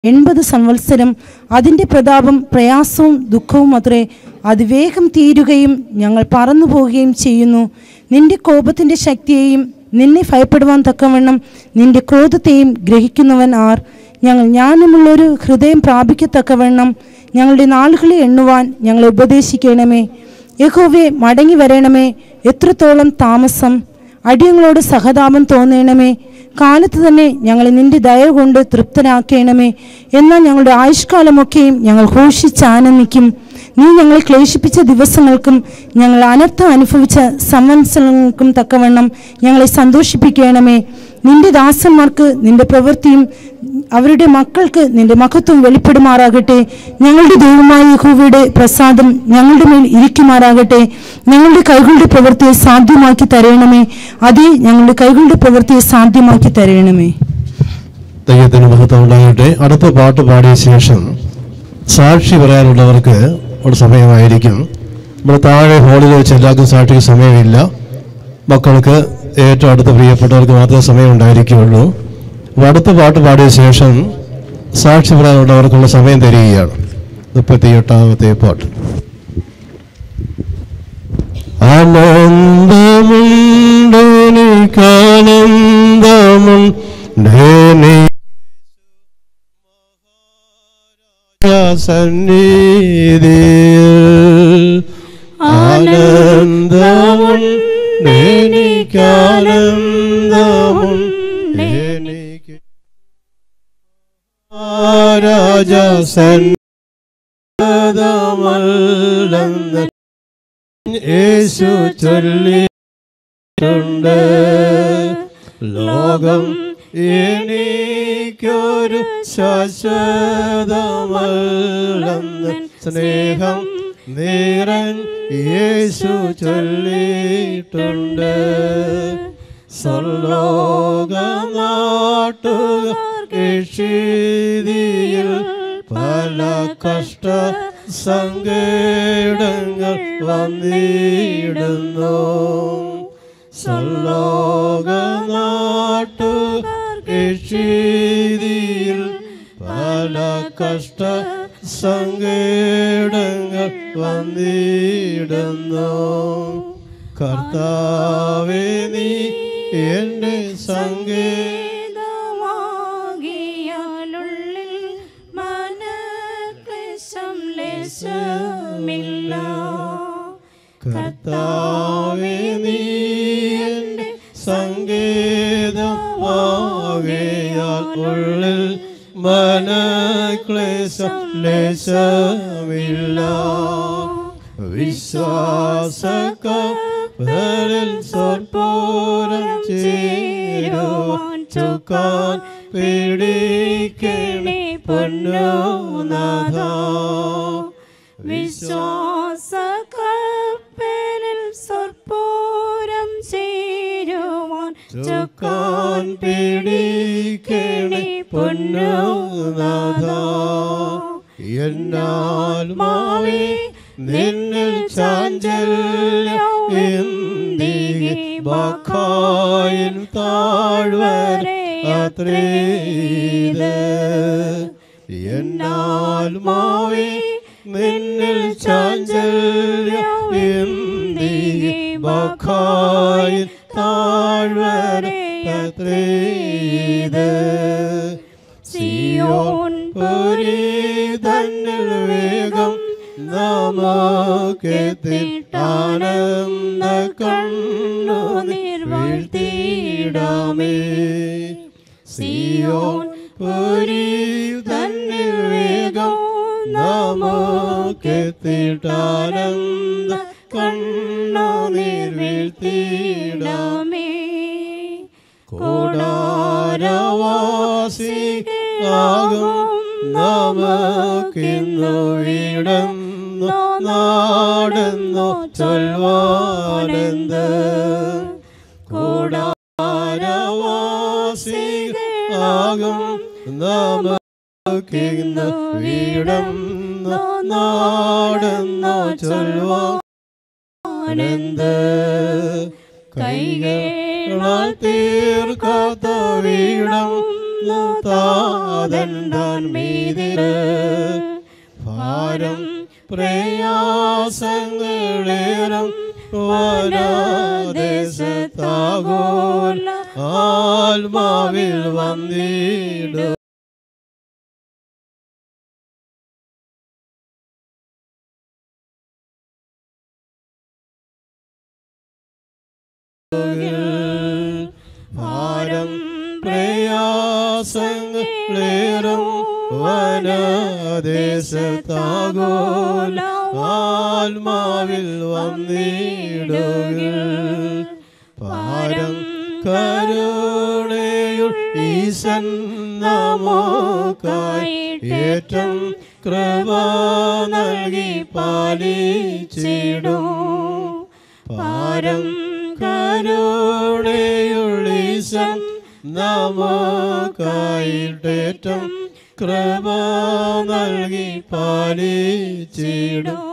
എൺപത് സംവത്സരം അതിൻ്റെ പ്രതാപം പ്രയാസവും ദുഃഖവും അത്രേ അത് വേഗം തീരുകയും ഞങ്ങൾ പറന്നു പോവുകയും ചെയ്യുന്നു നിന്റെ കോപത്തിൻ്റെ ശക്തിയെയും നിന്നെ ഭയപ്പെടുവാൻ തക്കവണ്ണം നിന്റെ ക്രോധത്തെയും ഗ്രഹിക്കുന്നവൻ ആർ ഞങ്ങൾ ജ്ഞാനമുള്ളൊരു ഹൃദയം പ്രാപിക്കത്തക്കവണ്ണം ഞങ്ങളുടെ നാളുകളെ എണ്ണുവാൻ ഞങ്ങളെ ഉപദേശിക്കണമേ യഹോവേ മടങ്ങി വരണമേ എത്രത്തോളം താമസം അടിയങ്ങളോട് സഹതാപം തോന്നണമേ കാലത്ത് തന്നെ ഞങ്ങളെ നിന്റെ ദയ കൊണ്ട് തൃപ്തരാക്കണമേ എന്നാൽ ഞങ്ങളുടെ ആയുഷ്കാലമൊക്കെയും ഞങ്ങൾ ഘോഷിച്ചാനന്ദിക്കും നീ ഞങ്ങളെ ക്ലേശിപ്പിച്ച ദിവസങ്ങൾക്കും ഞങ്ങൾ അനർത്ഥം അനുഭവിച്ച സംവത്സരങ്ങൾക്കും തക്കവണ്ണം ഞങ്ങളെ സന്തോഷിപ്പിക്കണമേ നിന്റെ ദാസന്മാർക്ക് നിന്റെ പ്രവൃത്തിയും അവരുടെ മക്കൾക്ക് നിന്റെ മഹത്വം വെളിപ്പെടുമാറാകട്ടെ ഞങ്ങളുടെ ദൈവമായ യഹോവയുടെ പ്രസാദം ഞങ്ങളുടെ മേൽ ഇരിക്കുമാറാകട്ടെ ഞങ്ങളുടെ കൈകളുടെ പ്രവൃത്തിയെ സാധ്യമാക്കി തരണമേ അതേ ഞങ്ങളുടെ കൈകളുടെ പ്രവൃത്തിയെ സാധ്യമാക്കി തരണമേ ദൈവത്തിന് മഹത്വം ഉണ്ടാകട്ടെ അടുത്ത പാട്ട് പാടിയ ശേഷം സാക്ഷി പറയാനുള്ളവർക്ക് ഒരു സമയമായിരിക്കും നമ്മൾ താഴെ ഹോളിൽ വെച്ച് എല്ലാവർക്കും സാക്ഷിക്ക് സമയമില്ല മക്കൾക്ക് ഏറ്റവും അടുത്ത പ്രിയപ്പെട്ടവർക്ക് മാത്രമേ സമയം ഉണ്ടായിരിക്കുകയുള്ളൂ അപ്പോൾ അടുത്ത പാട്ട് പാടിയ ശേഷം സാക്ഷി പറയാനുള്ളവർക്കുള്ള സമയം തരികയാണ് മുപ്പത്തി എട്ടാമത്തെ പാട്ട് ആനന്ദമുണ്ടനിക്കാനന്ദമുണ്ടേനി സന്നിധിയിൽ ആനന്ദമുണ്ടനിക്കാനന്ദമുണ്ടേനിക്ക് രാജ സന്നദ്ധമല്ലെന്ന് യേശു ചൊല്ലിട്ടുണ്ട് ലോകം എനിക്കൊരു ശാശ്വതമല്ലെന്ന് സ്നേഹം നിറൻ യേശു ചൊല്ലിട്ടുണ്ട് സ്വർലോക നാട്ടുകീഴിയിൽ പല കഷ്ട സങ്കടങ്ങൾ വന്നിടുന്നു സ്വർലോക നാട്ടുകീഴിയിൽ പല കഷ്ട സങ്കടങ്ങൾ വന്നിടുന്നു കർത്താവേ നീ എൻ്റെ സങ്കേത ിയാലുള്ളിൽ മനക്ലേശം ലേശമില്ല കർത്താവേ നീ എൻ്റെ സങ്കേതമാകയാൽ ഉള്ളിൽ മനക്ലേശം ലേശമില്ല വിശ്വാസക്കപ്പലിൽ സ്വൽപ്പൂരം ചേരുവാൻ ചുക്കാൻ പിടിക്കണേ പൊന്നുനാഥ വിശ്വാസക്കപ്പലിൽ സ്വർപ്പൂരം ചേരുവാൻ ചുക്കാൻ പിടിക്കണേ പൊന്നുനാഥ എന്നാൽമാവേ നിന്നിൽ ചാഞ്ചല്യം എന്തികെ ബക്കായിൻ താഴ്വരെ അത്രേത് എന്നാൽമാവേ നിന്നിൽ ചാഞ്ചല്യം എന്തികെ ബക്കായിൻ താഴ്വരെ അത്രേത് സിയോൻ പുരി തന്നിൽ വേഗം നമുക്കെത്തിട്ടാനന്ദ കണ്ണു വീഴ്ത്തിയിടാമേ സിയോൻ പുരി തന്നിൽ വേഗം നമുക്കെത്തിട്ടാനന്ദ കണ്ണു വീഴ്ത്തിയിടാമേ കൂടാരവാസിയാകും നമുക്കിന്നു വീടുന്നു നാടെന്നു ചൊൽവാനെന്ത് കൂടാരവാസിയാകും നമുക്കിന്നു വീടുന്നു നാടെന്നു ചൊൽവാനെന്ത് കൈകളാൽ തീർക്കാത്ത വീടം താതൻ താൻ മീതില് ഭാരം പ്രയാസങ്ങളേറും വനദേശത്താകോൽ ആത്മാവിൽ വന്നിടും ഭാരം പ്രയാസങ്ങളേറും വനദേശത്താകോൽ ആത്മാവിൽ വന്നിടുകിൽ പാരം കരുണയുൾ ഈശൻ നമുക്കായി ഏറ്റം കൃപ നൽകി പാലിച്ചിടും പാരം കരുണയുള്ളീശൻ നമുക്കായിട്ടേറ്റം കൃപ നൽകി പാലിച്ചിടും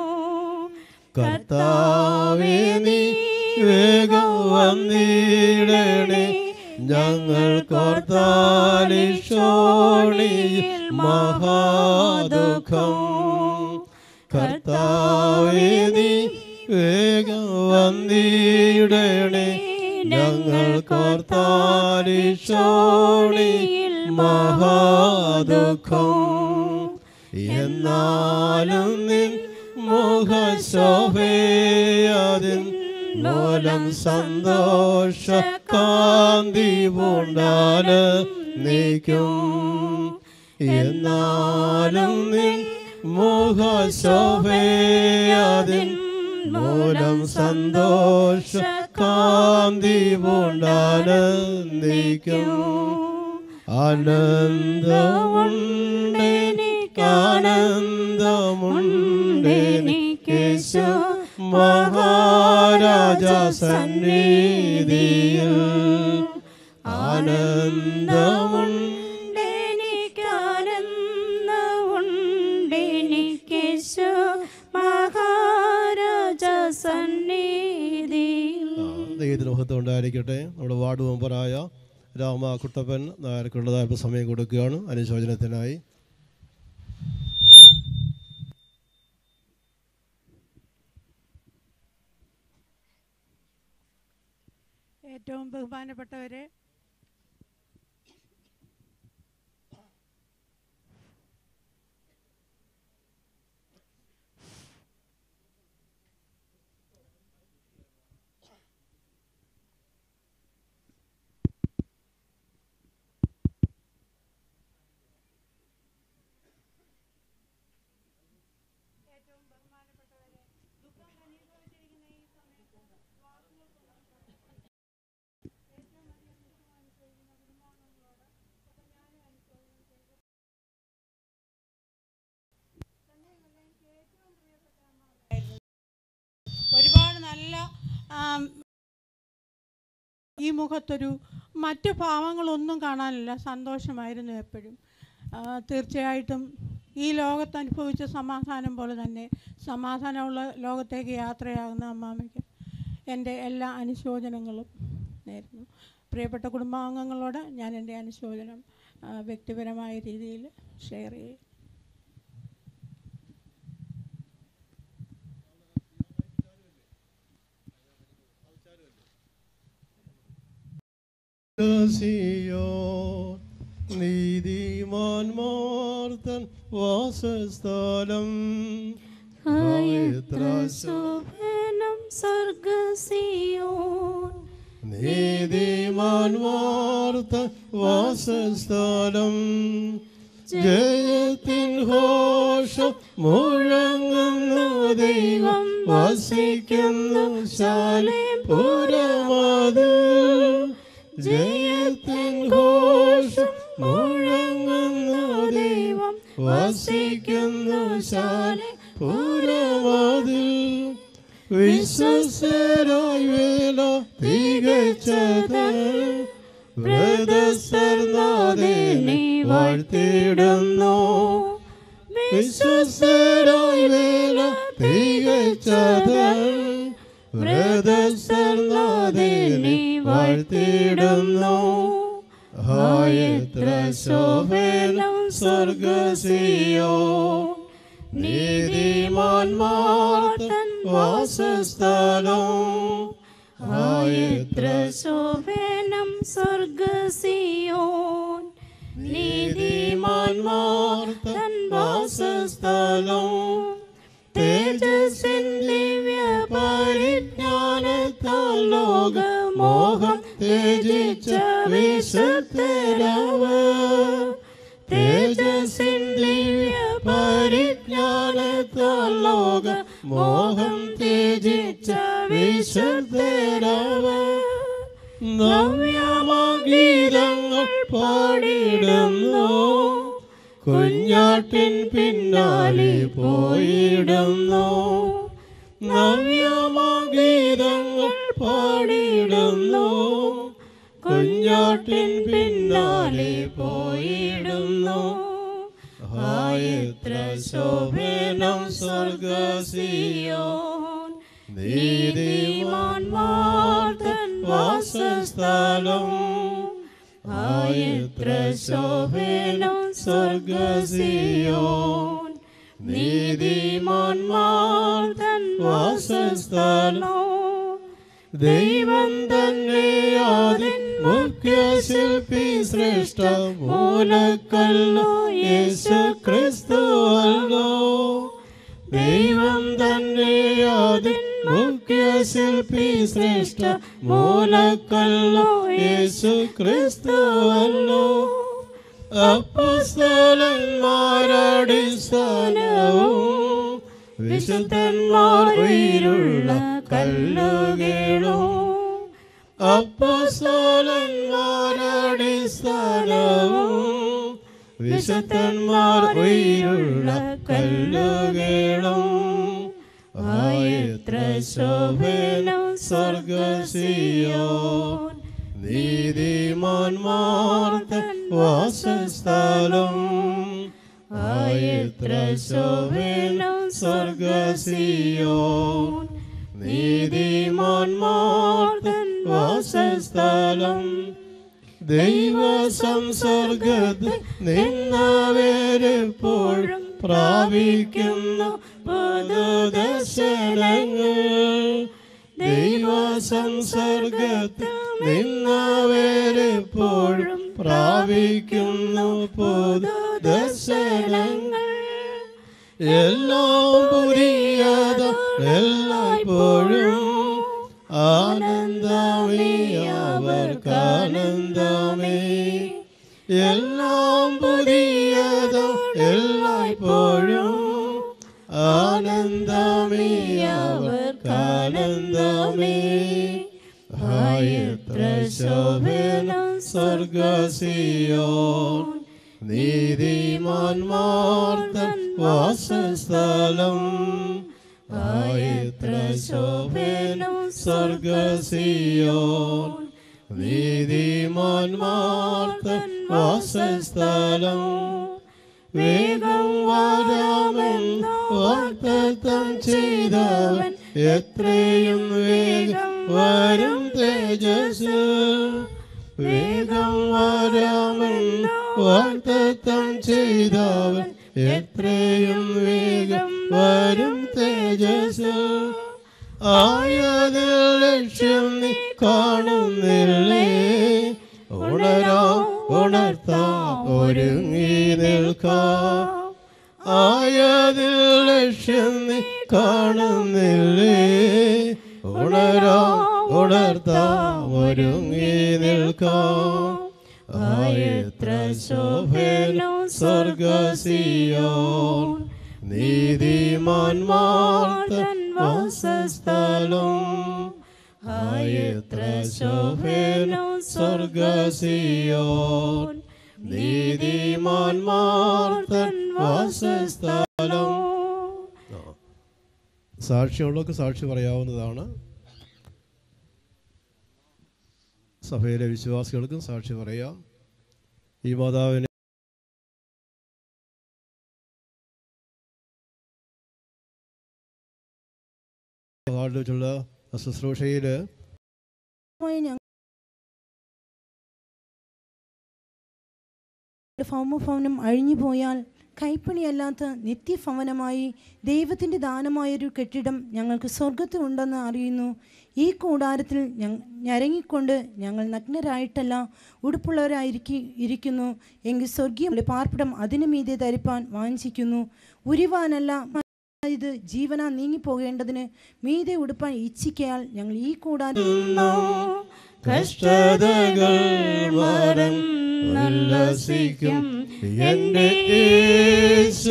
കർത്താവേ നീ വേഗം വന്നിടണേ ഞങ്ങൾ കോർത്താലിഷോണിയിൽ മഹാദുഃഖം കർത്താവേ നീ വേഗം വന്നിടണേ ഞങ്ങൾ കോർത്താലിഷോണിയിൽ മഹാദുഃഖം എന്നാലും നിൻ മുഖശോഭയതിൻ മൂലം സന്തോഷ കാന്തി പൂണ്ടാല് നീക്കും എന്നാലും നിൻ മുഖശോഭയതിൻ മൂലം സന്തോഷ കാന്തി പൂണ്ടാല് നീക്കും ആനന്ദമുണ്ടെനിക്കാനന്ദമുണ്ടെനിക്കേശു മഹാരാജ സന്നിധിയിൽ ആനന്ദമുണ്ടെനിക്കേശു മഹാരാജ സന്നിധിയിൽ ദൈവത്തിന് മഹത്വം ഉണ്ടായിരിക്കട്ടെ നമ്മുടെ വാർഡ് മെമ്പറായ രാമ കുട്ടപ്പൻ നായർക്കുള്ളതായ അല്പം സമയം കൊടുക്കുകയാണ് അനുശോചനത്തിനായി ഏറ്റവും ബഹുമാനപ്പെട്ടവരെ ഒരുപാട് നല്ല ആം, ഈ മുഖത്തൊരു മറ്റു ഭാവങ്ങളൊന്നും കാണാനില്ല സന്തോഷമായിരുന്നു എപ്പോഴും ആ, തീർച്ചയായിട്ടും ഈ ലോകത്ത് അനുഭവിച്ച സമാധാനം പോലെ തന്നെ സമാധാനമുള്ള ലോകത്തേക്ക് യാത്രയാകുന്ന അമ്മാമയ്ക്ക് എൻ്റെ എല്ലാ അനുശോചനങ്ങളും നേരുന്നു പ്രിയപ്പെട്ട കുടുംബാംഗങ്ങളോട് ഞാൻ എൻ്റെ അനുശോചനം ആ, വ്യക്തിപരമായ രീതിയിൽ ഷെയർ ചെയ്യും സിയോൻ നീതിമാൻമാർത്തൻ വാസസ്ഥലം പവിത്ര ശോഭനം സ്വർഗസിയോൻ നീതിമാൻമാർത്തൻ വാസസ്ഥലം ജയത്തിൻ ഘോഷം മുഴങ്ങുന്നു ദൈവം വസിക്കുന്നു ശാലേ പുരമത് ജയത്തിൻ ഘോഷം മുഴങ്ങുന്നു ദൈവം വസിക്കുന്നു ശാലേ പുരമതിൽ വിശ്വസരായി വേല തികച്ചത് വ്രതസ്ഥർനാഥനെ വാഴ്ത്തിയിടുന്നു വിശ്വസരായി വേല തികച്ചത് വ്രതസ്ഥർനാഥനെ വാഴ്ത്തിയിടുന്നു ഹായത്ര ശോഭനം സ്വർഗസിയോ നീതിമാന്മാർ തൻ വാസസ്ഥലം ഹായത്ര ശോഭനം സ്വർഗസിയോൻ നീതിമാന്മാർ തൻ വാസസ്ഥലം തേജസ്സിൻ ദിവ്യ പരിജ്ഞാനത്താൽ ലോകമോഹം ത്യജിച്ച വിശുദ്ധരവ തേജസ്സിൻ ദിവ്യ പരിജ്ഞാനത്താൽ ലോകമോഹം ത്യജിച്ച വിശുദ്ധരവ നവ്യമഗീതങ്ങൾ പാടിയിടുന്നു കുഞ്ഞാട്ടിൻ പിന്നാലെ പോയിടുന്നു നവ്യമഗീതങ്ങൾ പാടിയിടുന്നു കുഞ്ഞാട്ടിൻ പിന്നാലെ പോയിടുന്നു ഹായത്ര ശോഭനം സ്വർഗസിയോൻ നീതിമാന്മാർ തൻ വാസസ്ഥലം ആയത്ര ശോഭനം സ്വർഗസിയോൻ നീതിമാന്മാർ തൻ വാസസ്ഥലം ദൈവം തന്നെ ആദിൻ മുഖ്യ ശില്പി ശ്രേഷ്ഠ മൂലക്കല്ലോ യേശു ക്രിസ്തു അല്ലോ ദൈവം തന്നെ ആദിൻ മുഖ്യ ശില്പി ശ്രേഷ്ഠ മൂലക്കല്ലോ യേശു ക്രിസ്തു അല്ലോ അപ്പസ്തലന്മാരടിസ്ഥാനവും വിശുദ്ധന്മാർ ഉயிருള്ള കല്ലുകളും അപ്പസ്തലന്മാരടിസ്ഥാനവും വിശുദ്ധന്മാർ ഉயிருള്ള കല്ലുകളും ആയത്ര ശോഭനം സ്വർഗസിയോൻ നീതിമാന്മാർ തൻ വാസസ്ഥലം ആയത്ര ശോഭനം സ്വർഗസിയോൻ നീതിമാന്മാർ തൻ വാസസ്ഥലം ദൈവ സംസർഗത്തിൽ നിന്നവരെപ്പോഴും പ്രാപിക്കുന്നു പൊതുദർശനങ്ങൾ ദൈവ സംസർഗത്തിൽ നിന്നവരെപ്പോഴും പ്രാപിക്കുന്നു പൊതുദർശനങ്ങൾ എല്ലാം പുതിയത എല്ലായ്പ്പോഴും ആനന്ദമേ അവർക്ക് ആനന്ദമേ എല്ലാം പുതിയതും എല്ലായ്പ്പോഴും ആനന്ദമേ അവർക്ക് ആനന്ദമേ ഹായത്ര ശോഭനം സ്വർഗസിയോൻ നീതിമാന്മാർ തൻ വാസസ്ഥലം ആയത്ര ശോഭനം സ്വർഗസിയോൻ നീതിമാന്മാർ തൻ വാസസ്ഥലം വേഗം വരാമെന്ന് വാഗ്ദത്തം ചെയ്തവൻ എത്രയും വേഗം വരും തേജസ് വേഗം വരാമെന്ന് വാഗ്ദത്തം ചെയ്തവൻ എത്രയും വേഗം വരും തേജസ് ആയതിൽ ലക്ഷ്യം നീ കാണുന്നില്ലേ ഉണരാം ഉണർത്താം ഒരുങ്ങി നിൽക്കാം ആയതിൽ ലക്ഷ്യം നീ കാണുന്നില്ലേ ഉണരാം ഉണർത്താം ഒരുങ്ങി നിൽക്കാം ആയത്ര ശോഭനം സ്വർഗസിയോൻ നീതിമാന്മാർ തൻ വാസസ്ഥലം ആയത്ര ശോഭനം സ്വർഗസിയോൻ നീതിമാന്മാർ തൻ വാസസ്ഥലം സാക്ഷിയുള്ളവർക്ക് സാക്ഷി പറയാവുന്നതാണ് സഭയിലെ വിശ്വാസികൾക്കും സാക്ഷി പറയാം ഈ മാതാവിനെ വെച്ചുള്ള ശുശ്രൂഷയിൽ ഞങ്ങൾ ഭൗമഭവനം അഴിഞ്ഞുപോയാൽ കൈപ്പണിയല്ലാത്ത നിത്യഭവനമായി ദൈവത്തിൻ്റെ ദാനമായൊരു കെട്ടിടം ഞങ്ങൾക്ക് സ്വർഗത്തിൽ ഉണ്ടെന്ന് അറിയുന്നു ഈ കൂടാരത്തിൽ ഞ ഞരങ്ങിക്കൊണ്ട് ഞങ്ങൾ നഗ്നരായിട്ടല്ല ഉടുപ്പുള്ളവരായിരിക്കി ഇരിക്കുന്നു എങ്കിൽ സ്വർഗീയ പാർപ്പിടം അതിനു മീതെ ധരിപ്പാൻ വാഞ്ചിക്കുന്നു ഉരുവാനല്ല ഇത് ജീവന നീങ്ങിപ്പോകേണ്ടതിന് മീതെ ഉടുപ്പാൻ ഇച്ഛിക്കയാൽ ഞങ്ങൾ ഈ കൂടാരം കഷ്ടതകൾ മറന്നുല്ലസിക്കും എന്റെ യേശു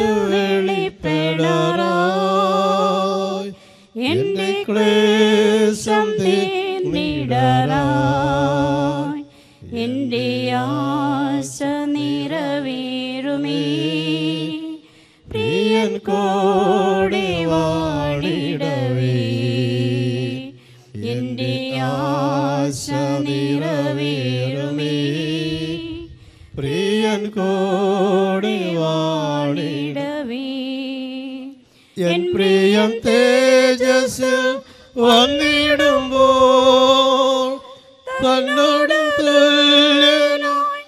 വെളിപ്പെടാറായി എന്റെ ക്ലേശം തീർന്നിടാറായി എൻ്റെ ആശ നിറവേറുമേ പ്രിയൻ കോടി വാണിടവേ എന്റെ ആശ നിറവേറുമേ പ്രിയൻ കോടി വാണിട എൻ പ്രിയം തേജസ്സിൽ വന്നിടുമ്പോൾ തന്നോട് തുല്യനായി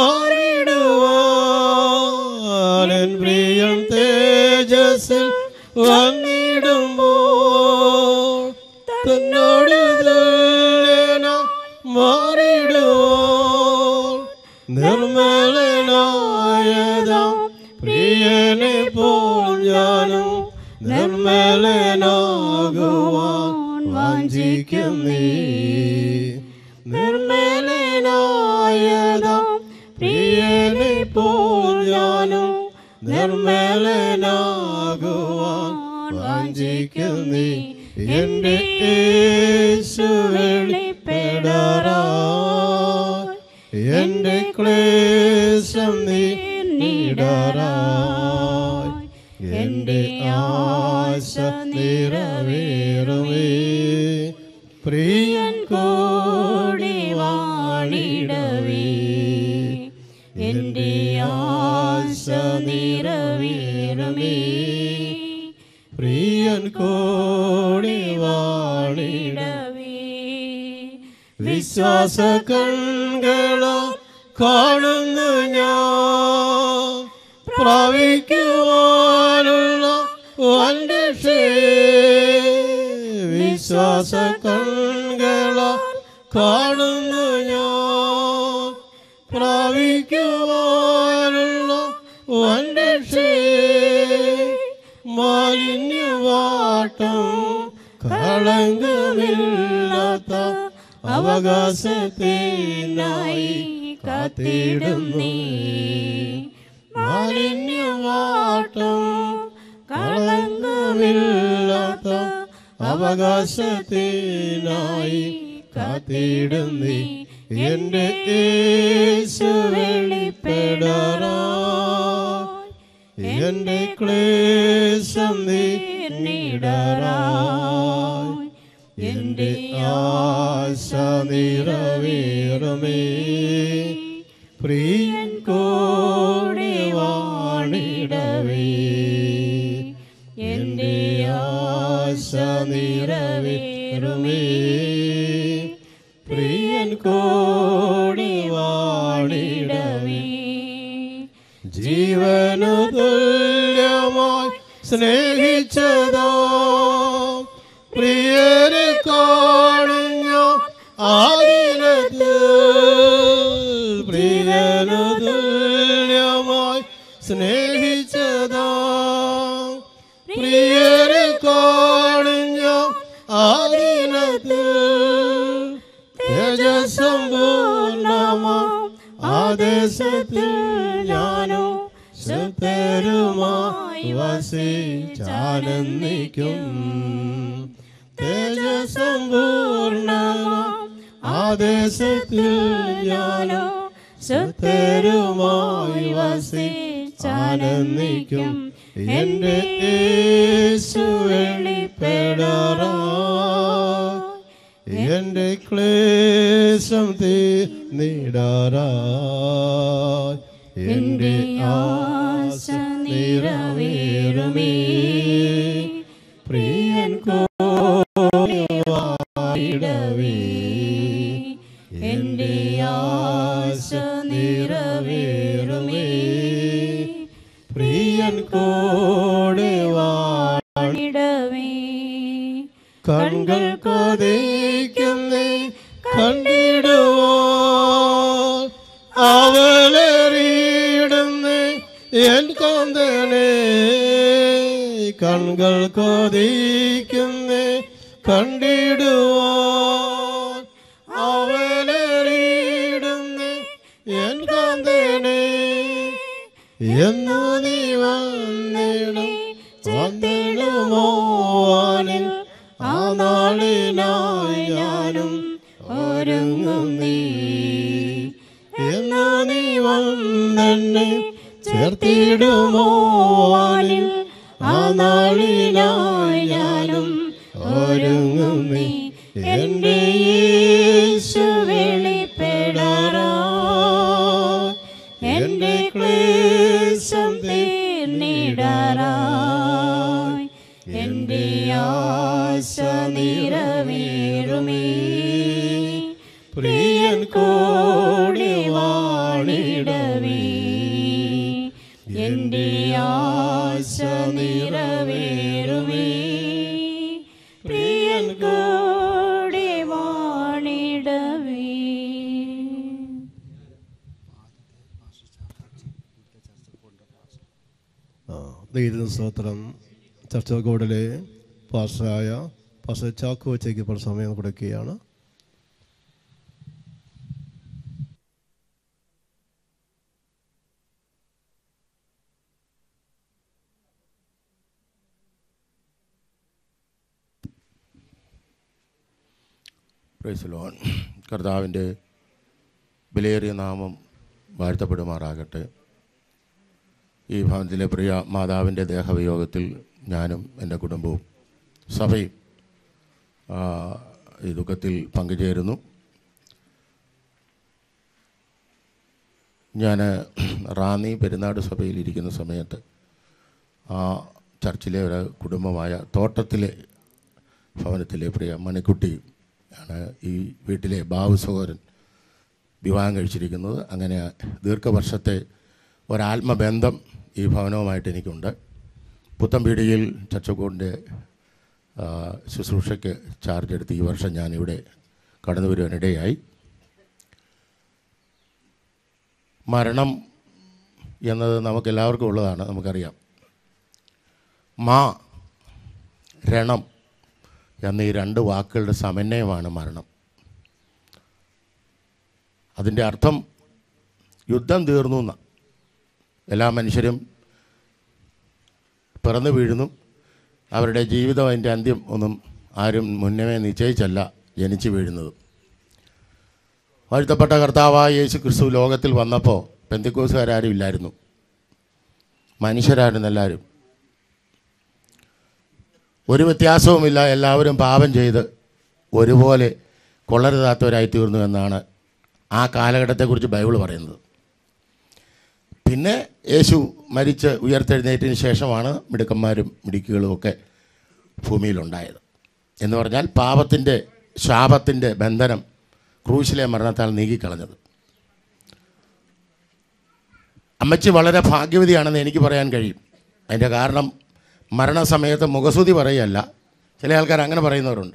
മാറിടുവാൻ എൻ പ്രിയം തേജസ്സിൽ വന്നിടുമ്പോൾ തന്നോട് തുല്യനായി മാറിടുവാൻ നിർമ്മലനായതാം പ്രിയനെ പോൽ ഞാനും നിർമ്മലനാകുവാൻ വാഞ്ചിക്കും നീ നിർമ്മലനായതാം പ്രിയനെ പോൽ ഞാനും നിർമ്മലനാകുവാൻ വാഞ്ചിക്കും നീ എന്റെ യേശു വെളിപ്പെടാറായി എന്റെ ക്ലേശം നീടാറായി എന്റെ ആശ നിറവേറുമേ പ്രിയൻ കോടി വാണിടവേ എന്റെ ആശ നിറവേറുമേ പ്രിയൻ കോടി വാണിടവേ വിശ്വാസ കൺകള കാണുന്നു ഞാൻ പ്രാപിക്കുവാനുള്ള വണ്ടക്ഷേ വിശ്വാസ കൺകള കാണുന്നു ഞാൻ പ്രാപിക്കുവാനുള്ള വണ്ടക്ഷേ മാലിന്യവാട്ടം കളങ്കമില്ലാത്ത അവകാശത്തിനായി കാത്തിടുന്നു മാലിന്യവാട്ടം കളങ്കമില്ലാത്ത അവകാശത്തിനായി കാത്തിടുന്നി എന്റെ യേശു വെളിപ്പെടാറായി എന്റെ ക്ലേശം നീടാറായി എന്റെ ആശ നിറവേറുമേ പ്രിയൻ കോടി വാണിടവേ എന്റെ ആശ നിറവേറുമേ പ്രിയൻ കോടി വാണിടവേ ജീവനു തുല്യമായി സ്നേഹിച്ചതോ പ്രിയരെ കാണുഞ്ഞ ആദിനത്തിൽ പ്രിയനു തുല്യമായി സ്നേഹിച്ചതോ പ്രിയരെ കാണുഞ്ഞ ആദിനത്തിൽ തേജസമ്പൂർണമാം ആദേശത്തിൽ ഞാനോ ശുദ്ധരുമായി വസിച്ചാനന്ദിക്കും തേജസമ്പൂർണമാം ആദേശത്തിൽ ഞാനോ ശുദ്ധരുമായി വസിച്ചാനന്ദിക്കും എന്റെ യേശു വെളിപ്പെടാറായി എന്റെ ക്ലേശം തീർന്നിടാറായി എന്റെ ആശ നിറവേറുമേ പ്രിയൻ കോടി വായിടവേ എന്റെ ആശ നിറവേറുമേ കൂടെ വാ വാണിടവേ കൺകൾ കൊതിക്കുന്നേ കണ്ടിടുവോ അവളെറിയിടുന്നേ എൻ കാന്തനെ കൺകൾ കൊതിക്കുന്നേ കണ്ടിടുവോ അവളെറിയിടുന്നേ എൻ കാന്തനെ എന്നു നീ വന്നിടും വന്നിടുമോ വാനിൽ ആ നാളിനായി ഞാനും ഒരുങ്ങും നീ എന്നു നീ വന്നെന്നെ ചേർത്തിടുമോ വാനിൽ ആ നാളിനായി ഞാനും ഒരുങ്ങും നീ എൻ്റെ യേശു വെളിപ്പെടാറാ എൻ്റെ ക്ലേശം തീർന്നിടാറായി എൻ്റെ ആശ നിറവേറുമേ പ്രിയൻ കൂടി വാണിടവേ എൻ്റെ ആശ നിറവേറുമേ പ്രിയൻ കൂടെ വാണിടവേ ആ, ദൈവത്തിന് സ്തോത്രം ചർച്ച കോഡിലെ പാസ്റ്ററായ പാസ്റ്റർ ചാക്കോ വെച്ചേക്ക് ഇപ്പോൾ സമയം കൊടുക്കുകയാണ് പ്രൈസലോൺ കർത്താവിൻ്റെ വിലയേറിയ നാമം വാഴ്ത്തപ്പെടുമാറാകട്ടെ ഈ ഭവനത്തിലെ പ്രിയ മാതാവിൻ്റെ ദേഹവിയോഗത്തിൽ ഞാനും എൻ്റെ കുടുംബവും സഭയും ആ, ഈ ദുഃഖത്തിൽ പങ്കുചേരുന്നു ഞാൻ റാന്നി പെരുന്നാട് സഭയിൽ ഇരിക്കുന്ന സമയത്ത് ആ ചർച്ചിലെ ഒരു കുടുംബമായ തോട്ടത്തിലെ ഭവനത്തിലെ പ്രിയ മണിക്കുട്ടി ആണ് ഈ വീട്ടിലെ ബാബു സഹോദരൻ വിവാഹം കഴിച്ചിരിക്കുന്നത് അങ്ങനെ ദീർഘവർഷത്തെ ഒരാത്മബന്ധം ഈ ഭവനവുമായിട്ട് എനിക്കുണ്ട് പുത്തമ്പീടിയിൽ ചച്ചക്കോടിൻ്റെ ശുശ്രൂഷയ്ക്ക് ചാർജ് എടുത്ത് ഈ വർഷം ഞാനിവിടെ കടന്നു വരുവാനിടയായി മരണം എന്നത് നമുക്കെല്ലാവർക്കും ഉള്ളതാണ് നമുക്കറിയാം മാ രണം എന്ന ഈ രണ്ട് വാക്കുകളുടെ സമന്വയമാണ് മരണം അതിൻ്റെ അർത്ഥം യുദ്ധം തീർന്നു എന്ന എല്ലാ മനുഷ്യരും പിറന്നു വീഴുന്നു അവരുടെ ജീവിതം അതിൻ്റെ അന്ത്യം ഒന്നും ആരും മുന്നമേ നിശ്ചയിച്ചല്ല ജനിച്ചു വീഴുന്നത് വാഴ്ത്തപ്പെട്ട കർത്താവായ യേശു ക്രിസ്തു ലോകത്തിൽ വന്നപ്പോൾ പെന്തിക്കോസുകാരും ഇല്ലായിരുന്നു മനുഷ്യരായിരുന്നു എല്ലാവരും ഒരു വ്യത്യാസവുമില്ല എല്ലാവരും പാപം ചെയ്ത് ഒരുപോലെ കൊള്ളരുതാത്തവരായി തീർന്നു എന്നാണ് ആ കാലഘട്ടത്തെക്കുറിച്ച് ബൈബിൾ പറയുന്നത് പിന്നെ യേശു മരിച്ച് ഉയർത്തെഴുന്നേറ്റതിന് ശേഷമാണ് മിടുക്കന്മാരും മിടുക്കുകളും ഒക്കെ ഭൂമിയിലുണ്ടായത് എന്ന് പറഞ്ഞാൽ പാപത്തിൻ്റെ ശാപത്തിൻ്റെ ബന്ധനം ക്രൂശിലെ മരണത്താൽ നീക്കിക്കളഞ്ഞത് അമ്മച്ചി വളരെ ഭാഗ്യവതിയാണെന്ന് എനിക്ക് പറയാൻ കഴിയും അതിൻ്റെ കാരണം മരണസമയത്ത് മുഖസ്തുതി പറയുകയല്ല ചില ആൾക്കാർ അങ്ങനെ പറയുന്നവരുണ്ട്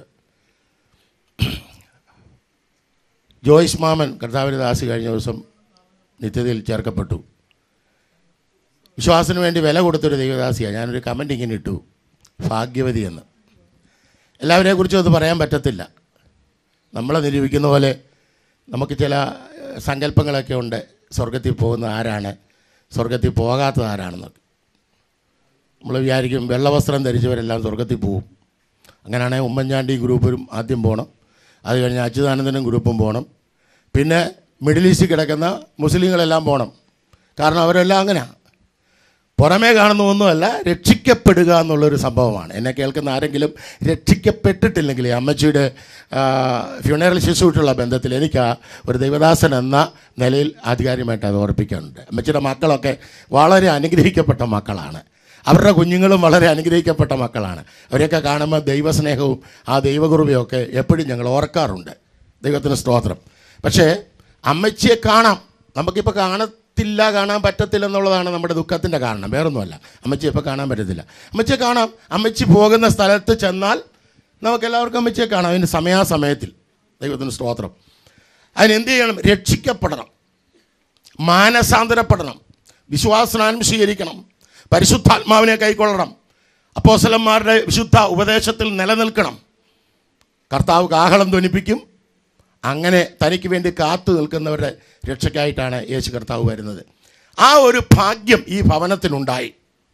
ജോയ്സ് മാമൻ കർത്താവിന് ദാസി കഴിഞ്ഞ ദിവസം നിത്യതയിൽ ചേർക്കപ്പെട്ടു വിശ്വാസത്തിന് വേണ്ടി വില കൊടുത്തൊരു ദൈവദാസിയാണ് ഞാനൊരു കമൻ്റ് ഇങ്ങനെ ഇട്ടു ഭാഗ്യവതി എന്ന് എല്ലാവരെയും കുറിച്ചും അത് പറയാൻ പറ്റത്തില്ല നമ്മളെ നിരൂപിക്കുന്ന പോലെ നമുക്ക് ചില ഏഹ്, സങ്കല്പങ്ങളൊക്കെ ഉണ്ട് സ്വർഗത്തിൽ പോകുന്ന ആരാണ് സ്വർഗത്തിൽ പോകാത്തത് ആരാണെന്നൊക്കെ നമ്മൾ വിചാരിക്കും വെള്ളവസ്ത്രം ധരിച്ചവരെല്ലാം സ്വർഗത്തിൽ പോകും അങ്ങനെയാണെങ്കിൽ ഉമ്മൻചാണ്ടി ഗ്രൂപ്പും ആദ്യം പോകണം അത് കഴിഞ്ഞ് അച്യുതാനന്ദനും ഗ്രൂപ്പും പോകണം പിന്നെ മിഡിൽ ഈസ്റ്റിൽ കിടക്കുന്ന മുസ്ലിങ്ങളെല്ലാം പോകണം കാരണം അവരെല്ലാം അങ്ങനെയാണ് പുറമേ കാണുന്ന ഒന്നുമല്ല രക്ഷിക്കപ്പെടുക എന്നുള്ളൊരു സംഭവമാണ് എന്നെ കേൾക്കുന്ന ആരെങ്കിലും രക്ഷിക്കപ്പെട്ടിട്ടില്ലെങ്കിൽ ഈ അമ്മച്ചിയുടെ ഫ്യൂണറൽ ശുശ്രൂഷയുള്ള ബന്ധത്തിൽ എനിക്ക് ആ ഒരു ദൈവദാസൻ എന്ന നിലയിൽ ആധികാരികമായിട്ട് അത് ഓർപ്പിക്കാനുണ്ട് അമ്മച്ചിയുടെ മക്കളൊക്കെ വളരെ അനുഗ്രഹിക്കപ്പെട്ട മക്കളാണ് അവരുടെ കുഞ്ഞുങ്ങളും വളരെ അനുഗ്രഹിക്കപ്പെട്ട മക്കളാണ് അവരെയൊക്കെ കാണുമ്പോൾ ദൈവസ്നേഹവും ആ ദൈവകുറുബയൊക്കെ എപ്പോഴും ഞങ്ങൾ ഓർക്കാറുണ്ട് ദൈവത്തിന് സ്തോത്രം പക്ഷേ അമ്മച്ചിയെ കാണാം നമുക്കിപ്പോൾ കാണ പറ്റില്ല കാണാൻ പറ്റത്തില്ല എന്നുള്ളതാണ് നമ്മുടെ ദുഃഖത്തിൻ്റെ കാരണം വേറൊന്നുമല്ല അമ്മച്ചിയെ ഇപ്പോൾ കാണാൻ പറ്റത്തില്ല അമ്മച്ചിയെ കാണാം അമ്മച്ചി പോകുന്ന സ്ഥലത്ത് ചെന്നാൽ നമുക്കെല്ലാവർക്കും അമ്മച്ചിയെ കാണാം അതിന് സമയാസമയത്തിൽ ദൈവത്തിന് സ്തോത്രം അതിന് എന്ത് ചെയ്യണം രക്ഷിക്കപ്പെടണം മാനസാന്തരപ്പെടണം വിശ്വാസനാനം സ്വീകരിക്കണം പരിശുദ്ധാത്മാവിനെ കൈക്കൊള്ളണം അപ്പോസലന്മാരുടെ വിശുദ്ധ ഉപദേശത്തിൽ നിലനിൽക്കണം കർത്താവ് കാഹളം ധ്വനിപ്പിക്കും അങ്ങനെ തനിക്ക് വേണ്ടി കാത്തു നിൽക്കുന്നവരുടെ രക്ഷയ്ക്കായിട്ടാണ് യേശു കർത്താവ് വരുന്നത് ആ ഒരു ഭാഗ്യം ഈ ഭവനത്തിനുണ്ടായി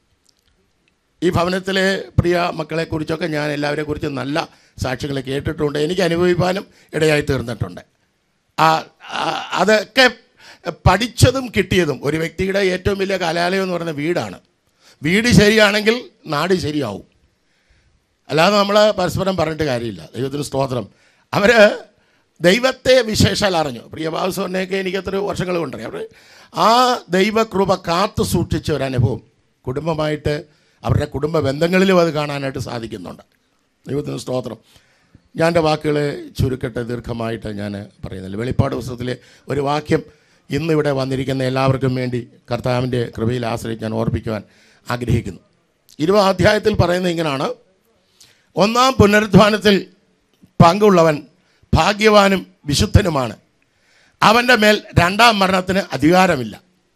ഈ ഭവനത്തിലെ പ്രിയ മക്കളെക്കുറിച്ചൊക്കെ ഞാൻ എല്ലാവരെ കുറിച്ചും നല്ല സാക്ഷികളെ കേട്ടിട്ടുണ്ട് എനിക്ക് അനുഭവിക്കാനും ഇടയായി തീർന്നിട്ടുണ്ട് ആ ആ- അതൊക്കെ പഠിച്ചതും കിട്ടിയതും ഒരു വ്യക്തിയുടെ ഏറ്റവും വലിയ കലാലയം എന്ന് പറയുന്നത് വീടാണ് വീട് ശരിയാണെങ്കിൽ നാട് ശരിയാവും അല്ലാതെ നമ്മൾ പരസ്പരം പറഞ്ഞിട്ട് കാര്യമില്ല ദൈവത്തിന് സ്തോത്രം അവർ ദൈവത്തെ വിശേഷാൽ അറിഞ്ഞു പ്രിയഭാവസോനെയൊക്കെ എനിക്ക് എത്ര വർഷങ്ങൾ കൊണ്ടറിയാം അവർ ആ ദൈവകൃപ കാത്തു സൂക്ഷിച്ച ഒരു അനുഭവം കുടുംബമായിട്ട് അവരുടെ കുടുംബ ബന്ധങ്ങളിലും അത് കാണാനായിട്ട് സാധിക്കുന്നുണ്ട് ദൈവത്തിന് സ്തോത്രം ഞാൻ എൻ്റെ വാക്കുകളെ ചുരുക്കട്ടെ ദീർഘമായിട്ട് ഞാൻ പറയുന്നില്ല വെളിപ്പാട് പുസ്തകത്തിലെ ഒരു വാക്യം ഇന്ന് ഇവിടെ വന്നിരിക്കുന്ന എല്ലാവർക്കും വേണ്ടി കർത്താവിൻ്റെ കൃപയിൽ ആശ്രയിച്ച് ഞാൻ ഓർപ്പിക്കുവാൻ ആഗ്രഹിക്കുന്നു ഇരുപത് അധ്യായത്തിൽ പറയുന്നത് ഇങ്ങനെയാണ് ഒന്നാം പുനരുദ്ധാനത്തിൽ പങ്കുള്ളവൻ ഭാഗ്യവാനും വിശുദ്ധനുമാണ് അവൻ്റെ മേൽ രണ്ടാം മരണത്തിന് അധികാരമില്ല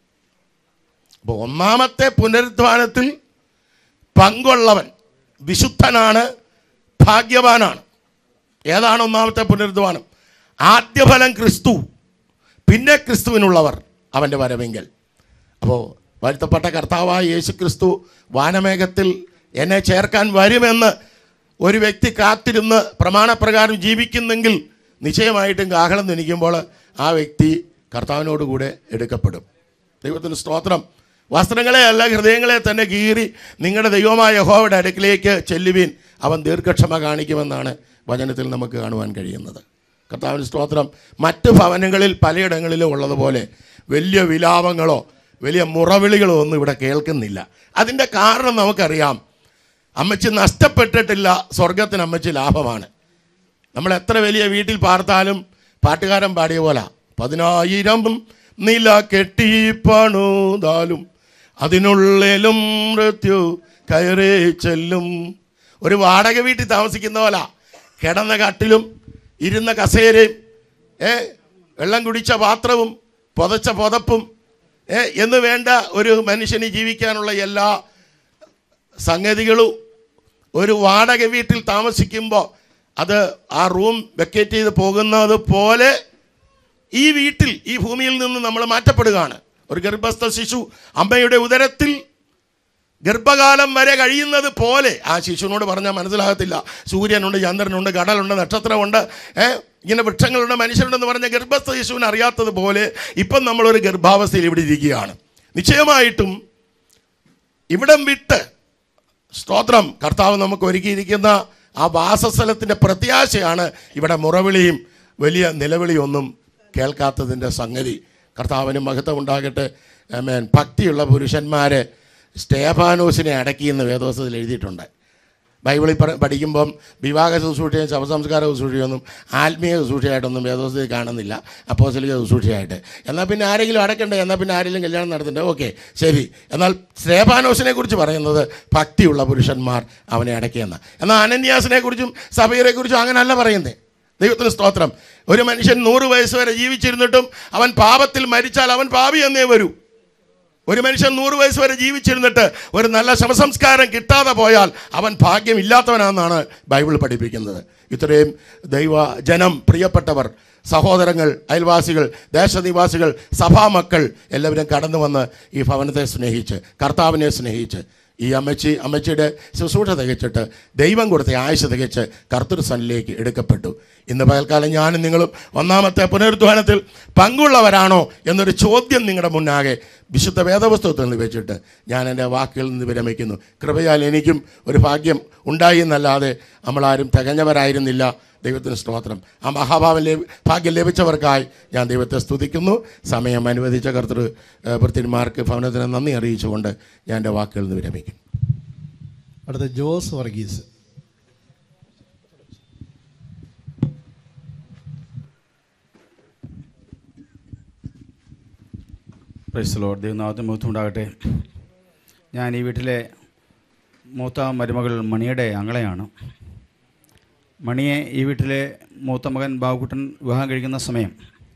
അപ്പോൾ ഒന്നാമത്തെ പുനരുദ്ധാനത്തിൽ പങ്കുള്ളവൻ വിശുദ്ധനാണ് ഭാഗ്യവാനാണ് ഏതാണ് ഒന്നാമത്തെ പുനരുദ്ധാനം ആദ്യഫലം ക്രിസ്തു പിന്നെ ക്രിസ്തുവിനുള്ളവർ അവൻ്റെ വരവെങ്കിൽ അപ്പോൾ വരുത്തപ്പെട്ട കർത്താവായ യേശു ക്രിസ്തു വാനമേഘത്തിൽ എന്നെ ചേർക്കാൻ വരുമെന്ന് ഒരു വ്യക്തി കാത്തിരുന്ന് പ്രമാണപ്രകാരം ജീവിക്കുന്നെങ്കിൽ നിശ്ചയമായിട്ടും കാഹളം ധനിക്കുമ്പോൾ ആ വ്യക്തി കർത്താവിനോടുകൂടെ എടുക്കപ്പെടും ദൈവത്തിന് സ്തോത്രം വസ്ത്രങ്ങളെ അല്ല ഹൃദയങ്ങളെ തന്നെ കീറി നിങ്ങളുടെ ദൈവമായ യഹോവയുടെ അടുക്കിലേക്ക് ചെല്ലുവീൻ അവൻ ദീർഘക്ഷമ കാണിക്കുമെന്നാണ് വചനത്തിൽ നമുക്ക് കാണുവാൻ കഴിയുന്നത് കർത്താവിന് സ്തോത്രം മറ്റ് ഭവനങ്ങളിൽ പലയിടങ്ങളിലും ഉള്ളതുപോലെ വലിയ വിലാപങ്ങളോ വലിയ മുറവിളികളോ ഒന്നും ഇവിടെ കേൾക്കുന്നില്ല അതിൻ്റെ കാരണം നമുക്കറിയാം അമ്മച്ചി നഷ്ടപ്പെട്ടിട്ടില്ല സ്വർഗത്തിന് അമ്മച്ചി ലാഭമാണ് നമ്മൾ എത്ര വലിയ വീട്ടിൽ പാർത്താലും പാട്ടുകാരൻ പാടിയ പോലെ പതിനായിരം നില കെട്ടി പണുതാലും അതിനുള്ളിലും മൃത്യു കയറി ചെല്ലും ഒരു വാടക വീട്ടിൽ താമസിക്കുന്ന പോലെ കിടന്ന കട്ടിലും ഇരുന്ന കസേരയും ഏ വെള്ളം കുടിച്ച പാത്രവും പുതച്ച പുതപ്പും ഏ എന്ന് വേണ്ട ഒരു മനുഷ്യന് ജീവിക്കാനുള്ള എല്ലാ സംഗതികളും ഒരു വാടക വീട്ടിൽ താമസിക്കുമ്പോൾ അത് ആ റൂം വെക്കേറ്റ് ചെയ്ത് പോകുന്നത് പോലെ ഈ വീട്ടിൽ ഈ ഭൂമിയിൽ നിന്ന് നമ്മൾ മാറ്റപ്പെടുകയാണ് ഒരു ഗർഭസ്ഥ ശിശു അമ്മയുടെ ഉദരത്തിൽ ഗർഭകാലം വരെ കഴിയുന്നത് പോലെ ആ ശിശുവിനോട് പറഞ്ഞാൽ മനസ്സിലാകത്തില്ല സൂര്യനുണ്ട് ചന്ദ്രനുണ്ട് കടലുണ്ട് നക്ഷത്രമുണ്ട് ഏ, ഇങ്ങനെ വൃക്ഷങ്ങളുണ്ട് മനുഷ്യരുണ്ടെന്ന് പറഞ്ഞ ഗർഭസ്ഥ ശിശുവിന് അറിയാത്തത് പോലെ ഇപ്പം നമ്മളൊരു ഗർഭാവസ്ഥയിൽ ഇവിടെ ഇരിക്കുകയാണ് നിശ്ചയമായിട്ടും ഇവിടം വിട്ട് സ്തോത്രം കർത്താവ് നമുക്ക് ഒരുക്കിയിരിക്കുന്ന ആ വാസസ്ഥലത്തിൻ്റെ പ്രത്യാശയാണ് ഇവിടെ മുറവിളിയും വലിയ നിലവിളിയും ഒന്നും കേൾക്കാത്തതിൻ്റെ സംഗതി കർത്താവിന് മഹത്വം ഉണ്ടാകട്ടെ ആമേൻ ഭക്തിയുള്ള പുരുഷന്മാരെ സ്റ്റേഫാനോസിനെ അടക്കിയെന്ന് വേദോസത്തിൽ എഴുതിയിട്ടുണ്ട് ബൈബിളിൽ പറ- പഠിക്കുമ്പം വിവാഹ ശുശ്രൂഷയും ശവസംസ്കാര ശുശ്രൂഷയൊന്നും ആത്മീയ ശുശ്രൂഷയായിട്ടൊന്നും വേദോസത്തിൽ കാണുന്നില്ല അപ്പോസലിക ശുശ്രൂഷയായിട്ട് എന്നാൽ പിന്നെ ആരെങ്കിലും അടക്കണ്ടേ എന്നാൽ പിന്നെ ആരെങ്കിലും കല്യാണം നടത്തണ്ടേ ഓക്കെ ശരി എന്നാൽ സ്രേഫാനോസിനെ കുറിച്ച് പറയുന്നത് ഭക്തിയുള്ള പുരുഷന്മാർ അവനെ അടക്കിയെന്ന് എന്നാൽ അനന്യാസിനെ കുറിച്ചും സഭയെ കുറിച്ചും അങ്ങനല്ല പറയുന്നത് ദൈവത്തിന് സ്തോത്രം ഒരു മനുഷ്യൻ നൂറ് വയസ്സ് വരെ ജീവിച്ചിരുന്നിട്ടും അവൻ പാപത്തിൽ മരിച്ചാൽ അവൻ പാപി എന്നേ വരൂ ഒരു മനുഷ്യൻ നൂറ് വയസ്സ് വരെ ജീവിച്ചിരുന്നിട്ട് ഒരു നല്ല ശവസംസ്കാരം കിട്ടാതെ പോയാൽ അവൻ ഭാഗ്യമില്ലാത്തവനാണെന്നാണ് ബൈബിൾ പഠിപ്പിക്കുന്നത് ഇത്രയും ദൈവ ജനം പ്രിയപ്പെട്ടവർ സഹോദരങ്ങൾ അയൽവാസികൾ ദേശനിവാസികൾ സഭാമക്കൾ എല്ലാവരും കടന്നു വന്ന് ഈ ഭവനത്തെ സ്നേഹിച്ച് കർത്താവിനെ സ്നേഹിച്ച് ഈ അമ്മച്ചി അമ്മച്ചിയുടെ ശുശ്രൂഷ തികച്ചിട്ട് ദൈവം കൊടുത്ത ആയുഷ തികച്ച് കർത്തൃസനിലേക്ക് എടുക്കപ്പെട്ടു ഇന്ന് പകൽക്കാലം ഞാനും നിങ്ങളും ഒന്നാമത്തെ പുനരുദ്ധാനത്തിൽ പങ്കുള്ളവരാണോ എന്നൊരു ചോദ്യം നിങ്ങളുടെ മുന്നാകെ വിശുദ്ധ വേദപുസ്തകത്തിൽ നിന്ന് വെച്ചിട്ട് ഞാൻ എൻ്റെ വാക്കുകളിൽ നിന്ന് വിരമിക്കുന്നു കൃപയാൽ എനിക്കും ഒരു ഭാഗ്യം ഉണ്ടായി എന്നല്ലാതെ നമ്മളാരും തികഞ്ഞവരായിരുന്നില്ല ദൈവത്തിന് സ്തോത്രം ആ മഹാഭാവം ലഭി ഭാഗ്യം ലഭിച്ചവർക്കായി ഞാൻ ദൈവത്തെ സ്തുതിക്കുന്നു സമയം അനുവദിച്ച കർത്തൃ ഏഹ്, ഭൃത്യന്മാർക്ക് ഭവനത്തിന് നന്ദി അറിയിച്ചുകൊണ്ട് ഞാൻ എൻ്റെ വാക്കുകളിൽ നിന്ന് വിരമിക്കുന്നു അടുത്ത ജോസ് വർഗീസ് പ്രൈസലോ ദൈവനാഥത്തിന് മുഖത്തും ഉണ്ടാകട്ടെ ഞാൻ ഈ വീട്ടിലെ മൂത്ത മരുമകൾ മണിയുടെ അങ്ങളെയാണ് മണിയെ ഈ വീട്ടിലെ മൂത്ത മകൻ ബാബുക്കുട്ടൻ വിവാഹം കഴിക്കുന്ന സമയം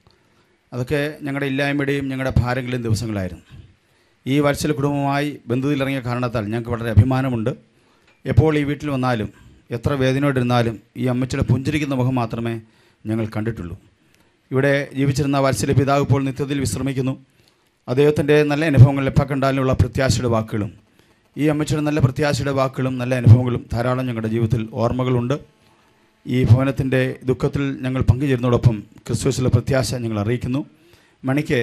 അതൊക്കെ ഞങ്ങളുടെ ഇല്ലായ്മയുടെയും ഞങ്ങളുടെ ഭാരങ്ങളുടെയും ദിവസങ്ങളായിരുന്നു ഈ വത്സല കുടുംബമായി ബന്ധുതിലിറങ്ങിയ കാരണത്താൽ ഞങ്ങൾക്ക് വളരെ അഭിമാനമുണ്ട് എപ്പോൾ ഈ വീട്ടിൽ വന്നാലും എത്ര വേദനയോടിരുന്നാലും ഈ അമ്മച്ചിയുടെ പുഞ്ചിരിക്കുന്ന മുഖം മാത്രമേ ഞങ്ങൾ കണ്ടിട്ടുള്ളൂ ഇവിടെ ജീവിച്ചിരുന്ന വത്സല പിതാവ് ഇപ്പോൾ നിത്യത്തിൽ വിശ്രമിക്കുന്നു അദ്ദേഹത്തിൻ്റെ നല്ല അനുഭവങ്ങൾ എപ്പോൾ കണ്ടാലുള്ള പ്രത്യാശയുടെ വാക്കുകളും ഈ അമ്മച്ചിയുടെ നല്ല പ്രത്യാശയുടെ വാക്കുകളും നല്ല അനുഭവങ്ങളും ധാരാളം ഞങ്ങളുടെ ജീവിതത്തിൽ ഓർമ്മകളുണ്ട് ഈ ഭവനത്തിൻ്റെ ദുഃഖത്തിൽ ഞങ്ങൾ പങ്കുചേരുന്നതോടൊപ്പം ക്രിസ്തുവിലെ പ്രത്യാശ ഞങ്ങൾ അറിയിക്കുന്നു മണിക്ക്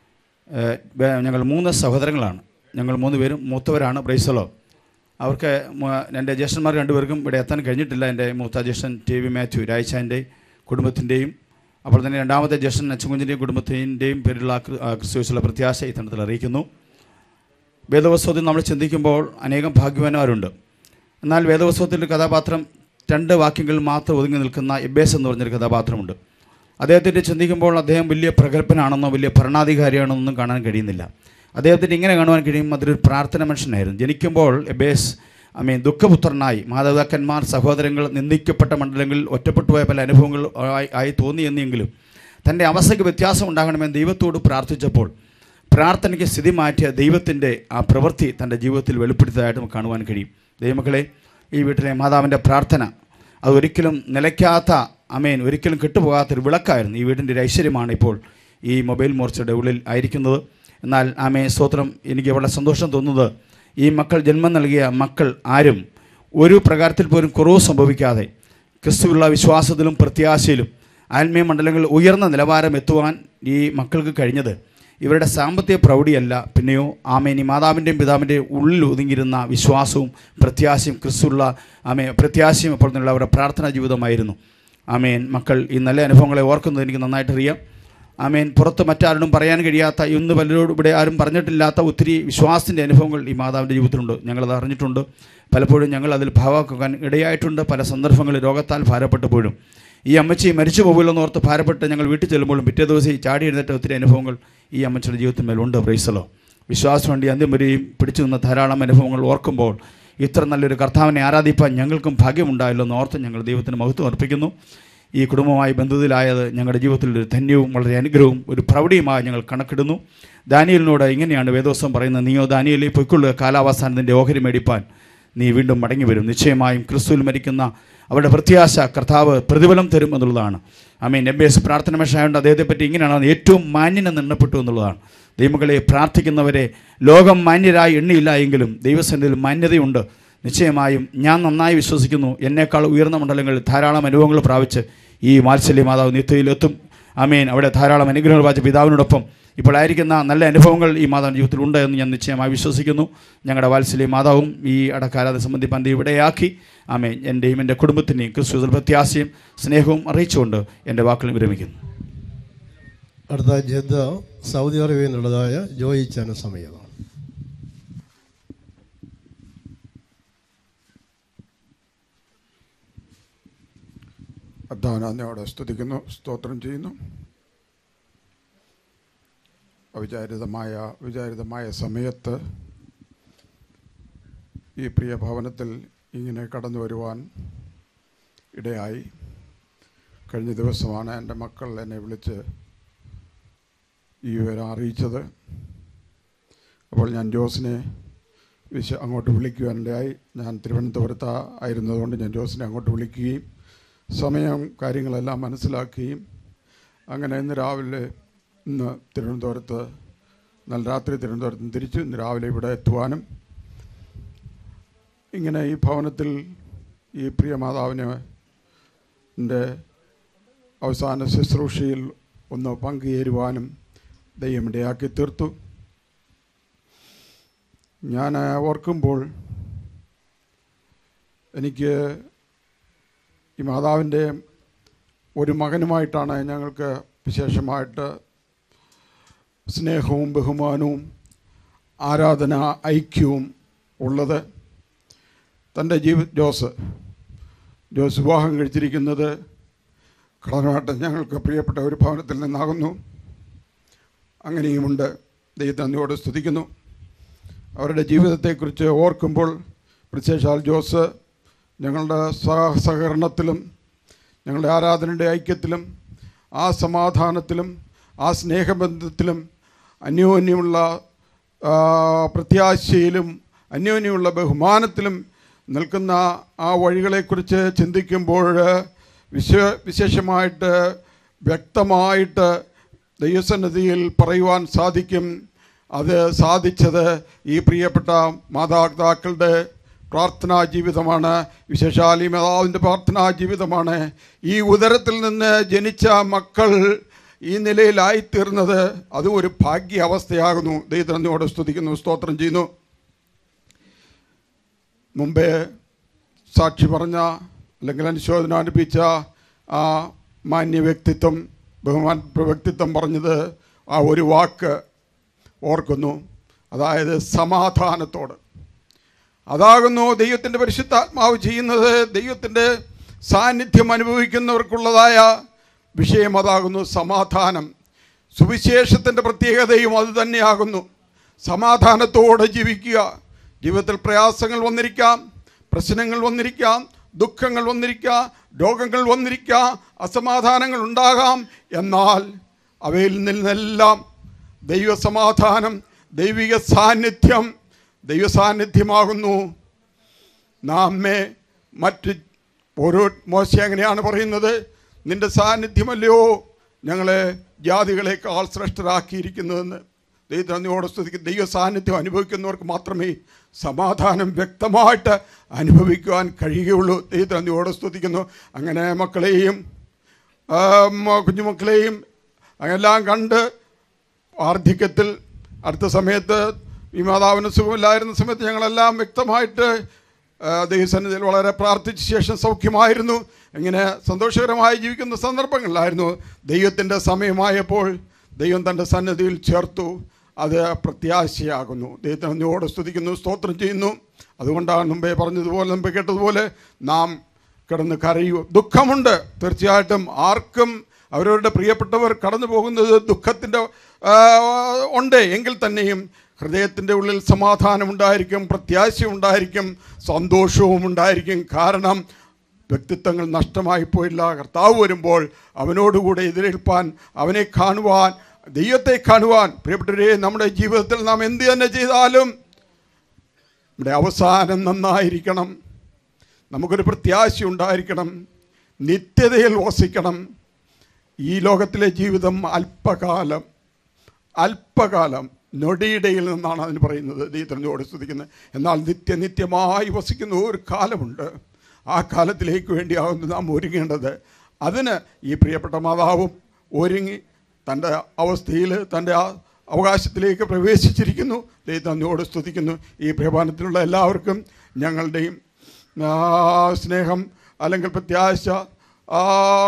ഏഹ്, വേ- ഞങ്ങൾ മൂന്ന് സഹോദരങ്ങളാണ് ഞങ്ങൾ മൂന്ന് പേരും മൂത്തവരാണ് ബ്രൈസലോ അവർക്ക് മ- എൻ്റെ ജ്യേഷ്ഠന്മാർ രണ്ടുപേർക്കും ഇവിടെ എത്താൻ കഴിഞ്ഞിട്ടില്ല എൻ്റെ മൂത്ത ജ്യേഷ്ഠൻ ടി വി മാത്യു രായ്ച്ചാൻ്റെ കുടുംബത്തിൻ്റെയും അപ്പോൾ തന്നെ രണ്ടാമത്തെ ജ്യേഷ്ഠൻ അച്ചുകുഞ്ഞിൻ്റെയും കുടുംബത്തിൻ്റെയും പേരിലുള്ള ക്രി- ആ, ക്രിസ്തുവിലുള്ള പ്രത്യാശ ഈ തണത്തിൽ അറിയിക്കുന്നു വേദവസ്തുവത്തിൽ നമ്മൾ ചിന്തിക്കുമ്പോൾ അനേകം ഭാഗ്യവാന്മാരുണ്ട് എന്നാൽ വേദവസ്തുവത്തിൻ്റെ കഥാപാത്രം രണ്ട് വാക്യങ്ങളിൽ മാത്രം ഒതുങ്ങി നിൽക്കുന്ന എബേസ് എന്ന് പറഞ്ഞൊരു കഥാപാത്രമുണ്ട് അദ്ദേഹത്തിൻ്റെ ചിന്തിക്കുമ്പോൾ അദ്ദേഹം വലിയ പ്രഗത്ഭനാണെന്നോ വലിയ ഭരണാധികാരിയാണെന്നൊന്നും കാണാൻ കഴിയുന്നില്ല അദ്ദേഹത്തിന് ഇങ്ങനെ കാണുവാൻ കഴിയും അതൊരു പ്രാർത്ഥന മനുഷ്യനായിരുന്നു ജനിക്കുമ്പോൾ എബേസ് ഐ മീൻ ദുഃഖപുത്രനായി മാതാപിതാക്കന്മാർ സഹോദരങ്ങൾ നിന്ദിക്കപ്പെട്ട മണ്ഡലങ്ങളിൽ ഒറ്റപ്പെട്ടു പോയ പല അനുഭവങ്ങൾ ആയി ആയി തോന്നിയെന്നെങ്കിലും തൻ്റെ അവസ്ഥയ്ക്ക് വ്യത്യാസം ഉണ്ടാകണമെന്ന് ദൈവത്തോട് പ്രാർത്ഥിച്ചപ്പോൾ പ്രാർത്ഥനയ്ക്ക് സ്ഥിതി മാറ്റിയ ദൈവത്തിൻ്റെ ആ പ്രവൃത്തി തൻ്റെ ജീവിതത്തിൽ വെളിപ്പെടുത്തിയതായിട്ട് നമുക്ക് കാണുവാൻ കഴിയും ദൈവമക്കളെ ഈ വീട്ടിലെ മാതാവിൻ്റെ പ്രാർത്ഥന അത് ഒരിക്കലും നിലയ്ക്കാത്ത അമേൻ ഒരിക്കലും കെട്ടുപോകാത്തൊരു വിളക്കായിരുന്നു ഈ വീടിൻ്റെ ഒരു ഐശ്വര്യമാണ് ഇപ്പോൾ ഈ മൊബൈൽ മോർച്ചയുടെ ഉള്ളിൽ ആയിരിക്കുന്നത് എന്നാൽ ആമേ സ്തോത്രം എനിക്ക് വളരെ സന്തോഷം തോന്നുന്നത് ഈ മക്കൾ ജന്മം നൽകിയ മക്കൾ ആരും ഒരു പ്രകാരത്തിൽ പോലും കുറവ് സംഭവിക്കാതെ ക്രിസ്തുവിലുള്ള വിശ്വാസത്തിലും പ്രത്യാശയിലും ആത്മീയ മണ്ഡലങ്ങളിൽ ഉയർന്ന നിലവാരം എത്തുവാൻ ഈ മക്കൾക്ക് കഴിഞ്ഞത് ഇവരുടെ സാമ്പത്തിക പ്രൗഢിയല്ല പിന്നെയോ ആമേനി മാതാവിൻ്റെയും പിതാവിൻ്റെയും ഉള്ളിൽ ഒതുങ്ങിയിരുന്ന വിശ്വാസവും പ്രത്യാശയും ക്രിസ്തുള്ള ആമേ പ്രത്യാശയും അപ്പോൾ നിന്നുള്ള അവരുടെ പ്രാർത്ഥനാ ജീവിതമായിരുന്നു ആമേൻ മക്കൾ ഈ നല്ല അനുഭവങ്ങളെ ഓർക്കുന്നത് എനിക്ക് നന്നായിട്ട് അറിയാം ആമേൻ പുറത്ത് മറ്റാരോടും പറയാൻ കഴിയാത്ത ഇന്ന് പലരോടും ഇവിടെ ആരും പറഞ്ഞിട്ടില്ലാത്ത ഒത്തിരി വിശ്വാസത്തിൻ്റെ അനുഭവങ്ങൾ ഈ മാതാവിൻ്റെ ജീവിതത്തിലുണ്ട് ഞങ്ങളത് അറിഞ്ഞിട്ടുണ്ട് പലപ്പോഴും ഞങ്ങൾ അതിൽ ഭാവമാക്കാൻ ഇടയായിട്ടുണ്ട് പല സന്ദർഭങ്ങളിൽ രോഗത്താൽ ഭാരപ്പെട്ടപ്പോഴും ഈ അമ്മച്ചി മരിച്ചു പോകുമല്ലോ ഓർത്ത് ഭാരപ്പെട്ട് ഞങ്ങൾ വീട്ടിൽ ചെല്ലുമ്പോഴും പിറ്റേ ദിവസം ഈ ചാടി എഴുന്നേറ്റ ഒത്തിരി അനുഭവങ്ങൾ ഈ അമ്മച്ചിയുടെ ജീവിതത്തിന്മേലുണ്ട് പ്രൈസലോ വിശ്വാസം വേണ്ടി അന്ത്യം വരെയും പിടിച്ചു നിന്ന ധാരാളം അനുഭവങ്ങൾ ഓർക്കുമ്പോൾ ഇത്ര നല്ലൊരു കർത്താവിനെ ആരാധിപ്പാൻ ഞങ്ങൾക്കും ഭാഗ്യമുണ്ടായല്ലോ എന്ന് ഓർത്ത് ഞങ്ങൾ ദൈവത്തിന് മഹത്വം അർപ്പിക്കുന്നു ഈ കുടുംബമായി ബന്ധത്തിലായത് ഞങ്ങളുടെ ജീവിതത്തിൽ ഒരു ധന്യവും വളരെ അനുഗ്രഹവും ഒരു പ്രൗഢിയുമായി ഞങ്ങൾ കണക്കിടുന്നു ദാനിയലിനോട് ഇങ്ങനെയാണ് വേദോസം പറയുന്നത് നീയോ ദാനിയലി പൊയ്ക്കൊള്ളുക കാലാവസ്ഥാനത്തിൻ്റെ ഓഹരി മേടിപ്പാൻ നീ വീണ്ടും മടങ്ങി വരും നിശ്ചയമായും ക്രിസ്തുവിൽ മരിക്കുന്ന അവരുടെ പ്രത്യാശ കർത്താവ് പ്രതിഫലം തരും എന്നുള്ളതാണ് അമീൻ എസ് പ്രാർത്ഥന മേഷായതുകൊണ്ട് അദ്ദേഹത്തെപ്പറ്റി ഇങ്ങനെയാണ് ഏറ്റവും മാന്യനെന്ന് എണ്ണപ്പെട്ടു എന്നുള്ളതാണ് ദൈവങ്ങളെ പ്രാർത്ഥിക്കുന്നവരെ ലോകം മാന്യരായി എണ്ണിയില്ല എങ്കിലും ദൈവസന്നിധിയിൽ മാന്യതയുണ്ട് നിശ്ചയമായും ഞാൻ നന്നായി വിശ്വസിക്കുന്നു എന്നേക്കാൾ ഉയർന്ന മണ്ഡലങ്ങളിൽ ധാരാളം അനുഭവങ്ങൾ പ്രാപിച്ച് ഈ വാത്സല്യ മാതാവ് നിത്യയിലെത്തും അമീൻ അവിടെ ധാരാളം അനുഗ്രഹങ്ങൾ വായിച്ച പിതാവിനോടൊപ്പം ഇപ്പോൾ ആയിരിക്കുന്ന നല്ല അനുഭവങ്ങൾ ഈ മാതാവിൻ്റെ ജീവിതത്തിൽ ഉണ്ട് എന്ന് ഞാൻ നിശ്ചയമായി വിശ്വസിക്കുന്നു ഞങ്ങളുടെ വാത്സല്യ മാതാവും ഈ അടക്കാരാതെ സംബന്ധിപ്പാൻ ദൈവം ഇവിടെയാക്കി ആമേ എൻ്റെയും എൻ്റെ കുടുംബത്തിൻ്റെയും ക്രിസ്തു പ്രത്യാശയും സ്നേഹവും അറിയിച്ചുകൊണ്ട് എൻ്റെ വാക്കുകൾ വിരമിക്കുന്നു അടുത്ത ജദ്ദ സൗദി അറേബ്യയിൽ നിന്നുള്ളതായ ജോയി ചാന സമയമാണ് അധ്വാനോടെ സ്തുതിക്കുന്നു സ്തോത്രം ചെയ്യുന്നു അവിചാരിതമായ വിചാരിതമായ സമയത്ത് ഈ പ്രിയ ഭവനത്തിൽ ഇങ്ങനെ കടന്നു വരുവാൻ ഇടയായി കഴിഞ്ഞ ദിവസമാണ് എൻ്റെ മക്കൾ എന്നെ വിളിച്ച് ഈ വിവരം അറിയിച്ചത് അപ്പോൾ ഞാൻ ജോസിനെ വിശ അങ്ങോട്ട് വിളിക്കുവാനിടയായി ഞാൻ തിരുവനന്തപുരത്ത് ആയിരുന്നതുകൊണ്ട് ഞാൻ ജോസിനെ അങ്ങോട്ട് വിളിക്കുകയും സമയം കാര്യങ്ങളെല്ലാം മനസ്സിലാക്കുകയും അങ്ങനെ ഇന്ന് രാവിലെ ഇന്ന് തിരുവനന്തപുരത്ത് നല്ല രാത്രി തിരുവനന്തപുരത്ത് നിന്ന് തിരിച്ചു ഇന്ന് രാവിലെ ഇവിടെ എത്തുവാനും ഇങ്ങനെ ഈ ഭവനത്തിൽ ഈ പ്രിയ മാതാവിനെ എൻ്റെ അവസാന ശുശ്രൂഷയിൽ ഒന്ന് പങ്കുചേരുവാനും ദൈവം ഇടയാക്കി തീർത്തു ഞാൻ ഓർക്കുമ്പോൾ എനിക്ക് ഈ മാതാവിൻ്റെ ഒരു മകനുമായിട്ടാണ് ഞങ്ങൾക്ക് വിശേഷമായിട്ട് സ്നേഹവും ബഹുമാനവും ആരാധന ഐക്യവും ഉള്ളത് തൻ്റെ ജീവ ജോസ് ജോസ് വിവാഹം കഴിച്ചിരിക്കുന്നത് കളനാട്ട് ഞങ്ങൾക്ക് പ്രിയപ്പെട്ട ഒരു ഭവനത്തിൽ നിന്നാകുന്നു അങ്ങനെയുമുണ്ട് ദൈവം നന്ദിയോട് സ്തുതിക്കുന്നു അവരുടെ ജീവിതത്തെക്കുറിച്ച് ഓർക്കുമ്പോൾ പ്രത്യേകാൽ ജോസ് ഞങ്ങളുടെ സഹ സഹകരണത്തിലും ഞങ്ങളുടെ ആരാധനയുടെ ഐക്യത്തിലും ആ സമാധാനത്തിലും ആ സ്നേഹബന്ധത്തിലും അന്യോന്യമുള്ള ആ, പ്രത്യാശയിലും അന്യോന്യമുള്ള ബഹുമാനത്തിലും നിൽക്കുന്ന ആ വഴികളെക്കുറിച്ച് ചിന്തിക്കുമ്പോൾ വിശ വിശേഷമായിട്ട് വ്യക്തമായിട്ട് ദൈവസന്നിധിയിൽ പറയുവാൻ സാധിക്കും അത് സാധിച്ചത് ഈ പ്രിയപ്പെട്ട മാതാപിതാക്കളുടെ പ്രാർത്ഥനാ ജീവിതമാണ് വിശേഷാൽ ഈ മാതാവിൻ്റെ പ്രാർത്ഥനാ ജീവിതമാണ് ഈ ഉദരത്തിൽ നിന്ന് ജനിച്ച മക്കൾ ഈ നിലയിലായിത്തീർന്നത് അതും ഒരു ഭാഗ്യ അവസ്ഥയാകുന്നു ദൈവത്തിനോട് സ്തുതിക്കുന്നു സ്തോത്രം ചെയ്യുന്നു മുമ്പേ സാക്ഷി പറഞ്ഞ അല്ലെങ്കിൽ അനുശോചന അനുഭവിച്ച ആ മാന്യ വ്യക്തിത്വം ബഹുമാന വ്യക്തിത്വം പറഞ്ഞത് ആ ഒരു വാക്ക് ഓർക്കുന്നു അതായത് സമാധാനത്തോട് അതാകുന്നു ദൈവത്തിൻ്റെ പരിശുദ്ധാത്മാവ് ചെയ്യുന്നത് ദൈവത്തിൻ്റെ സാന്നിധ്യം അനുഭവിക്കുന്നവർക്കുള്ളതായ വിഷയം അതാകുന്നു സമാധാനം സുവിശേഷത്തിൻ്റെ പ്രത്യേകതയും അത് തന്നെയാകുന്നു സമാധാനത്തോടെ ജീവിക്കുക ജീവിതത്തിൽ പ്രയാസങ്ങൾ വന്നിരിക്കാം പ്രശ്നങ്ങൾ വന്നിരിക്കാം ദുഃഖങ്ങൾ വന്നിരിക്കാം രോഗങ്ങൾ വന്നിരിക്കാം അസമാധാനങ്ങൾ ഉണ്ടാകാം എന്നാൽ അവയിൽ നിന്നെല്ലാം ദൈവസമാധാനം ദൈവിക സാന്നിധ്യം ദൈവ സാന്നിധ്യമാകുന്നു നാമേ മറ്റ് ഓരോ മോശ അങ്ങനെയാണ് പറയുന്നത് നിന്റെ സാന്നിധ്യമല്ലയോ ഞങ്ങളെ ജാതികളെക്കാൾ ശ്രേഷ്ഠരാക്കിയിരിക്കുന്നതെന്ന് ദൈവനന്ദിയോടെ സ്തുതിക്കും ദൈവ സാന്നിധ്യം അനുഭവിക്കുന്നവർക്ക് മാത്രമേ സമാധാനം വ്യക്തമായിട്ട് അനുഭവിക്കുവാൻ കഴിയുകയുള്ളൂ ദൈവനന്ദിയോടെ സ്തുതിക്കുന്നു അങ്ങനെ മക്കളെയും ആ, മ- കുഞ്ഞുമക്കളെയും എല്ലാം കണ്ട് വാർദ്ധക്യത്തിൽ അടുത്ത സമയത്ത് ഈ മാതാവിന് സുഖമില്ലായിരുന്ന സമയത്ത് ഞങ്ങളെല്ലാം വ്യക്തമായിട്ട് ആ, ദൈവസന്നിധിയിൽ വളരെ പ്രാർത്ഥിച്ച ശേഷം സൗഖ്യമായിരുന്നു ഇങ്ങനെ സന്തോഷകരമായി ജീവിക്കുന്ന സന്ദർഭങ്ങളിലായിരുന്നു ദൈവത്തിൻ്റെ സമയമായപ്പോൾ ദൈവം തൻ്റെ സന്നിധിയിൽ ചേർത്തു അത് പ്രത്യാശയാകുന്നു ദൈവത്തെ നന്ദിയോട് സ്തുതിക്കുന്നു സ്തോത്രം ചെയ്യുന്നു അതുകൊണ്ടാണ് മുമ്പേ പറഞ്ഞതുപോലെ മുമ്പേ കേട്ടതുപോലെ നാം കിടന്ന് കരയൂ ദുഃഖമുണ്ട് തീർച്ചയായിട്ടും ആർക്കും അവരവരുടെ പ്രിയപ്പെട്ടവർ കടന്നു പോകുന്നത് ദുഃഖത്തിൻ്റെ ആ, ഉണ്ട് എങ്കിൽ തന്നെയും ഹൃദയത്തിൻ്റെ ഉള്ളിൽ സമാധാനമുണ്ടായിരിക്കും പ്രത്യാശ ഉണ്ടായിരിക്കും സന്തോഷവും ഉണ്ടായിരിക്കും കാരണം വ്യക്തിത്വങ്ങൾ നഷ്ടമായി പോയില്ല കർത്താവ് വരുമ്പോൾ അവനോടുകൂടെ എതിരേൽപ്പാൻ അവനെ കാണുവാൻ ദൈവത്തെ കാണുവാൻ പ്രിയപ്പെട്ടവരെ നമ്മുടെ ജീവിതത്തിൽ നാം എന്ത് തന്നെ ചെയ്താലും നമ്മുടെ അവസാനം നന്നായിരിക്കണം നമുക്കൊരു പ്രത്യാശ ഉണ്ടായിരിക്കണം നിത്യതയിൽ വസിക്കണം ഈ ലോകത്തിലെ ജീവിതം അല്പകാലം അല്പകാലം നൊടിയിടയിൽ നിന്നാണ് അതിന് പറയുന്നത് ദൈവത്തിനോട് സ്തുതിക്കുന്നത് എന്നാൽ നിത്യനിത്യമായി വസിക്കുന്ന ഒരു കാലമുണ്ട് ആ കാലത്തിലേക്ക് വേണ്ടിയാകുന്നു നാം ഒരുങ്ങേണ്ടത് അതിന് ഈ പ്രിയപ്പെട്ട മാതാവും ഒരുങ്ങി തൻ്റെ അവസ്ഥയിൽ തൻ്റെ ആ അവകാശത്തിലേക്ക് പ്രവേശിച്ചിരിക്കുന്നു ദൈവത്തിനോട് സ്തുതിക്കുന്നു ഈ പ്രഭാനത്തിലുള്ള എല്ലാവർക്കും ഞങ്ങളുടെയും ആ, സ്നേഹം അല്ലെങ്കിൽ പ്രത്യാശ ആ,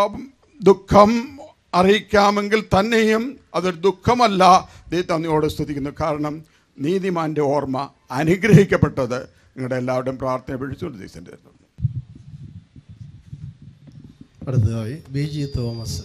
ദുഃഖം അറിയിക്കാമെങ്കിൽ തന്നെയും അതൊരു ദുഃഖമല്ല ദൈവത്തോട് സ്തുതിക്കുന്നു കാരണം നീതിമാന്റെ ഓർമ്മ അനുഗ്രഹിക്കപ്പെട്ടത് നിങ്ങളുടെ എല്ലാവരുടെയും പ്രാർത്ഥന പിടിച്ചുകൊണ്ട് ദൈവത്തിൻ്റെ അടുത്തതായി ബി ജി തോമസ്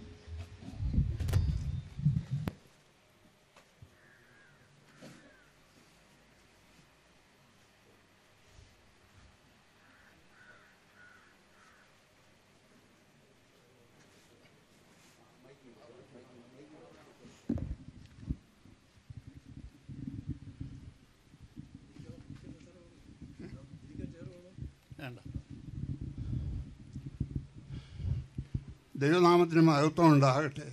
ദൈവനാമത്തിന് മഹത്വം ഉണ്ടാകട്ടെ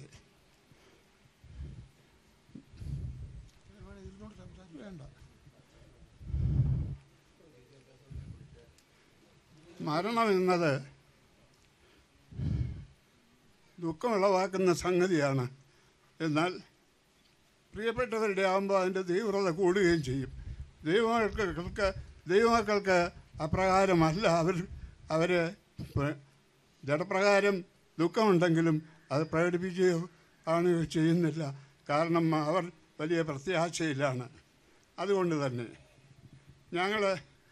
മരണം എന്നത് ദുഃഖമുളവാക്കുന്ന സംഗതിയാണ് എന്നാൽ പ്രിയപ്പെട്ടവരുടെ ആകുമ്പോൾ അതിൻ്റെ തീവ്രത കൂടുകയും ചെയ്യും ദൈവമക്കൾക്ക് ദൈവമക്കൾക്ക് അപ്രകാരമല്ല അവർ അവർ ജഡപ്രകാരം ദുഃഖമുണ്ടെങ്കിലും അത് പ്രകടിപ്പിക്കുകയോ ആണ് ചെയ്യുന്നില്ല കാരണം അവർ വലിയ പ്രത്യാശയിലാണ് അതുകൊണ്ട് തന്നെ ഞങ്ങൾ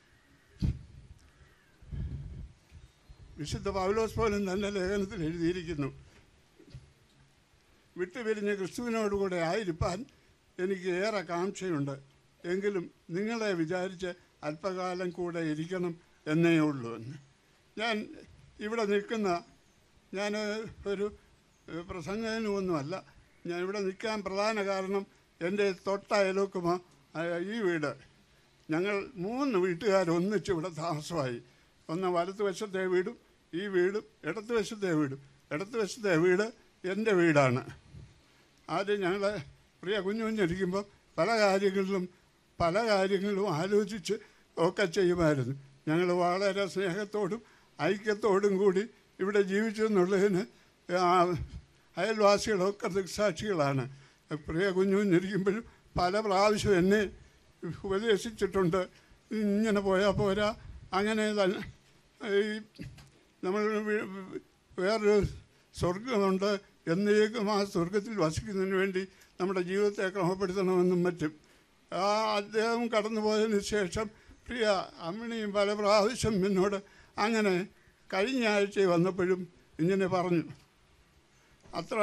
വിശുദ്ധ പൗലോസ് പോലും തൻ്റെ ലേഖനത്തിൽ എഴുതിയിരിക്കുന്നു വിട്ടുപിരിഞ്ഞ് ക്രിസ്തുവിനോടുകൂടെ ആയിരിക്കാൻ എനിക്ക് ഏറെ കാംക്ഷയുണ്ട് എങ്കിലും നിങ്ങളെ വിചാരിച്ച് അല്പകാലം കൂടെ ഇരിക്കണം എന്നേ ഉള്ളൂ എന്ന് ഞാൻ ഇവിടെ നിൽക്കുന്ന ഞാൻ ഒരു ഏഹ്, പ്രസംഗനൊന്നുമല്ല ഞാൻ ഇവിടെ നിൽക്കാൻ പ്രധാന കാരണം എൻ്റെ തൊട്ട അയലോക്കുമ ഈ വീട് ഞങ്ങൾ മൂന്ന് വീട്ടുകാർ ഒന്നിച്ച് ഇവിടെ താമസമായി ഒന്ന് വലത്ത് വശത്തെ വീടും ഈ വീടും ഇടത്ത് വശത്തെ വീടും ഇടത്ത് വശത്തെ വീട് എൻ്റെ വീടാണ് ആദ്യം ഞങ്ങൾ പ്രിയ കുഞ്ഞു കുഞ്ഞിരിക്കുമ്പോൾ പല കാര്യങ്ങളിലും പല കാര്യങ്ങളും ആലോചിച്ച് ഒക്കെ ചെയ്യുമായിരുന്നു ഞങ്ങൾ വളരെ സ്നേഹത്തോടും ഐക്യത്തോടും കൂടി ഇവിടെ ജീവിച്ചു എന്നുള്ളതിന് ആ, അയൽവാസികളൊക്കെ ദൃക്സാക്ഷികളാണ് പ്രിയ കുഞ്ഞു കുഞ്ഞിരിക്കുമ്പോഴും പല പ്രാവശ്യം എന്നെ ഉപദേശിച്ചിട്ടുണ്ട് ഇങ്ങനെ പോയാൽ പോരാ അങ്ങനെ തന്നെ ഈ നമ്മൾ വി- വേറൊരു സ്വർഗമുണ്ട് എന്നേക്കും ആ സ്വർഗത്തിൽ വസിക്കുന്നതിന് വേണ്ടി നമ്മുടെ ജീവിതത്തെ ക്രമപ്പെടുത്തണമെന്നും മറ്റും ആ അദ്ദേഹം കടന്നുപോയതിന് ശേഷം പ്രിയ അമ്മിണിയും പല പ്രാവശ്യം എന്നോട് അങ്ങനെ കഴിഞ്ഞ ആഴ്ച വന്നപ്പോഴും ഇങ്ങനെ പറഞ്ഞു അത്ര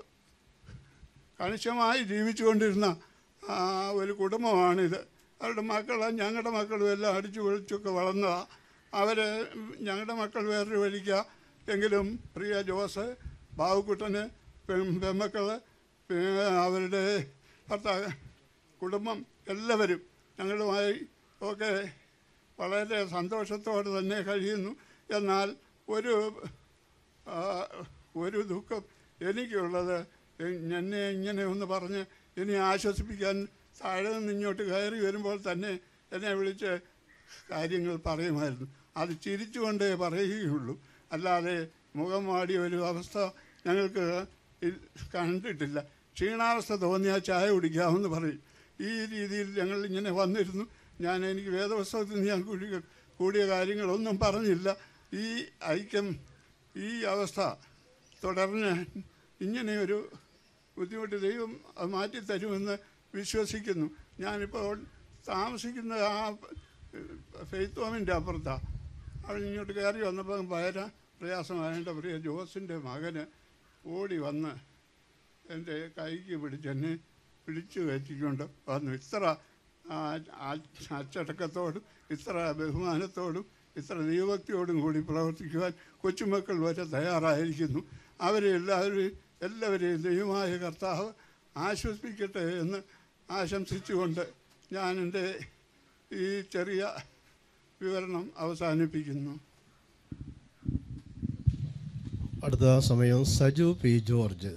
കണിശമായി ജീവിച്ചുകൊണ്ടിരുന്ന ആ, ഒരു കുടുംബമാണിത് അവരുടെ മക്കൾ ഞങ്ങളുടെ മക്കളും എല്ലാം അടിച്ചു പൊളിച്ചൊക്കെ വളർന്നതാണ് അവർ ഞങ്ങളുടെ മക്കൾ വേറൊരു വഴിക്ക എങ്കിലും പ്രിയ ജോസ് ബാബുക്കുട്ടന് പെൺ പെമ്മക്കൾ പിന്നെ അവരുടെ ഭർത്താവ് കുടുംബം എല്ലാവരും ഞങ്ങളുമായി ഒക്കെ വളരെ സന്തോഷത്തോടെ തന്നെ കഴിയുന്നു എന്നാൽ ഒരു ആ, ഒരു ദുഃഖം എനിക്കുള്ളത് എ- എന്നെ ഇങ്ങനെ ഒന്ന് പറഞ്ഞ് ഇനി ആശ്വസിപ്പിക്കാൻ താഴെ നിന്ന് ഇങ്ങോട്ട് കയറി വരുമ്പോൾ തന്നെ എന്നെ വിളിച്ച് കാര്യങ്ങൾ പറയുമായിരുന്നു അത് ചിരിച്ചുകൊണ്ടേ പറയുകയുള്ളൂ അല്ലാതെ മുഖം വാടിയ ഒരു അവസ്ഥ ഞങ്ങൾക്ക് ഇ- കണ്ടിട്ടില്ല ക്ഷീണാവസ്ഥ തോന്നിയാൽ ചായ കുടിക്കാമെന്ന് പറയും ഈ രീതിയിൽ ഞങ്ങൾ ഇങ്ങനെ വന്നിരുന്നു ഞാൻ എനിക്ക് വേദപുസ്തകത്തിൽ നിന്ന് ഞാൻ കൂടിയ കൂടിയ കാര്യങ്ങളൊന്നും പറഞ്ഞില്ല ഈ ഐക്യം ഈ അവസ്ഥ തുടർന്ന് ഇങ്ങനെയൊരു ബുദ്ധിമുട്ട് ദൈവം അത് മാറ്റിത്തരുമെന്ന് വിശ്വസിക്കുന്നു ഞാനിപ്പോൾ താമസിക്കുന്ന ആ ഫെയ്ത്ത് ഹോമിൻ്റെ അപ്പുറത്താണ് അവൾ ഇങ്ങോട്ട് കയറി വന്നപ്പോൾ ഭയങ്കര പ്രയാസമായ എൻ്റെ പ്രിയ ജോസിൻ്റെ മകന് ഓടി വന്ന് എൻ്റെ കൈക്ക് പിടിച്ചെന്നെ പിടിച്ചു കയറ്റിക്കൊണ്ട് വന്നു ഇത്ര ആ, ആ- അച്ചടക്കത്തോടും ഇത്ര ബഹുമാനത്തോടും ഇത്ര ദൈവഭക്തിയോടും കൂടി പ്രവർത്തിക്കുവാൻ കൊച്ചുമക്കൾ വരെ തയ്യാറായിരിക്കുന്നു അവരെ എല്ലാവരും എല്ലാവരെയും ദൈവമായ കർത്താവ് ആശ്വസിപ്പിക്കട്ടെ എന്ന് ആശംസിച്ചുകൊണ്ട് ഞാൻ എൻ്റെ ഈ ചെറിയ വിവരണം അവസാനിപ്പിക്കുന്നു അടുത്ത സമയം സജു പി ജോർജ്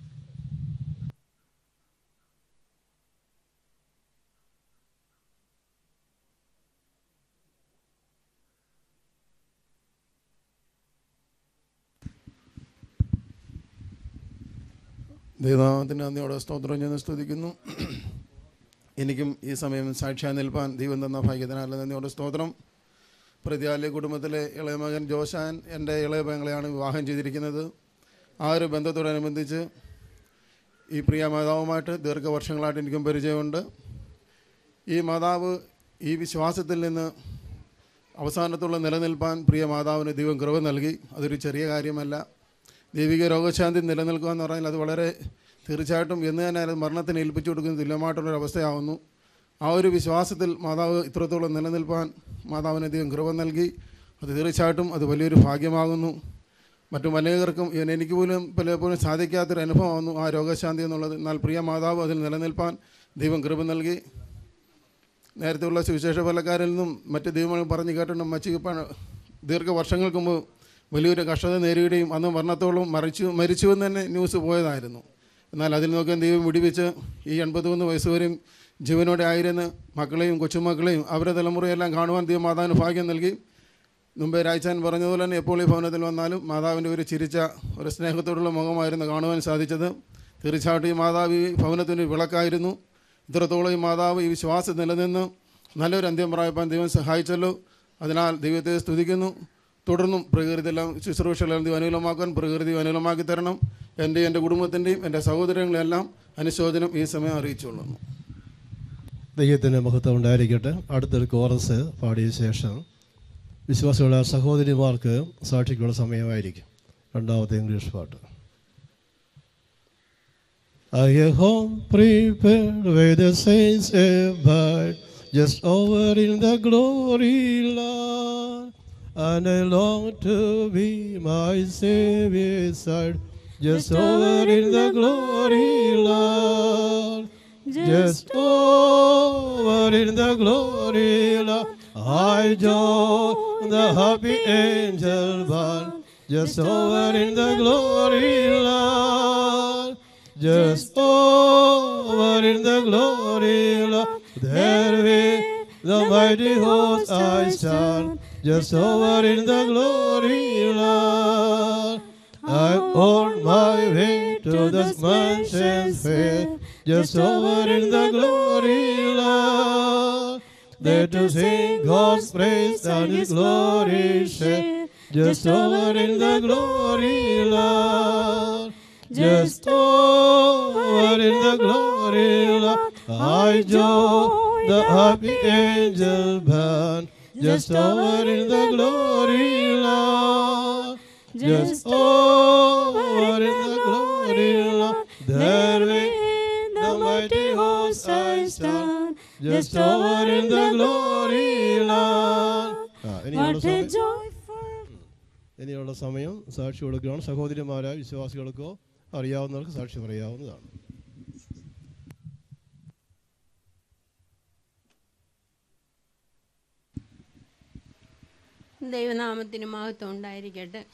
ദൈവനാമത്തിന് നന്ദിയോടെ സ്തോത്രം ഞാൻ സ്തുതിക്കുന്നു എനിക്കും ഈ സമയം സാക്ഷ്യാ നിൽപ്പാൻ ദൈവം തന്ന ഭാഗ്യത്തിനാല നന്ദിയോടെ സ്തോത്രം പ്രതിയാലയ കുടുംബത്തിലെ ഇളയ മകൻ ജോഷാൻ എൻ്റെ ഇളയ പെങ്ങളെയാണ് വിവാഹം ചെയ്തിരിക്കുന്നത് ആ ഒരു ബന്ധത്തോടനുബന്ധിച്ച് ഈ പ്രിയ മാതാവുമായിട്ട് ദീർഘവർഷങ്ങളായിട്ട് എനിക്കും പരിചയമുണ്ട് ഈ മാതാവ് ഈ വിശ്വാസത്തിൽ നിന്ന് അവസാനത്തുള്ള നിലനിൽപ്പാൻ പ്രിയ മാതാവിന് ദൈവം കൃപ നൽകി അതൊരു ചെറിയ കാര്യമല്ല ദൈവിക രോഗശാന്തി നിലനിൽക്കുക എന്ന് പറഞ്ഞാൽ അത് വളരെ തീർച്ചയായിട്ടും എന്ന് തന്നെ അത് മരണത്തിന് ഏൽപ്പിച്ചു കൊടുക്കുന്ന തുല്യമായിട്ടുള്ളൊരു അവസ്ഥയാവുന്നു ആ ഒരു വിശ്വാസത്തിൽ മാതാവ് ഇത്രത്തോളം നിലനിൽപ്പാൻ മാതാവിന് അധികം കൃപ നൽകി അത് തീർച്ചയായിട്ടും അത് വലിയൊരു ഭാഗ്യമാകുന്നു മറ്റു അനേകർക്കും ഇവൻ എനിക്ക് പോലും പലപ്പോഴും സാധിക്കാത്തൊരു അനുഭവമാകുന്നു ആ രോഗശാന്തി എന്നുള്ളത് എന്നാൽ പ്രിയ മാതാവ് അതിൽ നിലനിൽപ്പാൻ ദൈവം കൃപ നൽകി നേരത്തെയുള്ള സുവിശേഷ ഫലക്കാരിൽ നിന്നും മറ്റ് ദൈവങ്ങൾ പറഞ്ഞു കേട്ടിട്ടും മച്ചിപ്പാൻ ദീർഘവർഷങ്ങൾക്ക് മുമ്പ് വലിയൊരു കഷ്ടത നേരിടുകയും അന്ന് മരണത്തോളം മറിച്ചു മരിച്ചുവെന്ന് തന്നെ ന്യൂസ് പോയതായിരുന്നു എന്നാൽ അതിൽ നിന്നൊക്കെ ദൈവം വിടിവിച്ച് ഈ എൺപത്തിമൂന്ന് വയസ്സ് വരെയും ജീവനോടെ ആയിരുന്ന് മക്കളെയും കൊച്ചുമക്കളെയും അവരുടെ തലമുറയെല്ലാം കാണുവാൻ ദൈവം മാതാവിന് ഭാഗ്യം നൽകി മുമ്പേ രാജാൻ പറഞ്ഞതുപോലെ തന്നെ എപ്പോൾ ഈ ഭവനത്തിൽ വന്നാലും മാതാവിൻ്റെ ഒരു ചിരിച്ച ഒരു സ്നേഹത്തോടുള്ള മുഖമായിരുന്നു കാണുവാൻ സാധിച്ചത് തീർച്ചയായിട്ടും ഈ മാതാവ് ഈ ഭവനത്തിൻ്റെ വിളക്കായിരുന്നു ഇത്രത്തോളം ഈ മാതാവ് ഈ വിശ്വാസം നിലനിന്ന് നല്ലൊരു അന്ത്യം പ്രായപ്പാൻ ദൈവം സഹായിച്ചല്ലോ അതിനാൽ ദൈവത്തെ സ്തുതിക്കുന്നു തുടർന്നും പ്രകൃതിയെല്ലാം ശുശ്രൂഷകളെല്ലാം ദൈവം അനുകൂലമാക്കാൻ പ്രകൃതി അനുകൂലമാക്കി തരണം എൻ്റെ എൻ്റെ കുടുംബത്തിൻ്റെയും എൻ്റെ സഹോദരങ്ങളെല്ലാം അനുശോചനം ഈ സമയം അറിയിച്ചുകൊള്ളുന്നു ദൈവത്തിന് മഹത്വം ഉണ്ടായിരിക്കട്ടെ അടുത്തൊരു കോറസ് പാടിയ ശേഷം വിശ്വാസികളുടെ സഹോദരിമാർക്ക് സാക്ഷിക്കുള്ള സമയമായിരിക്കും രണ്ടാമത്തെ ഇംഗ്ലീഷ് പാട്ട് I a home prepared where the saints abide, just over in the glory land. And I long to be my Savior's side, just over in the glory land. Just over in the glory land, I join the happy angel band. Just over in the glory land, just over in the glory land, there we the mighty host I stand. Just over in the glory land, I'm on my way to the mansion's fair. Just over in the glory land, there to sing God's praise and His glory share. Just over in the glory land, just over in the glory land, I join the happy angel band. Just over in the glory land, just over in the glory land, there we the mighty host I stand. Just over in the glory land. ആ, ഇനിയുള്ള What a സമയം- joyful ഇനിയുള്ള സമയം സാക്ഷി കൊടുക്കുകയാണ് സഹോദരിമാരായ വിശ്വാസികൾക്കോ അറിയാവുന്നവർക്ക് സാക്ഷി പറയാവുന്നതാണ് ദൈവനാമത്തിന് മഹത്വം ഉണ്ടായിരിക്കട്ടെ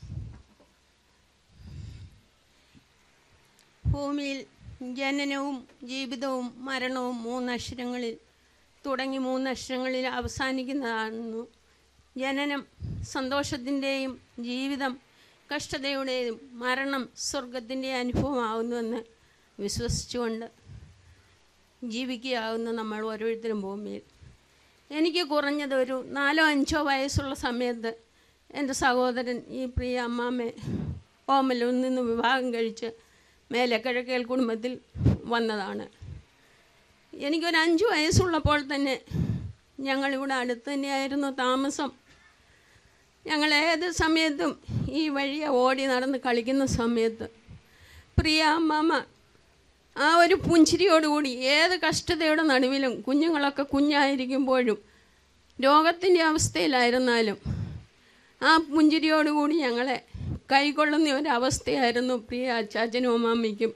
ഭൂമിയിൽ ജനനവും ജീവിതവും മരണവും മൂന്നക്ഷരങ്ങളിൽ തുടങ്ങി മൂന്നക്ഷരങ്ങളിൽ അവസാനിക്കുന്നതാണെന്നു ജനനം സന്തോഷത്തിൻ്റെയും ജീവിതം കഷ്ടതയുടെയും മരണം സ്വർഗത്തിൻ്റെ അനുഭവമാകുന്നുവെന്ന് വിശ്വസിച്ചുകൊണ്ട് ജീവിക്കുകയാകുന്ന നമ്മൾ ഓരോരുത്തരും ഭൂമിയിൽ എനിക്ക് കുറഞ്ഞത് ഒരു നാലോ അഞ്ചോ വയസ്സുള്ള സമയത്ത് എൻ്റെ സഹോദരൻ ഈ പ്രിയ അമ്മാമ്മയെ ഓമലൂരിൽ നിന്ന് വിവാഹം കഴിച്ച് മേലെ കിഴക്കേൽ കുടുംബത്തിൽ വന്നതാണ് എനിക്കൊരു അഞ്ച് വയസ്സുള്ളപ്പോൾ തന്നെ ഞങ്ങളിവിടെ അടുത്ത് തന്നെയായിരുന്നു താമസം ഞങ്ങൾ ഏത് സമയത്തും ഈ വഴിയെ ഓടി നടന്ന് കളിക്കുന്ന സമയത്ത് പ്രിയ അമ്മാമ്മ ആ ഒരു പുഞ്ചിരിയോടുകൂടി ഏത് കഷ്ടതയുടെ നടുവിലും കുഞ്ഞുങ്ങളൊക്കെ കുഞ്ഞായിരിക്കുമ്പോഴും രോഗത്തിൻ്റെ അവസ്ഥയിലായിരുന്നാലും ആ പുഞ്ചിരിയോടുകൂടി ഞങ്ങളെ കൈക്കൊള്ളുന്ന ഒരവസ്ഥയായിരുന്നു പ്രിയ അച്ചാച്ചനും അമ്മാമ്മയ്ക്കും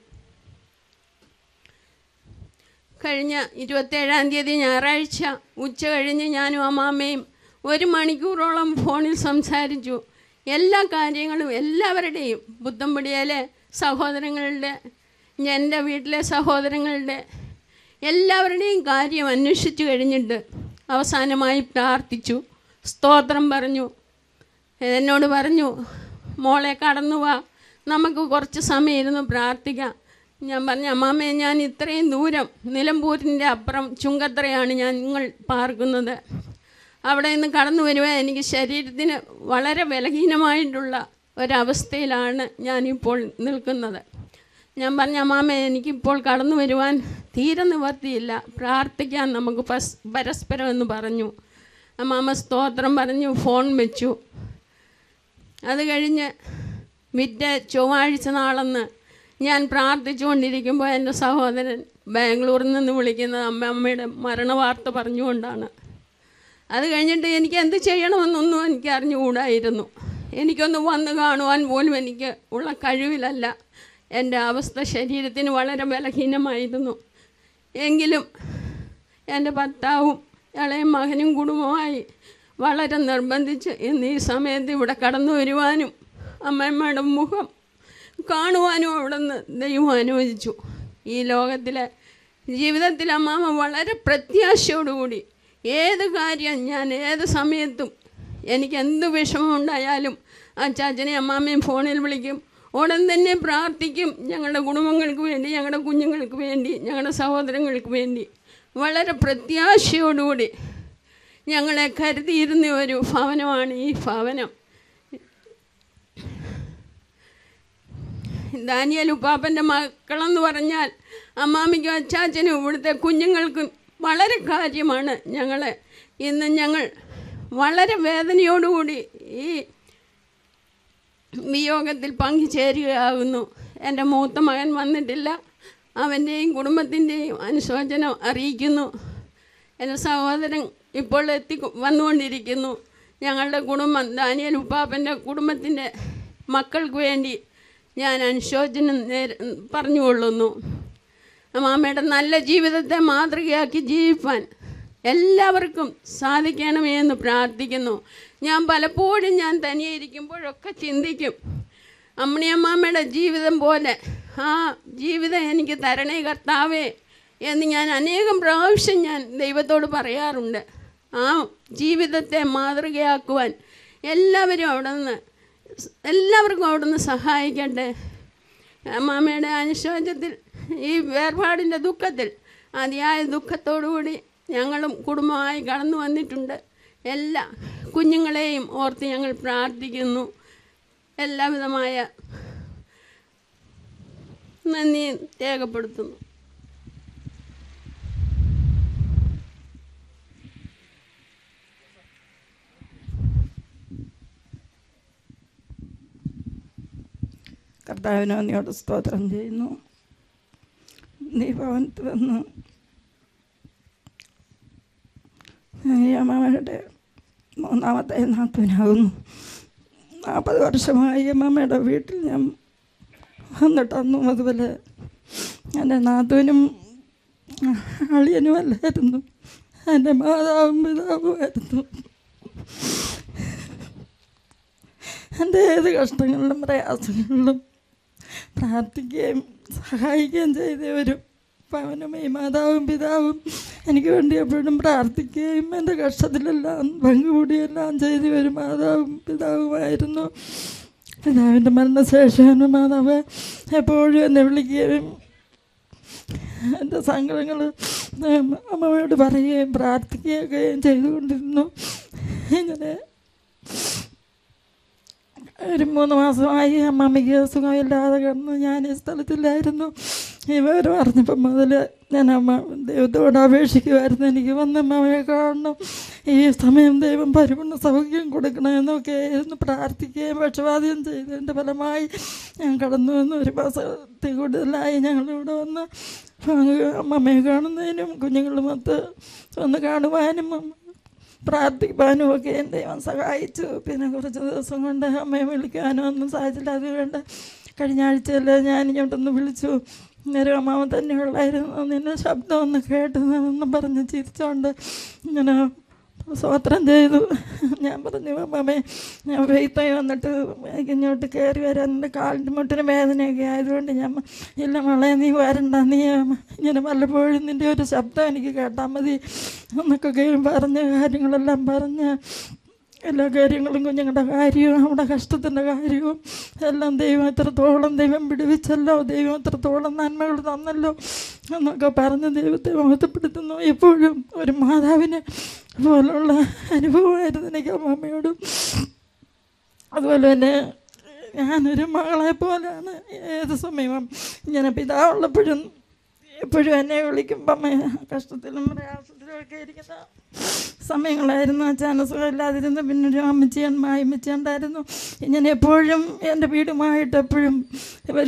കഴിഞ്ഞ ഇരുപത്തേഴാം തീയതി ഞായറാഴ്ച ഉച്ച കഴിഞ്ഞ് ഞാനും അമ്മാമ്മയും ഒരു മണിക്കൂറോളം ഫോണിൽ സംസാരിച്ചു എല്ലാ കാര്യങ്ങളും എല്ലാവരുടെയും പുത്തമ്പടിയിലെ സഹോദരങ്ങളുടെ എൻ്റെ വീട്ടിലെ സഹോദരങ്ങളുടെ എല്ലാവരുടെയും കാര്യം അന്വേഷിച്ചു കഴിഞ്ഞിട്ട് അവസാനമായി പ്രാർത്ഥിച്ചു സ്തോത്രം പറഞ്ഞു എന്നോട് പറഞ്ഞു മോളെ കടന്നു വാ നമുക്ക് കുറച്ച് സമയം ഇരുന്ന് പ്രാർത്ഥിക്കാം ഞാൻ പറഞ്ഞു അമ്മാമ്മേ ഞാൻ ഇത്രയും ദൂരം നിലമ്പൂരിൻ്റെ അപ്പുറം ചുങ്കത്രയാണ് ഞാൻ നിങ്ങൾ പാർക്കുന്നത് അവിടെ നിന്ന് കടന്നു വരുവാൻ എനിക്ക് ശരീരത്തിന് വളരെ ബലഹീനമായിട്ടുള്ള ഒരവസ്ഥയിലാണ് ഞാനിപ്പോൾ നിൽക്കുന്നത് ഞാൻ പറഞ്ഞ അമ്മാമ്മ എനിക്കിപ്പോൾ കടന്നു വരുവാൻ തീരെ നിവർത്തിയില്ല പ്രാർത്ഥിക്കാൻ നമുക്ക് പസ് പരസ്പരം എന്ന് പറഞ്ഞു അമ്മാമ്മ സ്തോത്രം പറഞ്ഞു ഫോൺ വെച്ചു അത് കഴിഞ്ഞ് വിറ്റ ചൊവ്വാഴ്ച നാളെന്ന് ഞാൻ പ്രാർത്ഥിച്ചുകൊണ്ടിരിക്കുമ്പോൾ എൻ്റെ സഹോദരൻ ബാംഗ്ലൂരിൽ നിന്ന് വിളിക്കുന്നത് അമ്മ അമ്മയുടെ മരണവാർത്ത പറഞ്ഞുകൊണ്ടാണ് അത് കഴിഞ്ഞിട്ട് എനിക്ക് എന്ത് ചെയ്യണമെന്നൊന്നും എനിക്ക് അറിഞ്ഞുകൂടായിരുന്നു എനിക്കൊന്ന് വന്ന് കാണുവാൻ പോലും എനിക്ക് ഉള്ള കഴിവിലല്ല എൻ്റെ അവസ്ഥ ശരീരത്തിന് വളരെ ബലഹീനമായിരുന്നു എങ്കിലും എൻ്റെ ഭർത്താവും ഇളയ മകനും കുടുംബമായി വളരെ നിർബന്ധിച്ച് ഇന്ന് ഈ സമയത്ത് ഇവിടെ കടന്നു വരുവാനും അമ്മയമ്മയുടെ മുഖം കാണുവാനും അവിടെ നിന്ന് ദൈവം അനുവദിച്ചു ഈ ലോകത്തിലെ ജീവിതത്തിൽ അമ്മാമ്മ വളരെ പ്രത്യാശയോടുകൂടി ഏത് കാര്യം ഞാൻ ഏത് സമയത്തും എനിക്ക് എന്ത് വിഷമമുണ്ടായാലും ആ ചാച്ചനെ അമ്മാമ്മയും ഫോണിൽ വിളിക്കും ഉടൻ തന്നെ പ്രാർത്ഥിക്കും ഞങ്ങളുടെ കുടുംബങ്ങൾക്ക് വേണ്ടി ഞങ്ങളുടെ കുഞ്ഞുങ്ങൾക്ക് വേണ്ടി ഞങ്ങളുടെ സഹോദരങ്ങൾക്ക് വേണ്ടി വളരെ പ്രത്യാശയോടുകൂടി ഞങ്ങളെ കരുതിയിരുന്ന ഒരു ഭവനമാണ് ഈ ഭവനം ദാനിയൽ ഉപ്പാപ്പൻ്റെ മക്കളെന്ന് പറഞ്ഞാൽ അമ്മാമിക്കും അച്ചാച്ചനും ഇവിടുത്തെ കുഞ്ഞുങ്ങൾക്കും വളരെ കാര്യമാണ് ഞങ്ങളെ ഇന്ന് ഞങ്ങൾ വളരെ വേദനയോടുകൂടി ഈ വിയോഗത്തിൽ പങ്കുചേരുകയാകുന്നു എൻ്റെ മൂത്ത മകൻ വന്നിട്ടില്ല അവൻ്റെയും കുടുംബത്തിൻ്റെയും അനുശോചനം അറിയിക്കുന്നു എൻ്റെ സഹോദരൻ ഇപ്പോൾ എത്തി വന്നുകൊണ്ടിരിക്കുന്നു ഞങ്ങളുടെ കുടുംബം ദാനിയൽ ഉപ്പാപ്പൻ്റെ കുടുംബത്തിൻ്റെ മക്കൾക്ക് വേണ്ടി ഞാൻ അനുശോചനം നേര പറഞ്ഞുകൊള്ളുന്നു മാമയുടെ നല്ല ജീവിതത്തെ മാതൃകയാക്കി ജീവിപ്പാൻ എല്ലാവർക്കും സാധിക്കണമേ എന്ന് പ്രാർത്ഥിക്കുന്നു ഞാൻ പലപ്പോഴും ഞാൻ തനിയെ ഇരിക്കുമ്പോഴൊക്കെ ചിന്തിക്കും അമ്മണിയമ്മാമ്മയുടെ ജീവിതം പോലെ ആ ജീവിതം എനിക്ക് തരണേ കർത്താവേ എന്ന് ഞാൻ അനേകം പ്രാവശ്യം ഞാൻ ദൈവത്തോട് പറയാറുണ്ട് ആ ജീവിതത്തെ മാതൃകയാക്കുവാൻ എല്ലാവരും അവിടെ നിന്ന് എല്ലാവർക്കും അവിടെ നിന്ന് സഹായിക്കട്ടെ അമ്മാമ്മയുടെ അനുശോചത്തിൽ ഈ വേർപാടിൻ്റെ ദുഃഖത്തിൽ അതിയായ ദുഃഖത്തോടുകൂടി ഞങ്ങളും കുടുംബമായി കടന്നു വന്നിട്ടുണ്ട് എല്ലാ കുഞ്ഞുങ്ങളെയും ഓർത്ത് ഞങ്ങൾ പ്രാർത്ഥിക്കുന്നു എല്ലാവിധമായ നന്ദി രേഖപ്പെടുത്തുന്നു കർത്താവിന് നന്ദിയോട് സ്തോത്രം ചെയ്യുന്നു നീ ഭവനത്ത് വന്ന് ഈ അമ്മയുടെ മൂന്നാമത്തെ നാത്തൂനാകുന്നു നാൽപ്പത് വർഷമായി അമ്മമ്മയുടെ വീട്ടിൽ ഞാൻ വന്നിട്ട് അന്നും അതുപോലെ എൻ്റെ നാത്തൂനും അളിയനും അല്ലായിരുന്നു എൻ്റെ മാതാവും പിതാവുമായിരുന്നു എൻ്റെ ഏത് കഷ്ടങ്ങളിലും പ്രയാസങ്ങളിലും പ്രാർത്ഥിക്കുകയും സഹായിക്കുകയും ചെയ്തവരും പവനും ഈ മാതാവും പിതാവും എനിക്ക് വേണ്ടി എപ്പോഴും പ്രാർത്ഥിക്കുകയും എൻ്റെ കഷ്ടത്തിലെല്ലാം പങ്കുകൂടിയെല്ലാം ചെയ്തു ഒരു മാതാവും പിതാവുമായിരുന്നു പിതാവിൻ്റെ മരണശേഷം എൻ്റെ മാതാവ് എപ്പോഴും എന്നെ വിളിക്കുകയും എൻ്റെ സങ്കടങ്ങൾ അമ്മയോട് പറയുകയും പ്രാർത്ഥിക്കുകയൊക്കെയും ചെയ്തുകൊണ്ടിരുന്നു ഇങ്ങനെ ഒരു മൂന്ന് മാസമായി അമ്മമ്മയ്ക്ക് സുഖമില്ലാതെ കിടന്നു ഞാൻ ഈ സ്ഥലത്തില്ലായിരുന്നു ഈ വിവരം അറിഞ്ഞപ്പം മുതൽ ഞാൻ അമ്മ ദൈവത്തോട് അപേക്ഷിക്കുമായിരുന്നു എനിക്ക് വന്ന് അമ്മയെ കാണണം ഈ സമയം ദൈവം പരിപൂർണ്ണ സൗഖ്യം കൊടുക്കണമെന്നൊക്കെ ആയിരുന്നു പ്രാർത്ഥിക്കുകയും പക്ഷപാതം ചെയ്തതിൻ്റെ ഫലമായി ഞാൻ കടന്നു വന്ന് ഒരു മാസത്തിൽ കൂടുതലായി ഞങ്ങളിവിടെ വന്ന് അമ്മമ്മയെ കാണുന്നതിനും കുഞ്ഞുങ്ങളുമൊത്ത് ഒന്ന് കാണുവാനും പ്രാർത്ഥിക്കാനും ഒക്കെ എൻ്റെ ദൈവം സഹായിച്ചു പിന്നെ കുറച്ച് ദിവസം കൊണ്ട് അമ്മയെ വിളിക്കാനോ ഒന്നും സാധിച്ചില്ല അതുകൊണ്ട് കഴിഞ്ഞ ആഴ്ചയിൽ ഞാൻ ഇങ്ങോട്ടൊന്ന് വിളിച്ചു നേരം അമ്മാവൻ തന്നെ ഉള്ളായിരുന്നു നിന്നെ ശബ്ദം ഒന്ന് കേട്ടതെന്നും പറഞ്ഞ് ചിരിച്ചോണ്ട് ഇങ്ങനെ സ്വോത്രം ചെയ്തു ഞാൻ പറഞ്ഞു അമ്മമ്മേ ഞാൻ വെയ്ത്തായി വന്നിട്ട് എനിക്ക് ഇങ്ങോട്ട് കയറി വരാൻ എൻ്റെ കാലിൻ്റെ മുട്ടിന് വേദനയൊക്കെ ആയതുകൊണ്ട് ഞാൻ ഇല്ല മോളെ നീ വരണ്ട നീ ഇങ്ങനെ വല്ലപ്പോഴും നിൻ്റെ ഒരു ശബ്ദം എനിക്ക് കേട്ടാൽ മതി എന്നൊക്കെ പറഞ്ഞ് കാര്യങ്ങളെല്ലാം പറഞ്ഞ് എല്ലാ കാര്യങ്ങളും കുഞ്ഞുങ്ങളുടെ കാര്യവും അവിടെ കഷ്ടത്തിൻ്റെ കാര്യവും എല്ലാം ദൈവം എത്രത്തോളം ദൈവം പിടിവിച്ചല്ലോ ദൈവം എത്രത്തോളം നന്മകൾ തന്നല്ലോ എന്നൊക്കെ പറഞ്ഞ് ദൈവത്തെ മഹത്വപ്പെടുത്തുന്നു എപ്പോഴും ഒരു മാതാവിനെ പോലുള്ള അനുഭവമായിരുന്നു എനിക്ക് അമ്മയോടും അതുപോലെ തന്നെ ഞാനൊരു മകളെ പോലെയാണ് ഏത് സമയവും ഇങ്ങനെ പിതാവുള്ളപ്പോഴും എപ്പോഴും എന്നെ വിളിക്കുമ്പം അമ്മ കഷ്ടത്തിലും പ്രയാസത്തിലും ഒക്കെ ഇരിക്കുന്ന സമയങ്ങളായിരുന്നു അച്ഛന സുഖമില്ലാതിരുന്നു പിന്നെ ഒരു അമ്മച്ചി അമ്മച്ചി ഉണ്ടായിരുന്നു ഇങ്ങനെ എപ്പോഴും എൻ്റെ വീടുമായിട്ട് എപ്പോഴും ഇവർ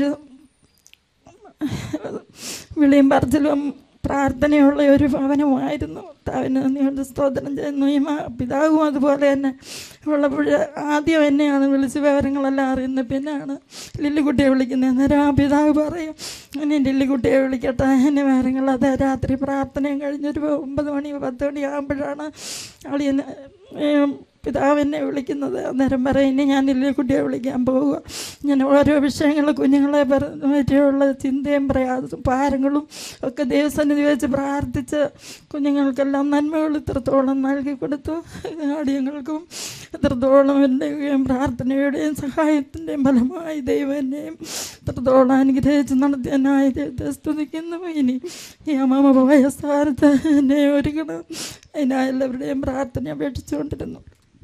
വിളിയും പറച്ചിലും പ്രാർത്ഥനയുള്ള ഒരു ഭവനമായിരുന്നു താവിന് നന്ദിയോട് സ്തോത്രം ചെയ്യുന്നു ഈ പിതാവും അതുപോലെ തന്നെ ഉള്ളപ്പോൾ ആദ്യം എന്നെയാണ് വിളിച്ച് വിവരങ്ങളെല്ലാം അറിയുന്നത് പിന്നെയാണ് ലില്ലിക്കുട്ടിയെ വിളിക്കുന്നത് അന്നേരം ആ പിതാവ് പറയും ഇനി ലില്ലിക്കുട്ടിയെ വിളിക്കട്ടെ എന്നെ വിവരങ്ങൾ അത് രാത്രി പ്രാർത്ഥനയും കഴിഞ്ഞൊരു ഒമ്പത് മണി പത്ത് മണി ആകുമ്പോഴാണ് അളിയന് പിതാവ് എന്നെ വിളിക്കുന്നത് അന്നേരം പറയും ഇനി ഞാൻ ലില്ലിക്കുട്ടിയെ വിളിക്കാൻ പോവുക ഇങ്ങനെ ഓരോ വിഷയങ്ങൾ കുഞ്ഞുങ്ങളെ പറ്റിയുള്ള ചിന്തയും പ്രയാസം ഭാരങ്ങളും ഒക്കെ ദൈവസന്നിധി വെച്ച് പ്രാർത്ഥിച്ച് കുഞ്ഞുങ്ങൾക്കെല്ലാം നന്മകൾ ഇത്രത്തോളം നൽകി കൊടുത്തു അടിയങ്ങൾക്കും ഇത്രത്തോളം എൻ്റെയും പ്രാർത്ഥനയുടെയും സഹായത്തിൻ്റെയും ഫലമായി ദൈവം എന്നെയും ഇത്രത്തോളം അനുഗ്രഹിച്ച് നടത്തിയനായി ദൈവത്തെ സ്തുതിക്കുന്നു ഇനി ഈ അമ്മ പോയ സ്ഥാനത്ത് എന്നെ ഒരുക്കണം അതിനായി എല്ലാവരുടെയും പ്രാർത്ഥന അപേക്ഷിച്ചുകൊണ്ടിരുന്നു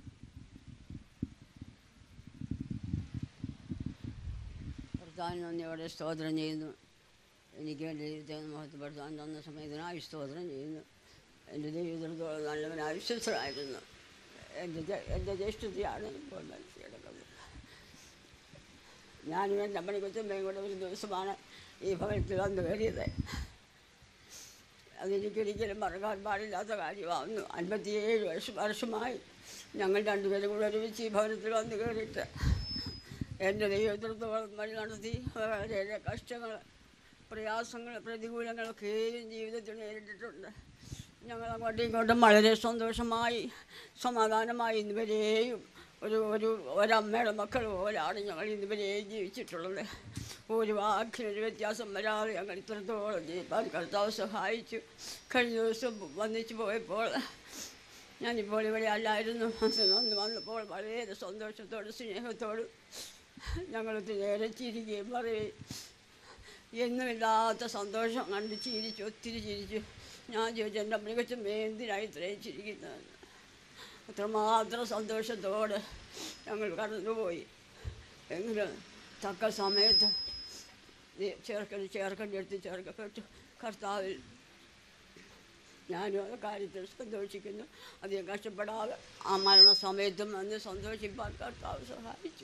കർത്താൻ നന്ദിയോടെ സ്തോത്രം ചെയ്യുന്നു എനിക്ക് എൻ്റെ ജീവിതത്തെ മഹത്വപ്പെടുത്താൻ തന്ന സമയത്തിനായി സ്തോത്രം ചെയ്യുന്നു എൻ്റെ ജീവിതത്തോളം നല്ലവനായി വിശ്വസനായിരുന്നു എൻ്റെ എൻ്റെ ജ്യേഷ്ഠതയാണ് ഇപ്പോൾ മനസ്സിലാക്കുന്നത് ഞാനും എൻ്റെ അമ്മണി കൊച്ചമ്മയും കൂടെ ഒരു ദിവസമാണ് ഈ ഭവനത്തിൽ വന്ന് കയറിയത് അതെനിക്കൊരിക്കലും മറക്കാൻ പാടില്ലാത്ത കാര്യമാകുന്നു അൻപത്തിയേഴ് വർഷം വർഷമായി ഞങ്ങൾ രണ്ടുപേരും കൂടെ ഒരുമിച്ച് ഈ ഭവനത്തിൽ വന്ന് കയറിയിട്ട് എൻ്റെ ദൈവത്തിടത്തോളം വഴി നടത്തി വളരെയേറെ കഷ്ടങ്ങൾ പ്രയാസങ്ങൾ പ്രതികൂലങ്ങളൊക്കെയും ജീവിതത്തിൽ നേരിട്ടിട്ടുണ്ട് ഞങ്ങൾ അങ്ങോട്ടും ഇങ്ങോട്ടും വളരെ സന്തോഷമായി സമാധാനമായി ഇന്നുവരെയും ഒരു ഒരു ഒരമ്മയുടെ മക്കൾ പോലാണ് ഞങ്ങൾ ഇന്നുവരെയും ജീവിച്ചിട്ടുള്ളത് ഒരു വാക്കിനൊരു വ്യത്യാസം വരാതെ ഞങ്ങൾ ഇത്രത്തോളം ജീവിക്കാൻ കർത്താവ് സഹായിച്ചു കഴിഞ്ഞ ദിവസം വന്നിച്ച് പോയപ്പോൾ ഞാനിപ്പോൾ ഇവിടെ അല്ലായിരുന്നു വന്ന് വന്നപ്പോൾ വളരെ സന്തോഷത്തോടും സ്നേഹത്തോടും ഞങ്ങൾ നേരെ ചിരിക്കുകയും പറയുകയും എന്നുമില്ലാത്ത സന്തോഷം കണ്ട് ചിരിച്ചു ഒത്തിരി ചിരിച്ചു ഞാൻ ചോദിച്ചു എൻ്റെ മികച്ച എന്തിനായി ഇത്രയും ചിരിക്കുന്നത് അത്രമാത്രം സന്തോഷത്തോടെ ഞങ്ങൾ കടന്നുപോയി എങ്കിലും തക്ക സമയത്ത് ചേർക്കൽ ചേർക്കേണ്ട അടുത്ത് ചേർക്കപ്പെട്ടു കർത്താവിൽ ഞാനും ആ കാര്യത്തിൽ സന്തോഷിക്കുന്നു അധികം കഷ്ടപ്പെടാതെ ആ മരണസമയത്തും വന്ന് സന്തോഷിപ്പാൻ കർത്താവ് സഹായിച്ചു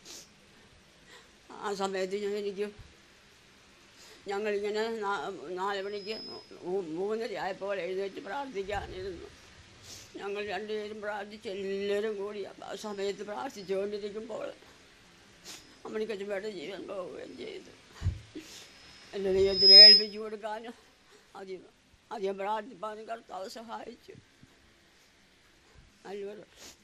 ആ സമയത്ത് ഞാൻ എനിക്ക് ഞങ്ങളിങ്ങനെ നാല് മണിക്ക് മൂന്നര ആയപ്പോൾ എഴുന്നേറ്റ് പ്രാർത്ഥിക്കാനിരുന്നു ഞങ്ങൾ രണ്ടുപേരും പ്രാർത്ഥിച്ച് എല്ലാവരും കൂടി ആ സമയത്ത് പ്രാർത്ഥിച്ചുകൊണ്ടിരിക്കുമ്പോൾ അമ്മണിക്കച്ചമ്മയുടെ ജീവൻ പോവുകയും ചെയ്തു എൻ്റെ ദൈവത്തിൽ ഏൽപ്പിച്ചു കൊടുക്കാനും അധികം അധികം പ്രാർത്ഥിപ്പാനും കർത്താവ് സഹായിച്ചു നല്ലൊരു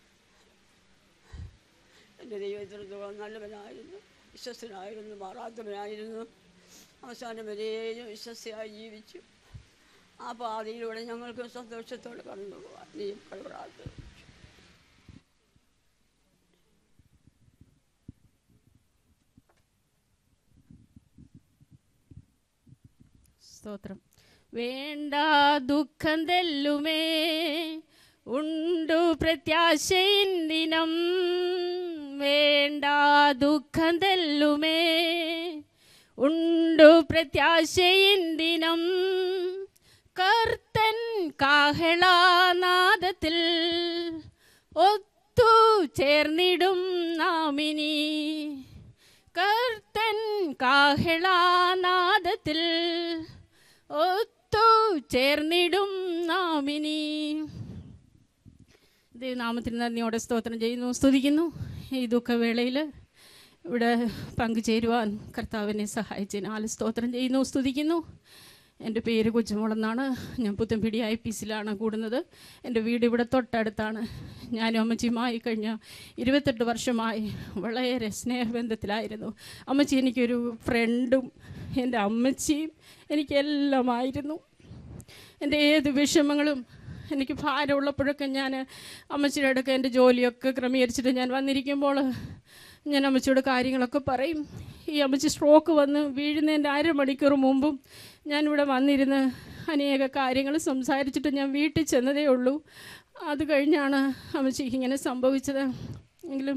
എൻ്റെ ദൈവത്തിനത്തോളം നല്ലവനായിരുന്നു വിശ്വസ്തനായിരുന്നു മാറാത്തവനായിരുന്നു അവസാനം വരെയും വിശ്വസ്തയായി ജീവിച്ചു ആ പാതയിലൂടെ ഞങ്ങൾക്ക് സന്തോഷത്തോടെ കടന്നു പോകാൻ നീ പ്രാർത്ഥന സ്തോത്രം വേണ്ട ദുഃഖം തെല്ലുമേ ഉണ്ടു പ്രത്യാശയിൻ ദിനം വേണ്ട ദുഃഖം തെല്ലുമേ ഉണ്ടു പ്രത്യാശയിൻ ദിനം കർത്തൻ കാഹളാനാദത്തിൽ ഒത്തു ചേർന്നിടും നാമിനി കർത്തൻ കാഹളാനാദത്തിൽ ഒത്തു ചേർന്നിടും നാമിനി ദൈവനാമത്തിന് നന്ദിയോടെ സ്തോത്രം ചെയ്യുന്നു സ്തുതിക്കുന്നു ഈ ദുഃഖവേളയിൽ ഇവിടെ പങ്കുചേരുവാൻ കർത്താവിനെ സഹായിച്ചതിനാൽ സ്തോത്രം ചെയ്യുന്നു സ്തുതിക്കുന്നു എൻ്റെ പേര് കൊച്ചുമോളെന്നാണ് ഞാൻ പുത്തൻപിടി ഐ പി സിയിലാണ് കൂടുന്നത് എൻ്റെ വീട് ഇവിടെ തൊട്ടടുത്താണ് ഞാനും അമ്മച്ചിയുമായി കഴിഞ്ഞ ഇരുപത്തെട്ട് വർഷമായി വളരെ സ്നേഹബന്ധത്തിലായിരുന്നു അമ്മച്ചി എനിക്കൊരു ഫ്രണ്ടും എൻ്റെ അമ്മച്ചിയും എനിക്കെല്ലാമായിരുന്നു എൻ്റെ ഏത് വിഷമങ്ങളും എനിക്ക് ഭാരമുള്ളപ്പോഴൊക്കെ ഞാൻ അമ്മച്ചിയുടെ അടുക്ക എൻ്റെ ജോലിയൊക്കെ ക്രമീകരിച്ചിട്ട് ഞാൻ വന്നിരിക്കുമ്പോൾ ഞാൻ അമ്മച്ചിയോട് കാര്യങ്ങളൊക്കെ പറയും ഈ അമ്മച്ചി സ്ട്രോക്ക് വന്ന് വീഴുന്നതിൻ്റെ അരമണിക്കൂർ മുമ്പും ഞാനിവിടെ വന്നിരുന്ന് അനേക കാര്യങ്ങൾ സംസാരിച്ചിട്ട് ഞാൻ വീട്ടിൽ ചെന്നതേ ഉള്ളൂ അത് കഴിഞ്ഞാണ് അമ്മച്ചിക്ക് ഇങ്ങനെ സംഭവിച്ചത് എങ്കിലും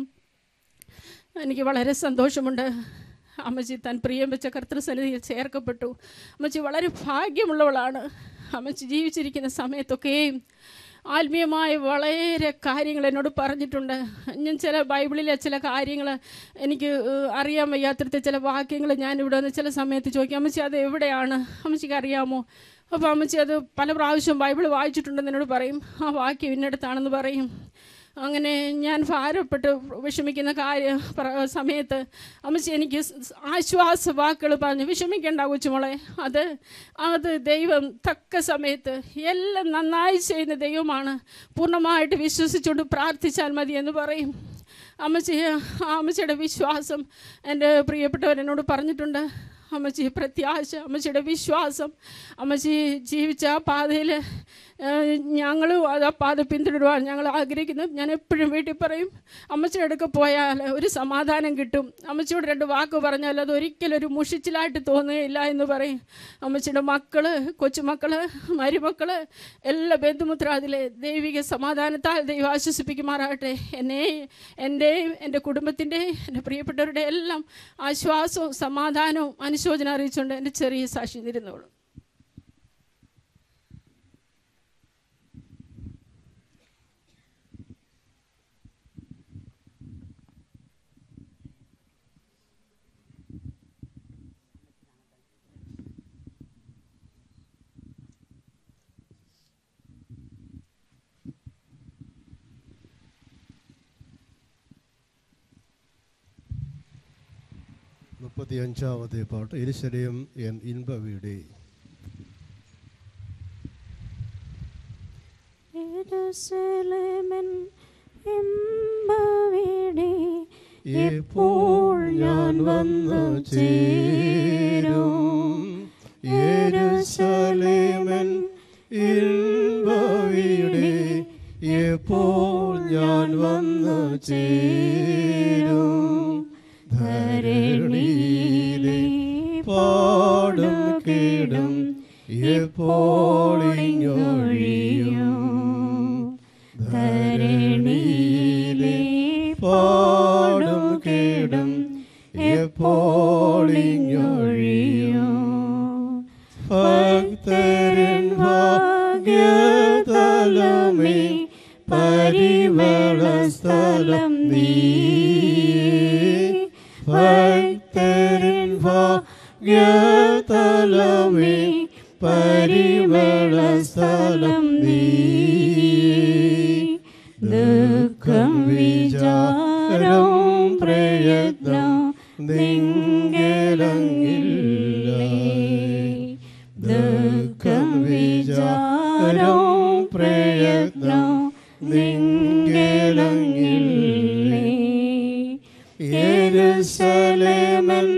എനിക്ക് വളരെ സന്തോഷമുണ്ട് അമ്മച്ചി താൻ പ്രിയം വെച്ച കർത്തൃസന്നിധിയിൽ ചേർക്കപ്പെട്ടു അമ്മച്ചി വളരെ ഭാഗ്യമുള്ളവളാണ് അമ്മച്ചി ജീവിച്ചിരിക്കുന്ന സമയത്തൊക്കെയും ആത്മീയമായ വളരെ കാര്യങ്ങൾ എന്നോട് പറഞ്ഞിട്ടുണ്ട് ഞാൻ ചില ബൈബിളിലെ ചില കാര്യങ്ങൾ എനിക്ക് ഏഹ്, അറിയാൻ വയ്യാത്തടത്തെ ചില വാക്യങ്ങൾ ഞാൻ ഇവിടെ വന്ന് ചില സമയത്ത് ചോദിക്കും അമ്മച്ചി അത് എവിടെയാണ് അമ്മച്ചിക്ക് അറിയാമോ അപ്പോൾ അമ്മച്ചി അത് പല പ്രാവശ്യം ബൈബിൾ വായിച്ചിട്ടുണ്ടെന്ന് എന്നോട് പറയും ആ വാക്യം ഇന്നടത്താണെന്ന് പറയും അങ്ങനെ ഞാൻ ഭാരപ്പെട്ട് വിഷമിക്കുന്ന കാര്യ പ്ര- സമയത്ത് അമ്മച്ചി എനിക്ക് സ് സ് ആശ്വാസ വാക്കുകൾ പറഞ്ഞു വിഷമിക്കേണ്ട കൊച്ചുമോളെ അത് അത് ദൈവം തക്ക സമയത്ത് എല്ലാം നന്നായി ചെയ്യുന്ന ദൈവമാണ് പൂർണ്ണമായിട്ട് വിശ്വസിച്ചുകൊണ്ട് പ്രാർത്ഥിച്ചാൽ മതി എന്ന് പറയും അമ്മച്ചി ആ അമ്മച്ചിയുടെ വിശ്വാസം എൻ്റെ പ്രിയപ്പെട്ടവർ എന്നോട് പറഞ്ഞിട്ടുണ്ട് അമ്മച്ചി പ്രത്യാശ അമ്മച്ചിയുടെ വിശ്വാസം അമ്മച്ചി ജീവിച്ച ആ പാതയിൽ ഞങ്ങളും അത് ആ പാത പിന്തുടരുവാൻ ഞങ്ങൾ ആഗ്രഹിക്കുന്നു ഞാൻ എപ്പോഴും വീട്ടിൽ പറയും അമ്മച്ചിയുടെ അടുക്ക പോയാൽ ഒരു സമാധാനം കിട്ടും അമ്മച്ചിയോട് രണ്ട് വാക്ക് പറഞ്ഞാൽ അത് ഒരിക്കലും ഒരു മുഷിച്ചിലായിട്ട് തോന്നുകയില്ല എന്ന് പറയും അമ്മച്ചിയുടെ മക്കള് കൊച്ചുമക്കള് മരുമക്കള് എല്ലാ ബന്ധുമുത്ര അതിലെ ദൈവിക സമാധാനത്താൽ ദൈവം ആശ്വസിപ്പിക്കുമാറാകട്ടെ എന്നെ എൻ്റെയും എൻ്റെ കുടുംബത്തിൻ്റെയും എൻ്റെ പ്രിയപ്പെട്ടവരുടെ എല്ലാം ആശ്വാസവും സമാധാനവും അനുശോചനം അറിയിച്ചുകൊണ്ട് എൻ്റെ ചെറിയ സാക്ഷി നിരുന്നോളൂ മുപ്പത്തി അഞ്ചാമത്തെ പാട്ട് എരിശലയം എൻ ഇൻപ വീടേ യെരൂശലേമൻ എമ്പവിടെ എപ്പോൾ ഞാൻ വന്നു ചേരും യെരൂശലേമൻ ഇൻപ വീടേ എപ്പോൾ ഞാൻ വന്നു ചേരും ധരണിയിലെ പാടും കീടും എപ്പോൾ ഇങ്ങൊഴിയും ധരണിയിലെ പാടും കീടും എപ്പോൾ ഇങ്ങൊഴിയും ഭക്തരൻ ഭാഗ്യതലമേ പരിമള സ്ഥലം നീ ഭക്തരൻ ഭാഗ്യതലമേ പരിമള സ്ഥലം നീ ദുഃഖം വിചാരം പ്രയത്നം നിങ്കലങ്ങില്ല ദുഃഖം വിചാരം പ്രയത്നം നിങ്കലങ്ങില്ലേ യെരൂശലേമൻ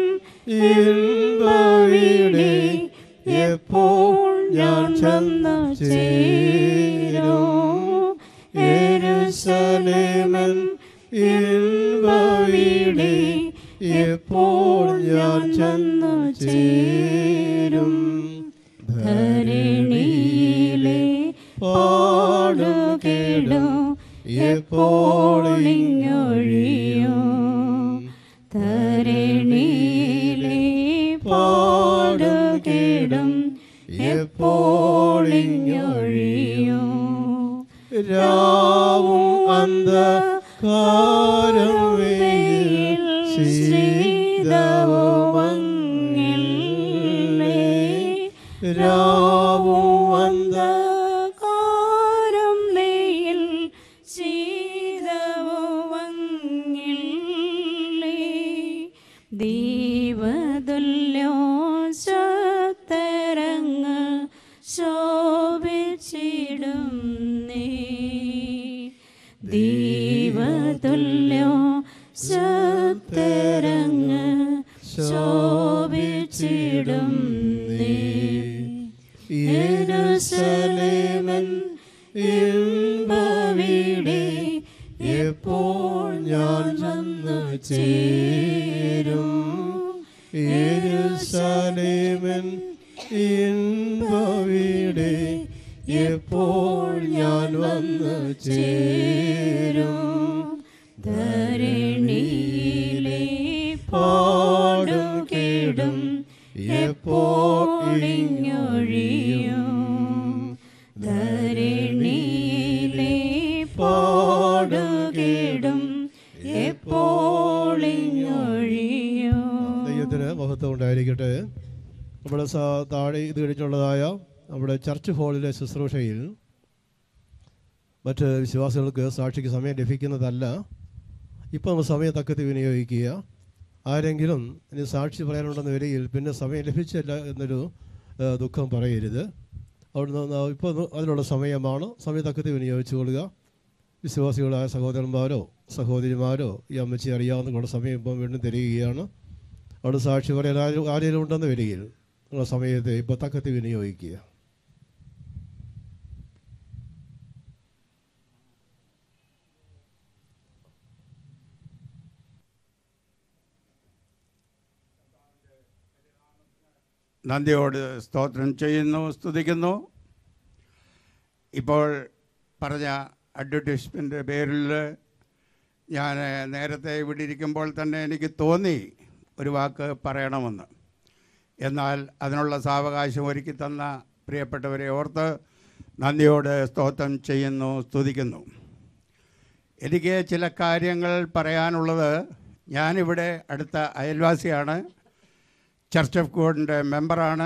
ഇൻപവിടെ എപ്പോൾ ഞാൻ ചെന്നു ചേരും യെരൂശലേമൻ ഇൻപവിടെ എപ്പോൾ ഞാൻ ചെന്നു ചേരും ധരണിയിലെ പാടുകേടും എപ്പോൾ ഇങ്ങൊഴിയും ധരണിയിലെ പാടുകേടും എപ്പോൾ ഇങ്ങൊഴിയും രാവും അന്ധകാരം വെയിൽ ശീതവുമങ്ങില്ലേ രാവും അന്ധകാരം വെയിൽ ശീതവുമങ്ങില്ലേ ദീപതുല്യോ ശക്തരങ്ങ് ശോഭിച്ചിടും നീ ദീപതുല്യോ ശക്തരങ്ങ് ശോഭിച്ചിടും നീ യെരൂശലേമൻ ഇൻപവിടെ എപ്പോൾ ഞാൻ വന്നു ചേരും യെരൂശലേമൻ ഇൻപവിടെ എപ്പോൾ ഞാൻ വന്നു ചേരും ധരണിയിലെ പാടും കേടും എപ്പോൾ ഇങ്ങൊഴിയും ധരണിയിലെ പാടും കേടും എപ്പോൾ ഇങ്ങൊഴിയും ദൈവത്തിന് മഹത്വം ഉണ്ടായിരിക്കട്ടെ നമ്മുടെ സ- താഴെ ഇത് കഴിഞ്ഞുള്ളതായ നമ്മുടെ ചർച്ച് ഹാളിലെ ശുശ്രൂഷയിൽ മറ്റ് വിശ്വാസികൾക്ക് സാക്ഷിക്ക് സമയം ലഭിക്കുന്നതല്ല ഇപ്പോൾ നമ്മൾ സമയം തക്കത്തി വിനിയോഗിക്കുക ആരെങ്കിലും ഇനി സാക്ഷി പറയാനുണ്ടെന്ന വരികയിൽ പിന്നെ സമയം ലഭിച്ചില്ല എന്നൊരു ആ, ദുഃഖം പറയരുത് അവിടുന്ന് ഇപ്പോൾ അതിനുള്ള സമയമാണ് സമയം തക്കത്തി വിനിയോഗിച്ചു കൊള്ളുക വിശ്വാസികളായ സഹോദരന്മാരോ സഹോദരിമാരോ ഈ അമ്മച്ചി അറിയാവുന്ന സമയം ഇപ്പം വീണ്ടും തരികയാണ് അവിടെ സാക്ഷി പറയാൻ ആരും ആരെങ്കിലും ഉണ്ടെന്ന് വരികയിൽ ഉള്ള സമയത്തെ ഇപ്പോൾ തക്കത്തി വിനിയോഗിക്കുക നന്ദിയോട് സ്തോത്രം ചെയ്യുന്നു സ്തുതിക്കുന്നു ഇപ്പോൾ പറഞ്ഞ അഡ്വർടൈസ്മെൻ്റ് പേരിൽ ഞാൻ നേരത്തെ ഇവിടെ ഇരിക്കുമ്പോൾ തന്നെ എനിക്ക് തോന്നി ഒരു വാക്ക് പറയണമെന്ന് എന്നാൽ അതിനുള്ള സാവകാശം ഒരുക്കി തന്ന പ്രിയപ്പെട്ടവരെ ഓർത്ത് നന്ദിയോട് സ്തോത്രം ചെയ്യുന്നു സ്തുതിക്കുന്നു എനിക്ക് ചില കാര്യങ്ങൾ പറയാനുള്ളത് ഞാനിവിടെ അടുത്ത അയൽവാസിയാണ് ചർച്ച് ഓഫ് ഗോഡിൻ്റെ മെമ്പറാണ്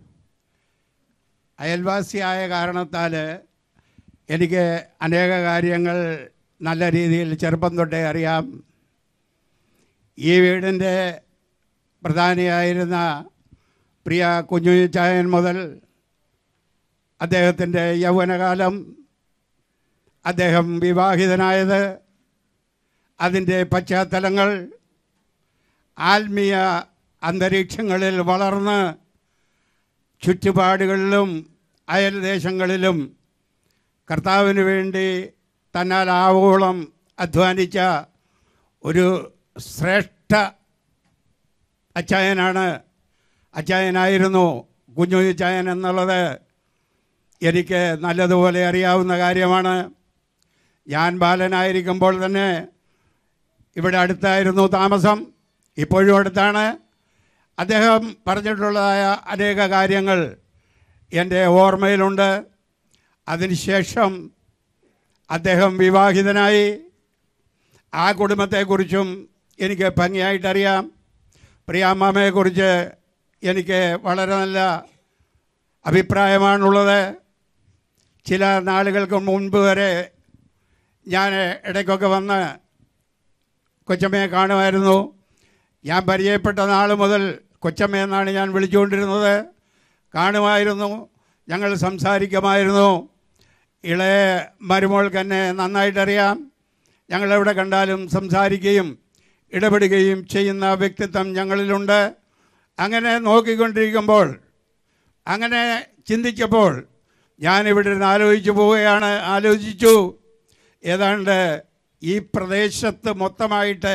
അയൽവാസിയായ കാരണത്താൽ എനിക്ക് അനേക കാര്യങ്ങൾ നല്ല രീതിയിൽ ചെറുപ്പം തൊട്ടേ അറിയാം ഈ വീടിൻ്റെ പ്രധാനിയായിരുന്ന പ്രിയ കുഞ്ഞുചായൻ മുതൽ അദ്ദേഹത്തിൻ്റെ യൗവനകാലം അദ്ദേഹം വിവാഹിതനായത് അതിൻ്റെ പശ്ചാത്തലങ്ങൾ ആത്മീയ അന്തരീക്ഷങ്ങളിൽ വളർന്ന് ചുറ്റുപാടുകളിലും അയൽദേശങ്ങളിലും കർത്താവിന് വേണ്ടി തന്നാൽ ആവോളം അധ്വാനിച്ച ഒരു ശ്രേഷ്ഠ അച്ചായനാണ് അച്ചായനായിരുന്നു കുഞ്ഞു ചായൻ എന്നുള്ളത് എനിക്ക് നല്ലതുപോലെ അറിയാവുന്ന കാര്യമാണ് ഞാൻ ബാലനായിരിക്കുമ്പോൾ തന്നെ ഇവിടെ അടുത്തായിരുന്നു താമസം ഇപ്പോഴും അടുത്താണ് അദ്ദേഹം പറഞ്ഞിട്ടുള്ളതായ അനേക കാര്യങ്ങൾ എൻ്റെ ഓർമ്മയിലുണ്ട് അതിനുശേഷം അദ്ദേഹം വിവാഹിതനായി ആ കുടുംബത്തെക്കുറിച്ചും എനിക്ക് ഭംഗിയായിട്ടറിയാം പ്രിയാമ്മയെക്കുറിച്ച് എനിക്ക് വളരെ നല്ല അഭിപ്രായമാണുള്ളത് ചില നാളുകൾക്ക് മുൻപ് വരെ ഞാൻ ഇടയ്ക്കൊക്കെ വന്ന് കൊച്ചമ്മയെ കാണുമായിരുന്നു ഞാൻ പരിചയപ്പെട്ട നാൾ മുതൽ കൊച്ചമ്മയെന്നാണ് ഞാൻ വിളിച്ചുകൊണ്ടിരുന്നത് കാണുമായിരുന്നു ഞങ്ങൾ സംസാരിക്കുമായിരുന്നു ഇളയ മരുമോൾക്ക് എന്നെ നന്നായിട്ടറിയാം ഞങ്ങളെവിടെ കണ്ടാലും സംസാരിക്കുകയും ഇടപെടുകയും ചെയ്യുന്ന വ്യക്തിത്വം ഞങ്ങളിലുണ്ട് അങ്ങനെ നോക്കിക്കൊണ്ടിരിക്കുമ്പോൾ അങ്ങനെ ചിന്തിച്ചപ്പോൾ ഞാനിവിടെ ഇരുന്ന് ആലോചിച്ചു പോവുകയാണ് ആലോചിച്ചു ഏതാണ്ട് ഈ പ്രദേശത്ത് മൊത്തമായിട്ട്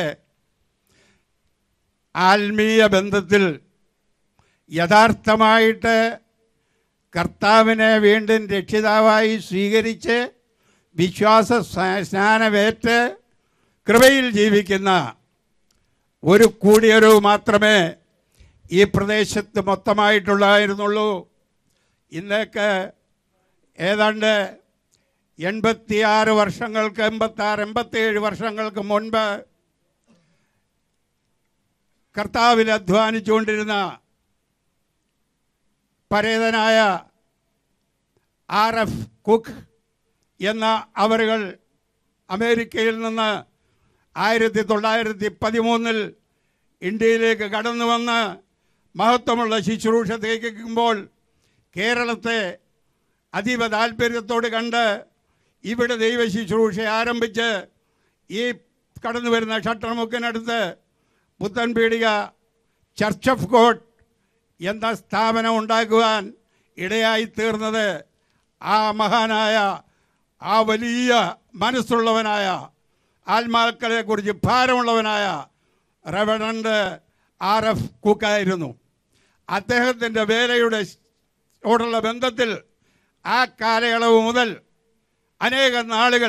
ആത്മീയ ബന്ധത്തിൽ യഥാർത്ഥമായിട്ട് കർത്താവിനെ വീണ്ടും രക്ഷിതാവായി സ്വീകരിച്ച് വിശ്വാസ സ്നാ- സ്നാനമേറ്റ് കൃപയിൽ ജീവിക്കുന്ന ഒരു കൂടിയൊരു മാത്രമേ ഈ പ്രദേശത്ത് മൊത്തമായിട്ടുള്ളായിരുന്നുള്ളൂ ഇന്നേക്ക് ഏതാണ്ട് എൺപത്തിയാറ് വർഷങ്ങൾക്ക് എൺപത്താറ് എൺപത്തിയേഴ് വർഷങ്ങൾക്ക് മുൻപ് കർത്താവിൽ അധ്വാനിച്ചുകൊണ്ടിരുന്ന പരേതനായ ആർ എഫ് കുക്ക് എന്ന അവരുകൾ അമേരിക്കയിൽ നിന്ന് ആയിരത്തി തൊള്ളായിരത്തി പതിമൂന്നിൽ ഇന്ത്യയിലേക്ക് കടന്നു വന്ന് മഹത്വമുള്ള ശുശ്രൂഷ തേക്കുമ്പോൾ കേരളത്തെ അതീവ താല്പര്യത്തോട് കണ്ട് ഇവിടെ ദൈവ ശുശ്രൂഷ ആരംഭിച്ച് ഈ കടന്നു വരുന്ന ഷട്ടർമുക്കിനടുത്ത് പുത്തൻപീടിക ചർച്ച് ഓഫ് ഗോഡ് എന്ന സ്ഥാപനം ഉണ്ടാക്കുവാൻ ഇടയായി തീർന്നത് ആ മഹാനായ ആ വലിയ മനസ്സുള്ളവനായ ആത്മാക്കളെ കുറിച്ച് ഭാരമുള്ളവനായ റവണണ്ട് ആർ എഫ് കുക്കായിരുന്നു അദ്ദേഹത്തിൻ്റെ വേലയുടെ ഓടുള്ള ബന്ധത്തിൽ ആ കാലയളവ് മുതൽ അനേക നാളുകൾ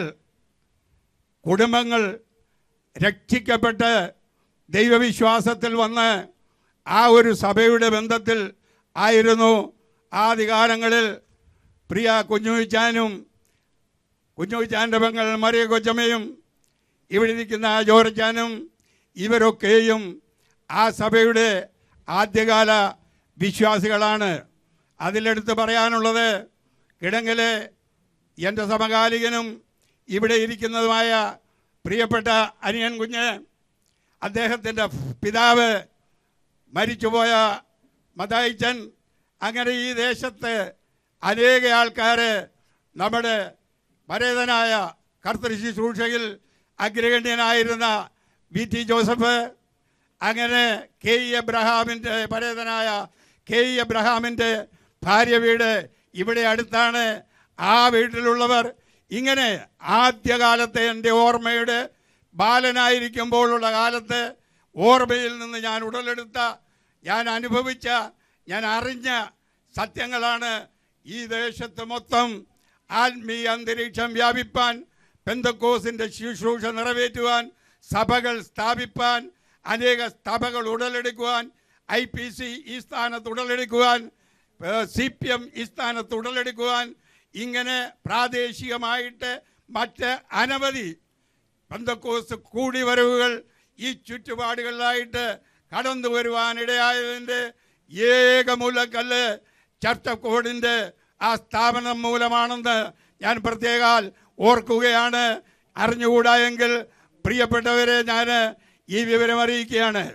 കുടുംബങ്ങൾ രക്ഷിക്കപ്പെട്ട് ദൈവവിശ്വാസത്തിൽ വന്ന് ആ ഒരു സഭയുടെ ബന്ധത്തിൽ ആയിരുന്നു ആദ്യകാലങ്ങളിൽ പ്രിയ കുഞ്ഞുവിച്ചാനും കുഞ്ഞുവിച്ചാൻ്റെ പെങ്ങൾ മറിയ കൊച്ചമ്മയും ഇവിടെ ഇരിക്കുന്ന ജോർജാനും ഇവരൊക്കെയും ആ സഭയുടെ ആദ്യകാല വിശ്വാസികളാണ് അതിലെടുത്ത് പറയാനുള്ളത് കിടങ്ങിലെ എൻ്റെ സമകാലികനും ഇവിടെ ഇരിക്കുന്നതുമായ പ്രിയപ്പെട്ട അനിയൻ കുഞ്ഞ് അദ്ദേഹത്തിൻ്റെ പിതാവ് മരിച്ചുപോയ മതായിച്ചൻ അങ്ങനെ ഈ ദേശത്ത് അനേക ആൾക്കാർ നമ്മുടെ പരേതനായ കർത്തൃ ശുശ്രൂഷയിൽ അഗ്രഗണ്യനായിരുന്ന വി ടി ജോസഫ് അങ്ങനെ കെ ഇ എബ്രഹാമിൻ്റെ പരേതനായ കെ ഇ എബ്രഹാമിൻ്റെ ഭാര്യ വീട് ഇവിടെ അടുത്താണ് ആ വീട്ടിലുള്ളവർ ഇങ്ങനെ ആദ്യകാലത്തെ എൻ്റെ ഓർമ്മയുടെ ബാലനായിരിക്കുമ്പോഴുള്ള കാലത്ത് ഓർമ്മയിൽ നിന്ന് ഞാൻ ഉടലെടുത്ത ഞാൻ അനുഭവിച്ച ഞാൻ അറിഞ്ഞ സത്യങ്ങളാണ് ഈ ദേശത്ത് മൊത്തം ആത്മീയ അന്തരീക്ഷം വ്യാപിപ്പാൻ പെന്തക്കോസിൻ്റെ ശുശ്രൂഷ നിറവേറ്റുവാൻ സഭകൾ സ്ഥാപിപ്പാൻ അനേക സഭകൾ ഉടലെടുക്കുവാൻ ഐ പി സി ഈ സ്ഥാനത്ത് ഉടലെടുക്കുവാൻ സി പി എം ഈ സ്ഥാനത്ത് ഉടലെടുക്കുവാൻ ഇങ്ങനെ പ്രാദേശികമായിട്ട് മറ്റ് അനവധി പെന്തക്കോസ് കൂടിവരവുകൾ ഈ ചുറ്റുപാടുകളിലായിട്ട് കടന്നു വരുവാനിടയായതിൻ്റെ ഏക മൂലക്കല്ല് ചർച്ച കോഡിൻ്റെ ആ സ്ഥാപനം മൂലമാണെന്ന് ഞാൻ പ്രത്യേകാൽ ഓർക്കുകയാണ് അറിഞ്ഞുകൂടായെങ്കിൽ പ്രിയപ്പെട്ടവരെ ഞാൻ ഈ വിവരം അറിയിക്കുകയാണ്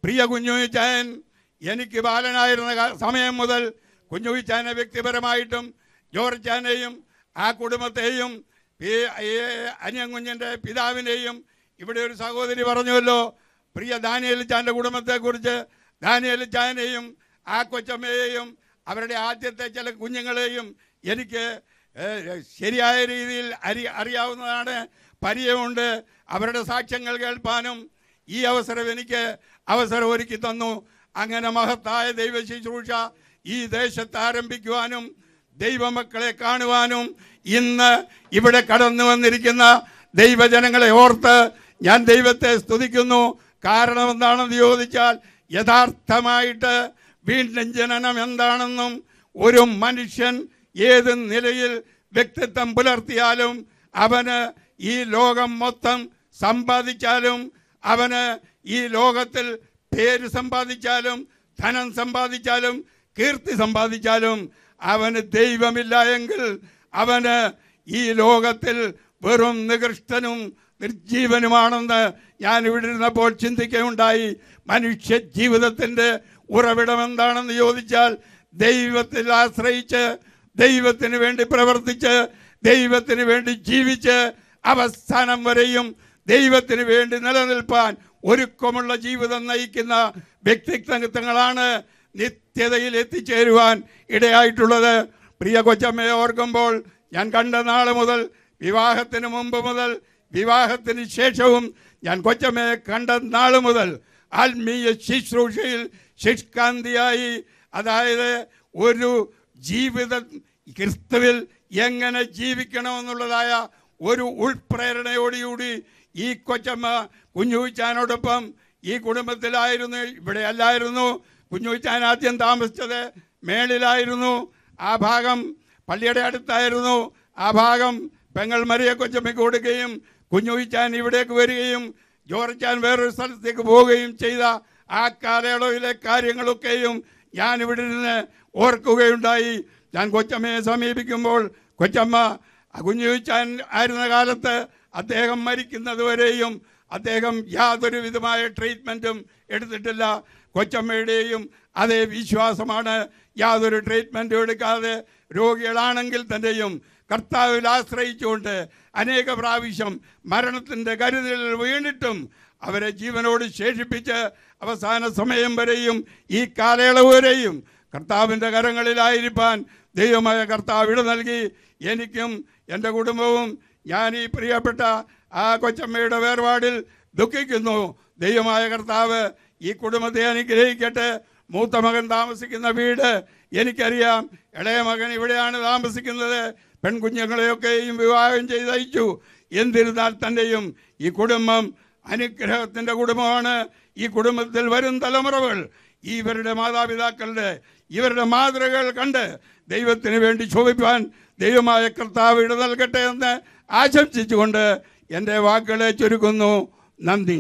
പ്രിയ കുഞ്ഞുച്ചായൻ എനിക്ക് ബാലനായിരുന്ന കാ- സമയം മുതൽ കുഞ്ഞുച്ചാനെ വ്യക്തിപരമായിട്ടും ജോർജാനെയും ആ കുടുംബത്തെയും ഈ- ഈ അനിയൻകുഞ്ഞിൻ്റെ പിതാവിനെയും ഇവിടെ ഒരു സഹോദരി പറഞ്ഞുവല്ലോ പ്രിയ ദാനിയൽ ചാൻ്റെ കുടുംബത്തെക്കുറിച്ച് ദാനിയൽ ചാനെയും ആ കൊച്ചമ്മയെയും അവരുടെ ആദ്യത്തെ ചില കുഞ്ഞുങ്ങളെയും എനിക്ക് ഏഹ്, ശരിയായ രീതിയിൽ അരി അറിയാവുന്നതാണ് പരിചയമുണ്ട് അവരുടെ സാക്ഷ്യങ്ങൾ കേൾപ്പാനും ഈ അവസരം എനിക്ക് അവസരം ഒരുക്കി തന്നു അങ്ങനെ മഹത്തായ ദൈവ ശുശ്രൂഷ ഈ ദേശത്ത് ആരംഭിക്കുവാനും ദൈവമക്കളെ കാണുവാനും ഇന്ന് ഇവിടെ കടന്നു വന്നിരിക്കുന്ന ദൈവജനങ്ങളെ ഓർത്ത് ഞാൻ ദൈവത്തെ സ്തുതിക്കുന്നു കാരണം എന്താണെന്ന് ചോദിച്ചാൽ യഥാർത്ഥമായിട്ട് വീണ്ടും ജനനം എന്താണെന്നും ഒരു മനുഷ്യൻ ഏത് നിലയിൽ വ്യക്തിത്വം പുലർത്തിയാലും അവന് ഈ ലോകം മൊത്തം സമ്പാദിച്ചാലും അവന് ഈ ലോകത്തിൽ പേര് സമ്പാദിച്ചാലും ധനം സമ്പാദിച്ചാലും കീർത്തി സമ്പാദിച്ചാലും അവന് ദൈവമില്ല എങ്കിൽ അവന് ഈ ലോകത്തിൽ വെറും നികൃഷ്ടനും നിർജീവനുമാണെന്ന് ഞാൻ ഇവിടെ ഇരുന്നപ്പോൾ ചിന്തിക്കുകയുണ്ടായി മനുഷ്യ ജീവിതത്തിൻ്റെ ഉറവിടം എന്താണെന്ന് ചോദിച്ചാൽ ദൈവത്തിൽ ആശ്രയിച്ച് ദൈവത്തിന് വേണ്ടി പ്രവർത്തിച്ച് ദൈവത്തിന് വേണ്ടി ജീവിച്ച് അവസാനം വരെയും ദൈവത്തിന് വേണ്ടി നിലനിൽപ്പാൻ ഒരുക്കമുള്ള ജീവിതം നയിക്കുന്ന വ്യക്തിത്വങ്ങളാണ് നിത്യതയിൽ എത്തിച്ചേരുവാൻ ഇടയായിട്ടുള്ളത് പ്രിയ കൊച്ചമ്മയെ ഓർക്കുമ്പോൾ ഞാൻ കണ്ട നാൾ മുതൽ വിവാഹത്തിന് മുമ്പ് മുതൽ വിവാഹത്തിന് ശേഷവും ഞാൻ കൊച്ചമ്മയെ കണ്ട നാൾ മുതൽ ആത്മീയ ശുശ്രൂഷയിൽ ശുഷ്കാന്തിയായി അതായത് ഒരു ജീവിത ക്രിസ്തുവിൽ എങ്ങനെ ജീവിക്കണമെന്നുള്ളതായ ഒരു ഉൾപ്രേരണയോടുകൂടി ഈ കൊച്ചമ്മ കുഞ്ഞുച്ചാനോടൊപ്പം ഈ കുടുംബത്തിലായിരുന്നു ഇവിടെ അല്ലായിരുന്നു കുഞ്ഞുച്ചാൻ ആദ്യം താമസിച്ചത് മേളിലായിരുന്നു ആ ഭാഗം പള്ളിയുടെ അടുത്തായിരുന്നു ആ ഭാഗം പെങ്ങൾ മരിയ കൊച്ചമ്മയ്ക്ക് കൊടുക്കുകയും കുഞ്ഞുച്ചാൻ ഇവിടേക്ക് വരികയും ജോർജാൻ വേറൊരു സ്ഥലത്തേക്ക് പോവുകയും ചെയ്ത ആ കാലയളവിലെ കാര്യങ്ങളൊക്കെയും ഞാൻ ഇവിടെ നിന്ന് ഓർക്കുകയുണ്ടായി ഞാൻ കൊച്ചമ്മയെ സമീപിക്കുമ്പോൾ കൊച്ചമ്മ കുഞ്ഞുച്ചാൻ ആയിരുന്ന കാലത്ത് അദ്ദേഹം മരിക്കുന്നത് വരെയും അദ്ദേഹം യാതൊരു വിധമായ ട്രീറ്റ്മെൻറ്റും എടുത്തിട്ടില്ല കൊച്ചമ്മയുടെയും അതേ വിശ്വാസമാണ് യാതൊരു ട്രീറ്റ്മെൻറ്റും എടുക്കാതെ രോഗികളാണെങ്കിൽ തന്നെയും കർത്താവിൽ ആശ്രയിച്ചുകൊണ്ട് അനേക പ്രാവശ്യം മരണത്തിൻ്റെ കരുതലിൽ വീണിട്ടും അവരെ ജീവനോട് ശേഷിപ്പിച്ച് അവസാന സമയം വരെയും ഈ കാലയളവ് വരെയും കർത്താവിൻ്റെ കരങ്ങളിലായിരിക്കാൻ ദൈവമായ കർത്താവ് ഇട നൽകി എനിക്കും എൻ്റെ കുടുംബവും ഞാൻ ഈ പ്രിയപ്പെട്ട ആ കൊച്ചമ്മയുടെ വേർപാടിൽ ദുഃഖിക്കുന്നു ദൈവമായ കർത്താവ് ഈ കുടുംബത്തെ അനുഗ്രഹിക്കട്ടെ മൂത്ത മകൻ താമസിക്കുന്ന വീട് എനിക്കറിയാം ഇളയ മകൻ ഇവിടെയാണ് താമസിക്കുന്നത് പെൺകുഞ്ഞുങ്ങളെയൊക്കെയും വിവാഹം ചെയ്ത് അയച്ചു എന്നിരുന്നാൽ തന്നെയും ഈ കുടുംബം അനുഗ്രഹത്തിൻ്റെ കുടുംബമാണ് ഈ കുടുംബത്തിൽ വരും തലമുറകൾ ഇവരുടെ മാതാപിതാക്കളുടെ ഇവരുടെ മാതൃകകൾ കണ്ട് ദൈവത്തിന് വേണ്ടി ശോഭിപ്പാൻ ദൈവമായ കർത്താവ് ഇട നൽകട്ടെ എന്ന് ആശംസിച്ചുകൊണ്ട് എൻ്റെ വാക്കുകളെ ചുരുക്കുന്നു നന്ദി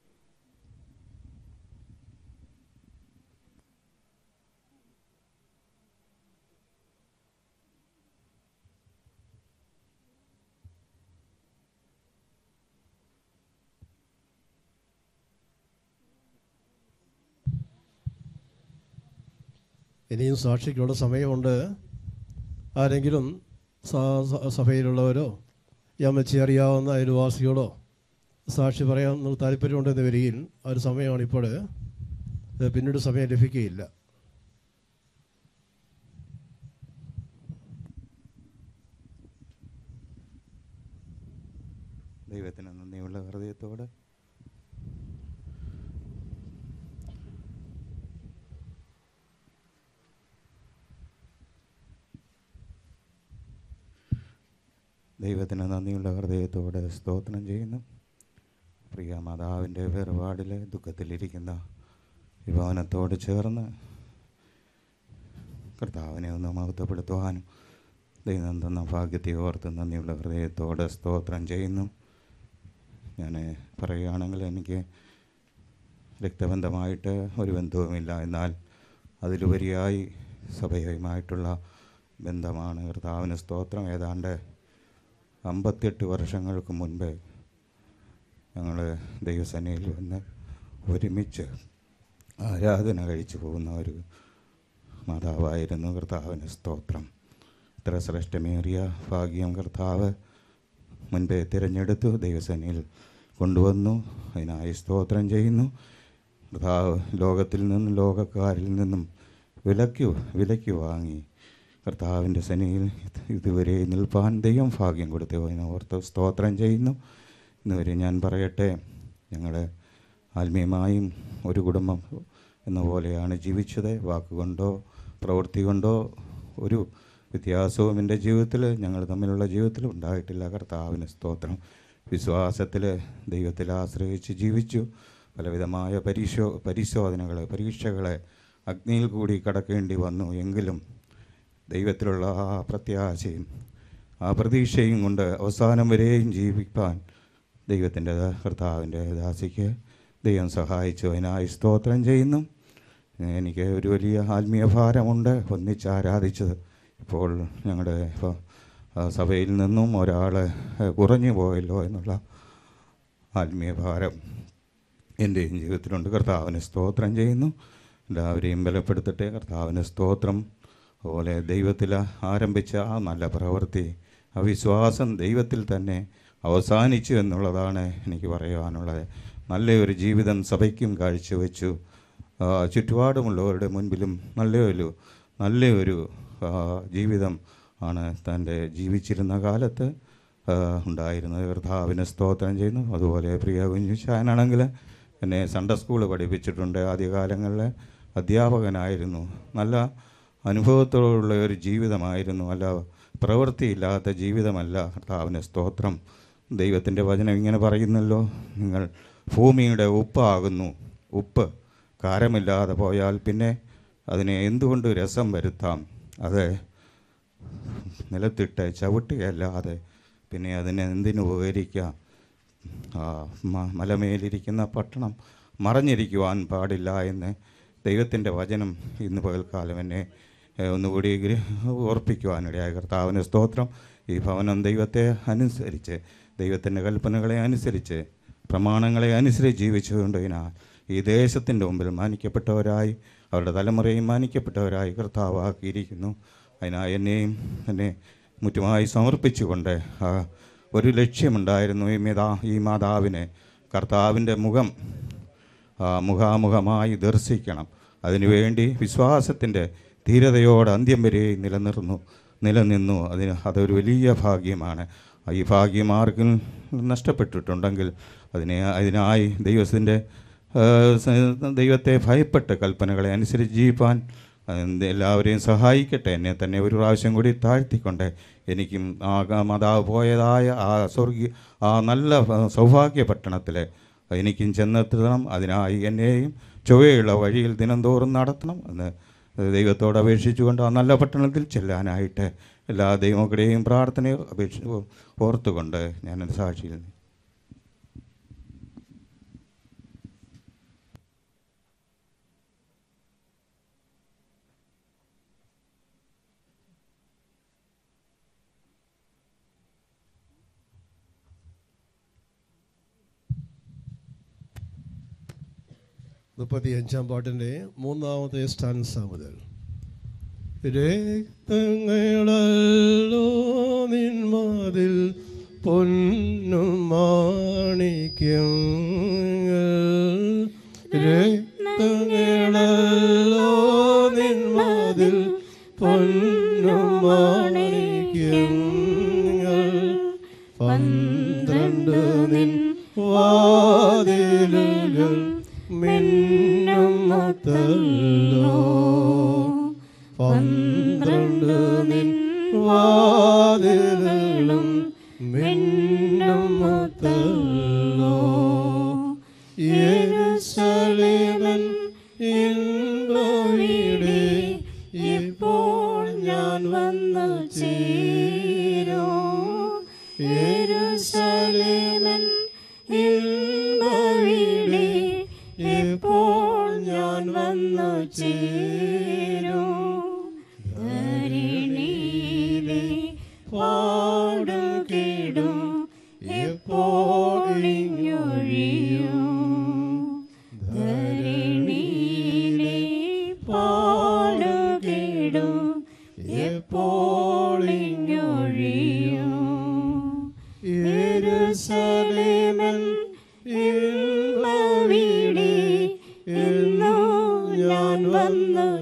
ഇനിയും സാക്ഷിക്കുള്ള സമയമുണ്ട് ആരെങ്കിലും സ- സ- സഭയിലുള്ളവരോ യമച്ചി അറിയാവുന്ന അയൽവാസികളോ സാക്ഷി പറയാൻ താല്പര്യമുണ്ടെന്ന് വരികയിൽ ആ ഒരു സമയമാണ് ഇപ്പോൾ ഏഹ് പിന്നീട് സമയം ലഭിക്കുകയില്ല ദൈവത്തിന് നന്ദിയുള്ള ഹൃദയത്തോടെ ദൈവത്തിന് നന്ദിയുള്ള ഹൃദയത്തോടെ സ്തോത്രം ചെയ്യുന്നു പ്രിയ മാതാവിൻ്റെ വേർപാടിലെ ദുഃഖത്തിലിരിക്കുന്ന ഈ ഭവനത്തോട് ചേർന്ന് കർത്താവിനെ ഒന്ന് മഹത്വപ്പെടുത്തുവാനും ദൈവം തന്ന ഭാഗ്യത്തെ ഓർത്ത് നന്ദിയുള്ള ഹൃദയത്തോടെ സ്തോത്രം ചെയ്യുന്നു ഞാൻ പറയുകയാണെങ്കിൽ എനിക്ക് രക്തബന്ധമായിട്ട് ഒരു ബന്ധവുമില്ല എന്നാൽ അതിലുപരിയായി സഭയുമായിട്ടുള്ള ബന്ധമാണ് കർത്താവിന് സ്തോത്രം ഏതാണ്ട് അമ്പത്തെട്ട് വർഷങ്ങൾക്ക് മുൻപ് ഞങ്ങൾ ദൈവസേനയിൽ വന്ന് ഒരുമിച്ച് ആരാധന കഴിച്ചു പോകുന്ന ഒരു മാതാവായിരുന്നു കർത്താവിന് സ്തോത്രം ഇത്ര ശ്രേഷ്ഠമേറിയ ഭാഗ്യം കർത്താവ് മുൻപേ തിരഞ്ഞെടുത്തു ദൈവസേനയിൽ കൊണ്ടുവന്നു അതിനായി സ്തോത്രം ചെയ്യുന്നു കർത്താവ് ലോകത്തിൽ നിന്നും ലോകക്കാരിൽ നിന്നും വിലയ്ക്ക് വിലയ്ക്ക് വാങ്ങി കർത്താവിൻ്റെ സേനയിൽ ഇതുവരെ നിൽപ്പാൻ ദൈവം ഭാഗ്യം കൊടുത്തു അതിനെ ഓർത്ത് സ്തോത്രം ചെയ്യുന്നു ഇന്നുവരെ ഞാൻ പറയട്ടെ ഞങ്ങൾ ആത്മീയമായും ഒരു കുടുംബം എന്ന പോലെയാണ് ജീവിച്ചത് വാക്കുകൊണ്ടോ പ്രവൃത്തി കൊണ്ടോ ഒരു വ്യത്യാസവും എൻ്റെ ജീവിതത്തിൽ ഞങ്ങൾ തമ്മിലുള്ള ജീവിതത്തിൽ ഉണ്ടായിട്ടില്ല കർത്താവിന് സ്തോത്രം വിശ്വാസത്തിൽ ദൈവത്തിൽ ആശ്രയിച്ച് ജീവിച്ചു പലവിധമായ പരീക്ഷോ പരിശോധനകൾ പരീക്ഷകളെ അഗ്നിയിൽ കൂടി കടക്കേണ്ടി വന്നു എങ്കിലും ദൈവത്തിലുള്ള ആ പ്രത്യാശയും ആ പ്രതീക്ഷയും കൊണ്ട് അവസാനം വരെയും ജീവിപ്പാൻ ദൈവത്തിൻ്റെ കർത്താവിൻ്റെ ദാസിക്ക് ദൈവം സഹായിച്ചു അതിനായി സ്തോത്രം ചെയ്യുന്നു എനിക്ക് ഒരു വലിയ ആത്മീയ ഭാരമുണ്ട് ഒന്നിച്ച് ആരാധിച്ചത് ഇപ്പോൾ ഞങ്ങളുടെ ഇപ്പം സഭയിൽ നിന്നും ഒരാൾ കുറഞ്ഞു പോയല്ലോ എന്നുള്ള ആത്മീയ ഭാരം എൻ്റെയും ജീവിതത്തിലുണ്ട് കർത്താവിന് സ്തോത്രം ചെയ്യുന്നു എല്ലാവരെയും ബലപ്പെടുത്തട്ടെ കർത്താവിന് സ്തോത്രം അതുപോലെ ദൈവത്തിൽ ആരംഭിച്ച ആ നല്ല പ്രവൃത്തി ആ വിശ്വാസം ദൈവത്തിൽ തന്നെ അവസാനിച്ചു എന്നുള്ളതാണ് എനിക്ക് പറയുവാനുള്ളത് നല്ലൊരു ജീവിതം സഭയ്ക്കും കാഴ്ചവെച്ചു ആ, ചുറ്റുപാടുമുള്ളവരുടെ മുൻപിലും നല്ലൊരു നല്ലൊരു ആ, ജീവിതം ആണ് തൻ്റെ ജീവിച്ചിരുന്ന കാലത്ത് ആ, ഉണ്ടായിരുന്നത് കർത്താവിന് സ്തോത്രം ചെയ്യുന്നു അതുപോലെ പ്രിയ കുഞ്ഞുശാനാണെങ്കിൽ എന്നെ സൺഡേ സ്കൂൾ പഠിപ്പിച്ചിട്ടുണ്ട് ആദ്യകാലങ്ങളിൽ അധ്യാപകനായിരുന്നു നല്ല അനുഭവത്തോടുള്ള ഒരു ജീവിതമായിരുന്നു അല്ല പ്രവൃത്തിയില്ലാത്ത ജീവിതമല്ല കർത്താവിന് സ്തോത്രം ദൈവത്തിൻ്റെ വചനം ഇങ്ങനെ പറയുന്നല്ലോ നിങ്ങൾ ഭൂമിയുടെ ഉപ്പാകുന്നു ഉപ്പ് കാരമില്ലാതെ പോയാൽ പിന്നെ അതിനെ എന്തുകൊണ്ട് രസം വരുത്താം അത് നിലത്തിട്ട് ചവിട്ടുകയല്ലാതെ പിന്നെ അതിനെ എന്തിനു ഉപകരിക്കാം ആ, മ- മലമേലിരിക്കുന്ന പട്ടണം മറഞ്ഞിരിക്കുവാൻ പാടില്ല എന്ന് ദൈവത്തിൻ്റെ വചനം ഇന്ന് പകൽക്കാലം എന്നെ ഏഹ്, ഒന്നുകൂടി ഗ്ര- ഓർപ്പിക്കുവാനിടയായ കർത്താവിന് സ്തോത്രം ഈ ഭവനം ദൈവത്തെ അനുസരിച്ച് ദൈവത്തിൻ്റെ കൽപ്പനകളെ അനുസരിച്ച് പ്രമാണങ്ങളെ അനുസരിച്ച് ജീവിച്ചുകൊണ്ടതിനാൽ ഈ ദേശത്തിൻ്റെ മുമ്പിൽ മാനിക്കപ്പെട്ടവരായി അവരുടെ തലമുറയും മാനിക്കപ്പെട്ടവരായി കർത്താവാക്കിയിരിക്കുന്നു അതിനായി എന്നെയും എന്നെ മുറ്റുമായി സമർപ്പിച്ചുകൊണ്ട് ആ ഒരു ലക്ഷ്യമുണ്ടായിരുന്നു ഈ മിതാ ഈ മാതാവിനെ കർത്താവിൻ്റെ മുഖം ആ, മുഖാമുഖമായി ദർശിക്കണം അതിനുവേണ്ടി വിശ്വാസത്തിൻ്റെ ധീരതയോടെ അന്ത്യം വരെ നിലനിർന്നു നിലനിന്നു അതിന് അതൊരു വലിയ ഭാഗ്യമാണ് ഈ ഭാഗ്യം ആർക്കും നഷ്ടപ്പെട്ടിട്ടുണ്ടെങ്കിൽ അതിനെ അതിനായി ദൈവത്തിൻ്റെ ദൈവത്തെ ഭയപ്പെട്ട് കൽപ്പനകളെ അനുസരിച്ച് ജീവിപ്പാൻ അത് എല്ലാവരെയും സഹായിക്കട്ടെ എന്നെ തന്നെ ഒരു പ്രാവശ്യം കൂടി താഴ്ത്തിക്കൊണ്ട് എനിക്കും ആ ഗ- മാതാവ് പോയതായ ആ സ്വർഗീയ ആ നല്ല ഭ- സൗഭാഗ്യ പട്ടണത്തിൽ എനിക്കും ചെന്നെത്തണം അതിനായി എന്നെയും ചൊവ്വയുള്ള വഴിയിൽ ദിനംതോറും നടത്തണം എന്ന് ദൈവത്തോട് അപേക്ഷിച്ചുകൊണ്ട് ആ നല്ല പട്ടണത്തിൽ ചെല്ലാനായിട്ട് എല്ലാ ദൈവങ്ങളുടെയും പ്രാർത്ഥനയോ അപേക്ഷ ഓർത്തുകൊണ്ട് ഞാനത് സാക്ഷിയിൽ മുപ്പത്തി അഞ്ചാം പാട്ടിൻ്റെ മൂന്നാമത്തെ സ്ഥാൻസ മുതൽ രക്തങ്ങളല്ലോ നിന്മാതിൽ പൊന്നും മാണിക്യം രക്തങ്ങളല്ലോ നിന്മാതിൽ പൊന്നും മാണിക്യം പന്ത്രണ്ട് നിൻ വാതിലുകൾ മിന്നും മുത്തല്ലോ പന്ത്രണ്ട് നിൻ വാതിലുകളും മിന്നും മുത്തല്ലോ യെരൂശലേമൻ ഇൻപവിടെ ഇപ്പോൾ ഞാൻ വന്നു ചേരൂ യെരൂശലേമൻ ഇൻപവിടെ ഇപ്പോൾ ഞാൻ വന്നു ചേരൂ ധരണിയിലെ പാടുകേടും എപ്പോഴിഞ്ഞൊഴിയും ധരണിയിലെ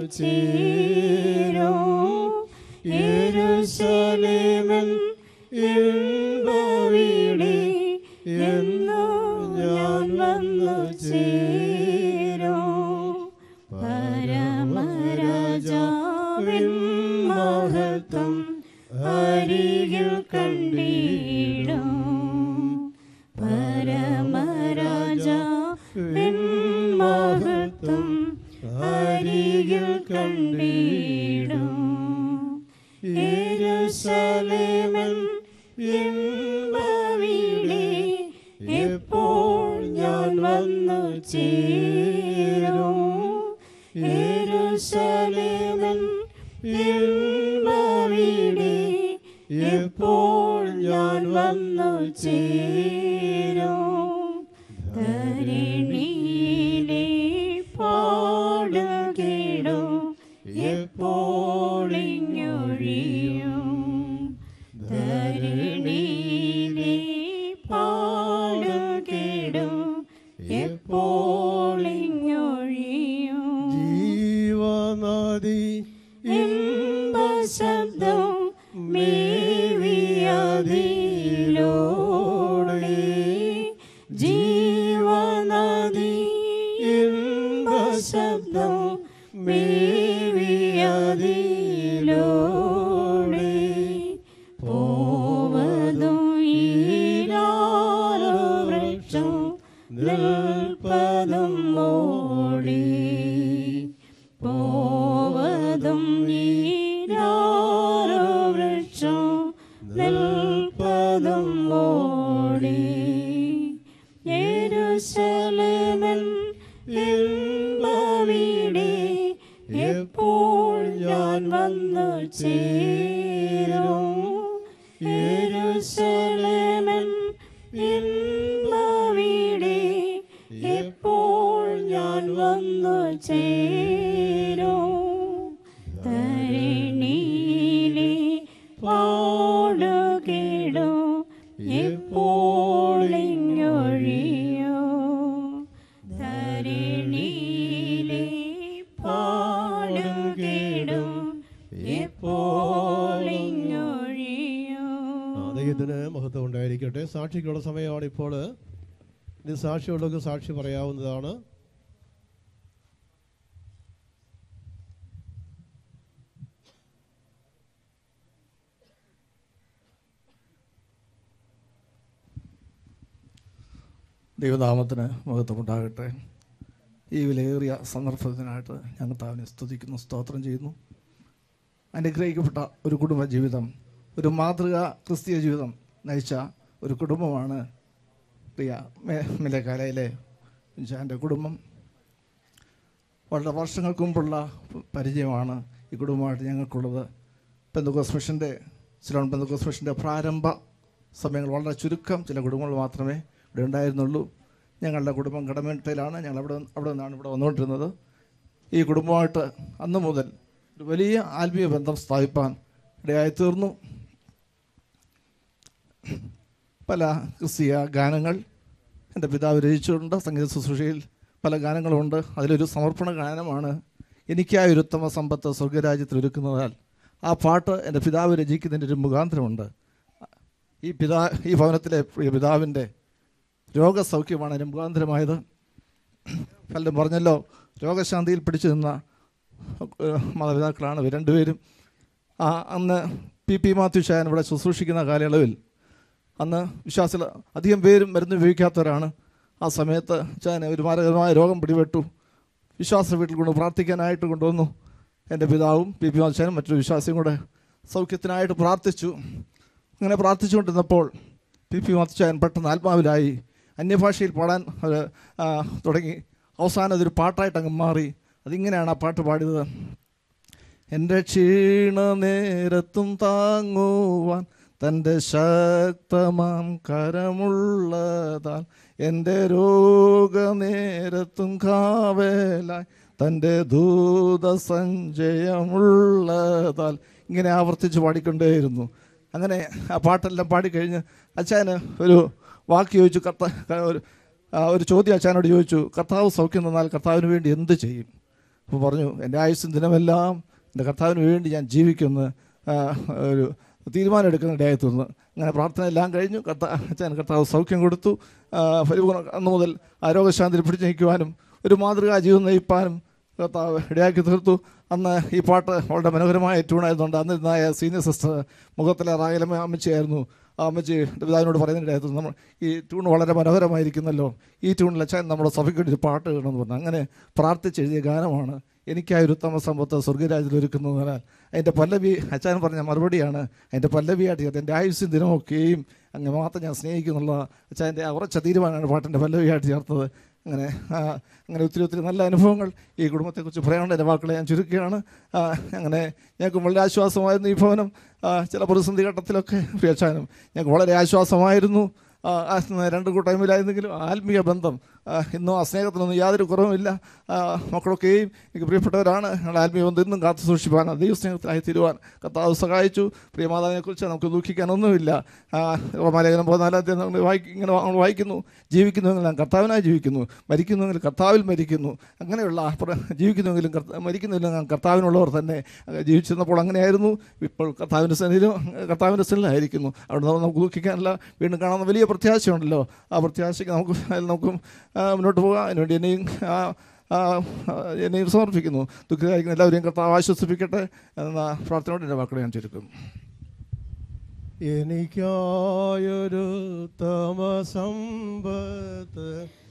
ചേരും യെരൂശലേമൻ ഇൽവവിടെ എന്നു ഞാൻ വന്നു ചേരും പരമരാജാവിൻ മഹത്വം അരികിൽ കണ്ടിടും പരമരാജാവിൻ മഹത്വം അരികിൽ കണ്ടിടും യെരൂശലേമൻ ഇമ്പവിടെ എപ്പോൾ ഞാൻ വന്നു ചേരും യെരൂശലേമൻ ഇമ്പവിടെ എപ്പോൾ ഞാൻ വന്നു ചേരും ധരണിയിലെ പാടുകിടും എപ്പോളിങ്ങൊഴിയും ധരണിയിലെ പാടുകിടും എപ്പോളിങ്ങൊഴിയും ജീവനദി ഇമ്പശബ്ദം മേവിയതിലോടെ ജീവനദി ഇമ്പശബ്ദം മേവിയതിലോടെ പോവതും ഈരാറു വൃക്ഷം നിൽപ്പതും മോടി പോവതും ഈരാറു വൃക്ഷം നിൽപ്പതും മോടി യെരൂശലേമൻ ഇമ്പവിടെ എപ്പോൾ ഞാൻ വന്നു ചേരും യെരൂശലേമൻ ഇമ്പവിടെ എപ്പോൾ ഞാൻ വന്നു ചേരും തരണിയിലെ പാടുകിടും എപ്പോളിങ്ങൊഴിയോ തരണിയിലെ പാടുകിടും എപ്പോളിങ്ങൊഴിയോ ദൈവത്തിന് മഹത്വം ഉണ്ടായിരിക്കട്ടെ സാക്ഷിക്കുള്ള സമയമാണ് ഇപ്പോൾ ഇനി സാക്ഷിയുള്ളവർക്ക് സാക്ഷി പറയാവുന്നതാണ് ദൈവനാമത്തിന് മഹത്വമുണ്ടാകട്ടെ ഈ വിലയേറിയ സന്ദർഭത്തിനായിട്ട് ഞങ്ങൾ താവിനെ സ്തുതിക്കുന്നു സ്തോത്രം ചെയ്യുന്നു അനുഗ്രഹിക്കപ്പെട്ട ഒരു കുടുംബ ജീവിതം ഒരു മാതൃക ക്രിസ്തീയ ജീവിതം നയിച്ച ഒരു കുടുംബമാണ് പ്രിയ മെ- മിലക്കാലയിലെ എൻ്റെ കുടുംബം വളരെ വർഷങ്ങൾക്ക് മുമ്പുള്ള പരിചയമാണ് ഈ കുടുംബമായിട്ട് ഞങ്ങൾക്കുള്ളത് പെന്തക്കോസ് മിഷൻ്റെ സിലോൺ പെന്തക്കോസ് മിഷൻ്റെ പ്രാരംഭ സമയങ്ങൾ വളരെ ചുരുക്കം ചില കുടുംബങ്ങൾ മാത്രമേ ഇവിടെ ഉണ്ടായിരുന്നുള്ളൂ ഞങ്ങളുടെ കുടുംബം കടമേട്ടയിലാണ് ഞങ്ങൾ അവിടെ അവിടെ നിന്നാണ് ഇവിടെ വന്നുകൊണ്ടിരുന്നത് ഈ കുടുംബമായിട്ട് അന്ന് മുതൽ ഒരു വലിയ ആത്മീയ ബന്ധം സ്ഥാപിപ്പാൻ ഇടയായി തീർന്നു പല ക്രിസ്തീയ ഗാനങ്ങൾ എൻ്റെ പിതാവ് രചിച്ചിട്ടുണ്ട് സംഗീത ശുശ്രൂഷയിൽ പല ഗാനങ്ങളുമുണ്ട് അതിലൊരു സമർപ്പണ ഗാനമാണ് എനിക്കായി ഒരു ഉത്തമ സമ്പത്ത് സ്വർഗരാജ്യത്തിൽ ഒരുക്കുന്നതാൽ ആ പാട്ട് എൻ്റെ പിതാവ് രചിക്കുന്നതിൻ്റെ ഒരു മുഖാന്തരമുണ്ട് ഈ പിതാ ഈ ഭവനത്തിലെ പ്രിയ പിതാവിൻ്റെ രോഗസൗഖ്യമാണ് അതിന് മുഖാന്തരമായത് പലരും പറഞ്ഞല്ലോ രോഗശാന്തിയിൽ പിടിച്ചു നിന്ന ഏഹ്, മാതാപിതാക്കളാണ് ഇവർ രണ്ടുപേരും ആ അന്ന് പി പി മാത്യു ഷാൻ ഇവിടെ ശുശ്രൂഷിക്കുന്ന കാലയളവിൽ അന്ന് വിശ്വാസികൾ അധികം പേരും മരുന്ന് ഉപയോഗിക്കാത്തവരാണ് ആ സമയത്ത് ചാൻ ഒരു മാരകമായ രോഗം പിടിപെട്ടു വിശ്വാസ വീട്ടിൽ കൊണ്ട് പ്രാർത്ഥിക്കാനായിട്ട് കൊണ്ടുവന്നു എൻ്റെ പിതാവും പി പി മാത്യുശാനും മറ്റൊരു വിശ്വാസിയും കൂടെ സൗഖ്യത്തിനായിട്ട് പ്രാർത്ഥിച്ചു അങ്ങനെ പ്രാർത്ഥിച്ചുകൊണ്ടിരുന്നപ്പോൾ പി പി മാത്യുശാൻ പെട്ടെന്ന് ആത്മാവിലായി അന്യഭാഷയിൽ പാടാൻ അവർ ആ, തുടങ്ങി അവസാനം അതൊരു പാട്ടായിട്ട് അങ്ങ് മാറി അതിങ്ങനെയാണ് ആ പാട്ട് പാടിയത് എൻ്റെ ക്ഷീണ നേരത്തും താങ്ങുവാൻ തൻ്റെ ശക്തമാം കരമുള്ളതാൽ എൻ്റെ രോഗനേരത്തും കാവേലായി തൻ്റെ ദൂത സഞ്ചയമുള്ളതാൽ ഇങ്ങനെ ആവർത്തിച്ച് പാടിക്കൊണ്ടേയിരുന്നു അങ്ങനെ ആ പാട്ടെല്ലാം പാടിക്കഴിഞ്ഞ് അച്ഛന് ഒരു വാക്ക് ചോദിച്ചു കർത്ത ക- ഒരു ആ, ഒരു ചോദ്യം അച്ഛനോട് ചോദിച്ചു കർത്താവ് സൗഖ്യം തന്നാൽ കർത്താവിന് വേണ്ടി എന്ത് ചെയ്യും അപ്പോൾ പറഞ്ഞു എൻ്റെ ആയുസ്സും ദിനമെല്ലാം എൻ്റെ കർത്താവിന് വേണ്ടി ഞാൻ ജീവിക്കുമെന്ന് ആ, ഒരു തീരുമാനം എടുക്കുന്ന ഇടയായി തീർന്നു അങ്ങനെ പ്രാർത്ഥന എല്ലാം കഴിഞ്ഞു കർത്താ അച്ഛൻ കർത്താവ് സൗഖ്യം കൊടുത്തു ആ, പരിപൂർണ്ണ അന്ന് മുതൽ ആരോഗ്യശാന്തിയിൽ പിടിച്ചു നിൽക്കുവാനും ഒരു മാതൃകാ ജീവിതം നയിപ്പാനും കർത്താവ് ഇടയാക്കി തീർത്തു അന്ന് ഈ പാട്ട് വളരെ മനോഹരമായ ട്യൂണായതുകൊണ്ട് അന്ന് ഇരുന്നായ സീനിയർ സിസ്റ്റർ മുഖത്തിലെ റായലമ്മ അമ്മച്ചിയായിരുന്നു ആ അമ്മച്ചി എൻ്റെ പിതാവിനോട് പറയുന്നതിനിടയായിരുന്നു നമ്മൾ ഈ ട്യൂൺ വളരെ മനോഹരമായിരിക്കുന്നല്ലോ ഈ ട്യൂണിൽ അച്ഛൻ നമ്മുടെ സഭയ്ക്ക് വേണ്ടി ഒരു പാട്ട് ഇടണമെന്ന് പറഞ്ഞു അങ്ങനെ പ്രാർത്ഥിച്ചെഴുതിയ ഗാനമാണ് എനിക്കായി ഒരു ഉത്തമ സമ്പത്ത് സ്വർഗരാജ്യത്തിൽ ഒരുക്കുന്നതിനാൽ അതിൻ്റെ പല്ലവി അച്ഛൻ പറഞ്ഞ മറുപടിയാണ് അതിൻ്റെ പല്ലവിയായിട്ട് ചെയ്തത് എൻ്റെ ആയുസ്സും ദിനമൊക്കെയും അങ്ങ് മാത്രം ഞാൻ സ്നേഹിക്കുന്നുള്ള അച്ഛൻ്റെ ഉറച്ച തീരുമാനമാണ് പാട്ടിൻ്റെ പല്ലവിയായിട്ട് ചേർത്തത് അങ്ങനെ ആ, അങ്ങനെ ഒത്തിരി ഒത്തിരി നല്ല അനുഭവങ്ങൾ ഈ കുടുംബത്തെക്കുറിച്ച് പറയാനുള്ള എൻ്റെ വാക്കുകളെ ഞാൻ ചുരുക്കുകയാണ് ആ, അങ്ങനെ ഞങ്ങൾക്ക് വളരെ ആശ്വാസമായിരുന്നു ഈ ഭവനം ആ, ചില പ്രതിസന്ധി ഘട്ടത്തിലൊക്കെ പ്രിയച്ചാനും ഞങ്ങൾക്ക് വളരെ ആശ്വാസമായിരുന്നു ആ, ആ രണ്ട് കൂട്ടായ്മയിലായിരുന്നെങ്കിലും ആത്മീയ ബന്ധം ആ, ഇന്നും ആ സ്നേഹത്തിനൊന്നും യാതൊരു കുറവുമില്ല ആ, മക്കളൊക്കെയും എനിക്ക് പ്രിയപ്പെട്ടവരാണ് ഞങ്ങളുടെ ആത്മീയ ബന്ധം ഇന്നും കാത്തു സൂക്ഷിപ്പാൻ ദൈവസ്നേഹത്തിലായി തീരുവാൻ കർത്താവ് സഹായിച്ചു പ്രിയമാതാവിനെക്കുറിച്ച് നമുക്ക് ദുഃഖിക്കാനൊന്നുമില്ല ആ, റോമാലേഖനം പതിനാലാം നമ്മൾ വായിക്കും ഇങ്ങനെ നമ്മൾ വായിക്കുന്നു ജീവിക്കുന്നുവെങ്കിൽ ഞാൻ കർത്താവിനായി ജീവിക്കുന്നു മരിക്കുന്നുവെങ്കിൽ കർത്താവിൽ മരിക്കുന്നു അങ്ങനെയുള്ള പ്ര- ജീവിക്കുന്നുവെങ്കിലും കർത്ത- മരിക്കുന്നില്ലെങ്കിലും ഞാൻ കർത്താവിനുള്ളവർ തന്നെ ആ, ജീവിച്ചിരുന്നപ്പോൾ അങ്ങനെയായിരുന്നു ഇപ്പോൾ കർത്താവിൻ്റെ സന്നിധിയിലും കർത്താവിൻ്റെ സ്ഥലമായിരിക്കുന്നു അവിടെ നിന്ന് നമുക്ക് ദുഃഖിക്കാനല്ല വീണ്ടും കാണുന്ന വലിയ പ്രത്യാശയുണ്ടല്ലോ ആ പ്രത്യാശയ്ക്ക് നമുക്ക് അതിൽ നമുക്കും ആ, മുന്നോട്ട് പോകാം അതിനുവേണ്ടി എന്നെയും ആ, ആ, ആ, എന്നെയും സമർപ്പിക്കുന്നു ദുഃഖിതായിരിക്കുന്ന എല്ലാവരെയും കർത്താവ് ആശ്വസിപ്പിക്കട്ടെ എന്ന പ്രാർത്ഥനയോടെ എൻ്റെ വാക്കുകളെ ഞാൻ ചുരുക്കും എനിക്കായൊരു തമസമ്പത്ത്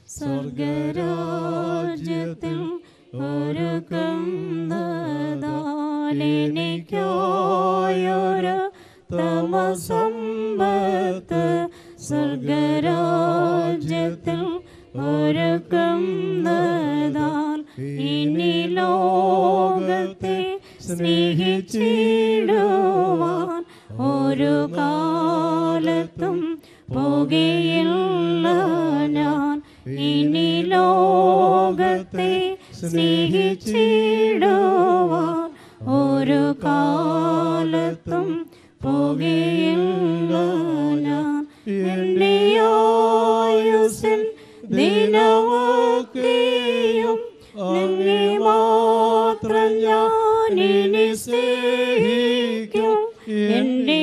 സ്വർഗരാജ്യത്തിൽ ഒരുക്കുന്നതാലെനിക്കായൊരു തമസമ്പത്ത് സ്വർഗരാജ്യത്തിൽ ഒരുക്കുന്നതാൽ ഇനി ലോകത്തെ സ്നേഹിച്ചിടുവാൻ ഒരു കാലത്തും പോകുകയില്ല ഞാൻ ഇനി ലോകത്തെ സ്നേഹിച്ചിടുവാൻ ഒരു കാലത്തും പോകുകയില്ല ഞാൻ എൻ്റെ ആയുസ്സിൻ ദിനമൊക്കെയും നിന്നെ മാത്രം ഞാൻ ഇനി സ്നേഹിക്കും എൻ്റെ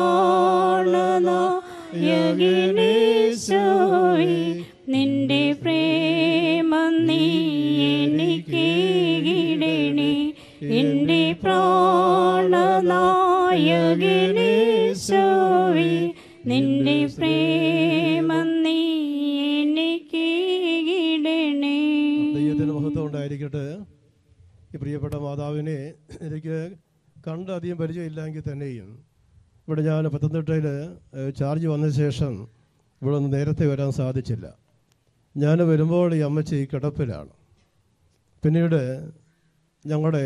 പ്രാണനായകനേശോയി നിന്റെ പ്രേമം നീ എനിക്ക് കിടണേ എൻ്റെ പ്രാണനായകനേശോയി നിന്റെ പ്രേമം നീ എനിക്ക് കിടണേ ദൈവത്തിൻ്റെ മഹത്വം ഉണ്ടായിരിക്കട്ടെ ഈ പ്രിയപ്പെട്ട മാതാവിനെ എനിക്ക് കണ്ട് അധികം പരിചയമില്ലെങ്കിൽ തന്നെയും ഇവിടെ ഞാൻ പത്തനംതിട്ടയിൽ ഏഹ്, ചാർജ് വന്ന ശേഷം ഇവിടെ ഒന്ന് നേരത്തെ വരാൻ സാധിച്ചില്ല ഞാൻ വരുമ്പോൾ ഈ അമ്മച്ചി കിടപ്പിലാണ് പിന്നീട് ഞങ്ങളുടെ